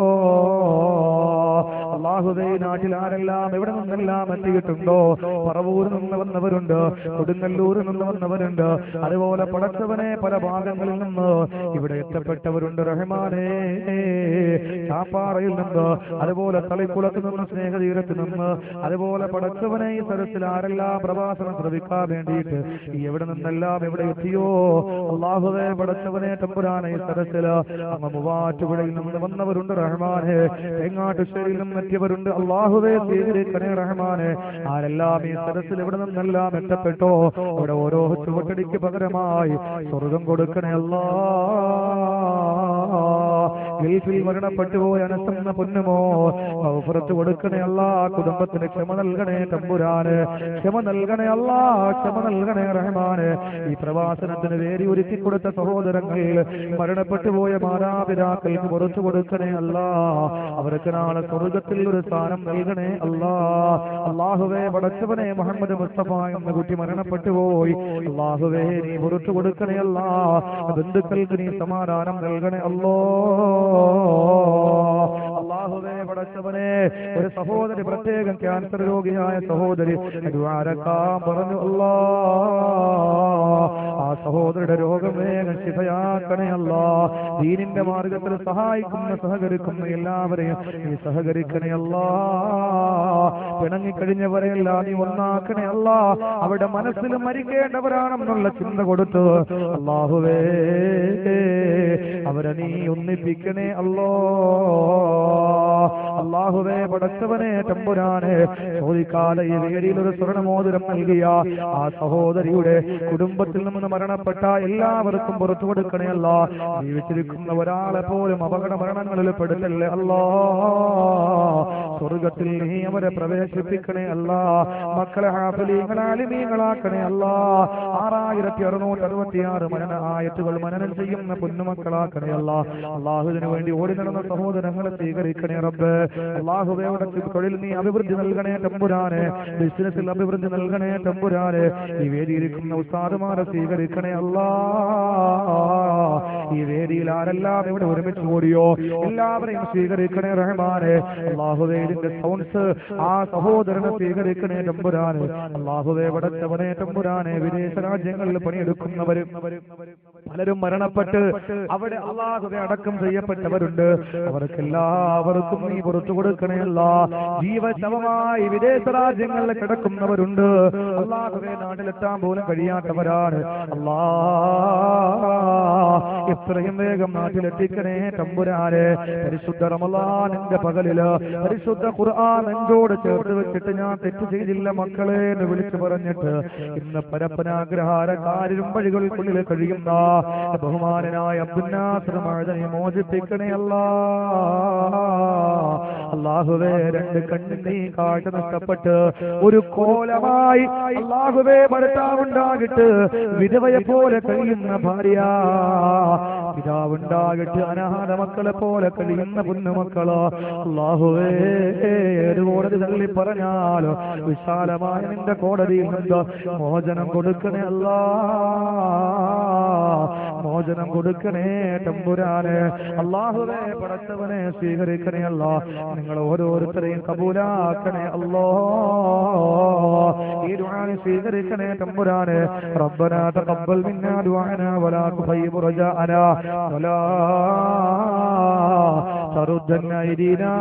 അള്ളാഹുവേ നാട്ടിൽ ആരെല്ലാം എവിടെ നിന്നെല്ലാം എത്തിയിട്ടുണ്ടോ പറവൂരിൽ നിന്ന് വന്നവരുണ്ട് കൊടുങ്ങല്ലൂരിൽ നിന്ന് വന്നവരുണ്ട് അതുപോലെ പടച്ചവനെ പല ഭാഗങ്ങളിൽ നിന്ന് ഇവിടെ എത്തപ്പെട്ടവരുണ്ട് റഹ്മാനേ ചാപ്പാറയിൽ നിന്ന് അതുപോലെ തളിക്കുളത്ത് നിന്ന് സ്നേഹതീരത്ത് നിന്ന് അതുപോലെ പടച്ചവനെ ഈ സരസിൽ ആരെല്ലാം പ്രവാസനം ശ്രമിക്കാൻ വേണ്ടിയിട്ട് ഈ എവിടെ നിന്നെല്ലാം എവിടെ എത്തിയോ അള്ളാഹുവേ പടച്ചവനെ തമ്പുരാനെ ഈ സരസില് അങ്ങ് മൂവാറ്റുപുഴയിൽ നിന്ന് വന്നവരുണ്ട് റഹ്മാനെ എങ്ങാട്ടുശ്ശേരിയിൽ നിന്ന് എത്തിയവരുണ്ട് അള്ളാഹുവേ സ്വീകരിക്കണേ റഹ്മാനെ ആരെല്ലാം ഈ സരസിൽ എവിടെ നിന്നെല്ലാം എത്തപ്പെട്ടോ അവിടെ ഓരോ ചുവട്ടടിക്ക് പകരമായി സ്വർഗം കൊടുക്കണേ അല്ലാ ഗൾഫിൽ മരണപ്പെട്ടു പോയ അനസെന്ന പൊന്നുമോ പുറത്ത് കൊടുക്കണേ അല്ല കുടുംബത്തിന് ക്ഷമ നൽകണേ തമ്പുരാന് ക്ഷമ നൽകണേ അല്ല ക്ഷമ നൽകണേ റഹ്മാന് ഈ പ്രവാസനത്തിന് വേരി ഒരുക്കി കൊടുത്ത സഹോദരങ്ങൾ മരണപ്പെട്ടു പോയ മാതാപിതാക്കൾക്ക് പുറത്തു കൊടുക്കണേ അല്ല അവർക്ക് നാളെ സ്വർഗത്തിൽ ഒരു സ്ഥാനം നൽകണേ അല്ല അള്ളാഹുവേ പടച്ചവനെ മുഹമ്മദ് മുസ്തഫ എന്ന കുട്ടി മരണപ്പെട്ടു പോയി അള്ളാഹുവേ നീ പുറത്തു കൊടുക്കണേ അല്ല ബന്ധുക്കൾക്ക് നീ സമാധാനം നൽകണേ അല്ലോ അള്ളാഹുവേ പടച്ചവനെ ഒരു സഹോദരി പ്രത്യേകം ക്യാൻസർ രോഗിയായ സഹോദരി ദ്വാരക്കാൻ പറഞ്ഞു അല്ലാ ആ സഹോദരിയുടെ രോഗം വേഗം ശിഫയാക്കണേ അല്ലാ ദീനിന്റെ മാർഗത്തിൽ സഹായിക്കുന്ന സഹകരിക്കുന്ന എല്ലാവരെയും നീ സഹകരിക്കണേ അല്ലാ പിണങ്ങിക്കഴിഞ്ഞവരെല്ലാം നീ ഒന്നാക്കണേ അല്ലാ അവിടെ മനസ്സിൽ മരിക്കേണ്ടവരാണെന്നുള്ള ചിന്ത കൊടുത്ത് അള്ളാഹുവേ അവരെ നീ ഒന്നിപ്പിക്കണേ അല്ലോ അള്ളാഹുവേ പടച്ചവനെ തമ്പുരാനെ ചോദിക്കാതെ ഈ വേദിയിൽ ഒരു സ്വർണമോതിരം നൽകിയ ആ സഹോദരിയുടെ കുടുംബത്തിൽ നിന്ന് മരണപ്പെട്ട എല്ലാവർക്കും പുറത്തു കൊടുക്കണേ അല്ല ജീവിച്ചിരിക്കുന്ന ഒരാളെ പോലും അപകട മരണങ്ങളിൽ പെടുത്തല്ലേ അല്ലാ സ്വർഗത്തിൽ നീ അവരെ പ്രവേശിപ്പിക്കണേ അല്ല മക്കളെ ഹാഫലീങ്ങളാലിമീങ്ങളാക്കണേ അല്ല ആറായിരത്തി അറുന്നൂറ്റി അറുപത്തിയാറ് മനന ആയത്തുകൾ മനനം ചെയ്യുന്ന പൊന്നുമക്കളാക്കണേ അല്ല അള്ളാഹുവിന് വേണ്ടി ഓടി നടന്ന സഹോദരങ്ങളെ സ്വീകരിക്കണേ റബ്ബ് അള്ളാഹുവയുടെ തൊഴിൽ നീ അഭിവൃദ്ധി നൽകണേ തമ്പുരാനെ ബിസിനസ്സിൽ അഭിവൃദ്ധി നൽകണേ തമ്പുരാനെ ഈ വേദിയിരിക്കുന്ന ഉസ്താദുമാരെ സ്വീകരിക്കണേ അല്ലാ ഈ വേദിയിൽ ആരെല്ലാം ഇവിടെ ഒരുമിച്ച് കൂടിയോ എല്ലാവരെയും സ്വീകരിക്കണേ റഹ്മാനെ അള്ളാഹുവേ ഇതിന്റെ സൗണ്ട്സ് ആ സഹോദരനെ സ്വീകരിക്കണേ തമ്പുരാനെ അള്ളാഹുവേ വടച്ചവനെ തമ്പുരാനെ വിദേശ രാജ്യങ്ങളിൽ പണിയെടുക്കുന്നവരും പലരും മരണപ്പെട്ട് അവിടെ അള്ളാഹുവെ അടക്കം ചെയ്യപ്പെട്ടവരുണ്ട് അവർക്ക് എല്ലാവർക്കും നീ പുറത്തു കൊടുക്കണേയല്ല ജീവശവമായി വിദേശ രാജ്യങ്ങളിൽ കിടക്കുന്നവരുണ്ട് അള്ളാഹുവെ നാട്ടിലെത്താൻ പോലും കഴിയാത്തവരാണ് അല്ലാ എത്രയും വേഗം നാട്ടിലെത്തിക്കണേ തമ്പുരാനെ പരിശുദ്ധ റമലാനിന്റെ പകലില് പരിശുദ്ധ ഖുർആൻ നെഞ്ചോട് ചേർത്ത് വെച്ചിട്ട് ഞാൻ തെറ്റ് ചെയ്തില്ല മക്കളെ എന്ന് വിളിച്ചു പറഞ്ഞിട്ട് ഇന്ന് പരപ്പനാഗ്രഹാര കാര്യം വഴികൾക്കുള്ളിൽ കഴിയുന്ന ബഹുമാനനായ അബ്ദുന്നാശ്രമഴനെ മോചിപ്പിക്കണേ അല്ലാ അള്ളാഹുവേ രണ്ട് കണ്ണിൽ നീ കാഴ്ച നഷ്ടപ്പെട്ട് ഒരു കോലമായി അള്ളാഹുവേ ഭർത്താവുണ്ടാകിട്ട് വിധവയെ പോലെ കഴിയുന്ന ഭാര്യ പിതാവുണ്ടാകിട്ട് അനാഥ മക്കളെ പോലെ കഴിയുന്ന പൊന്നുമക്കളോ അള്ളാഹുവേ ഏത് കോടതി തള്ളി പറഞ്ഞാലോ വിശാലമായ നിന്റെ കോടതിയിൽ നിന്ന് മോചനം കൊടുക്കണേ അല്ലാ മോചനം കൊടുക്കണേ തമ്പുരാനെ അള്ളാഹുവേ പടച്ചവനെ സ്വീകരിക്കണേ അല്ല നിങ്ങൾ ഓരോരുത്തരെയും കബൂലാക്കണേ അല്ലോ ഈ ദുആനെ സ്വീകരിക്കണേ തമ്പുരാനെ ربنا تقبل منا دعانا ولا تخيب رجاءنا ولا تردن أيدينا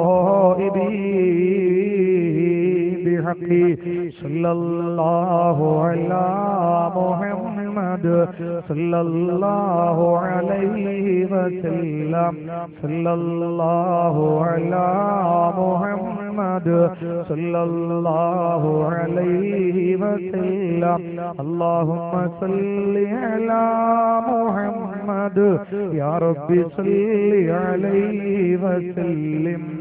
خائبين بحق صلى الله على محمد صلى الله عليه وسلم صلى الله على محمد صلى الله عليه وسلم اللهم صل على محمد يا رب صل عليه وسلم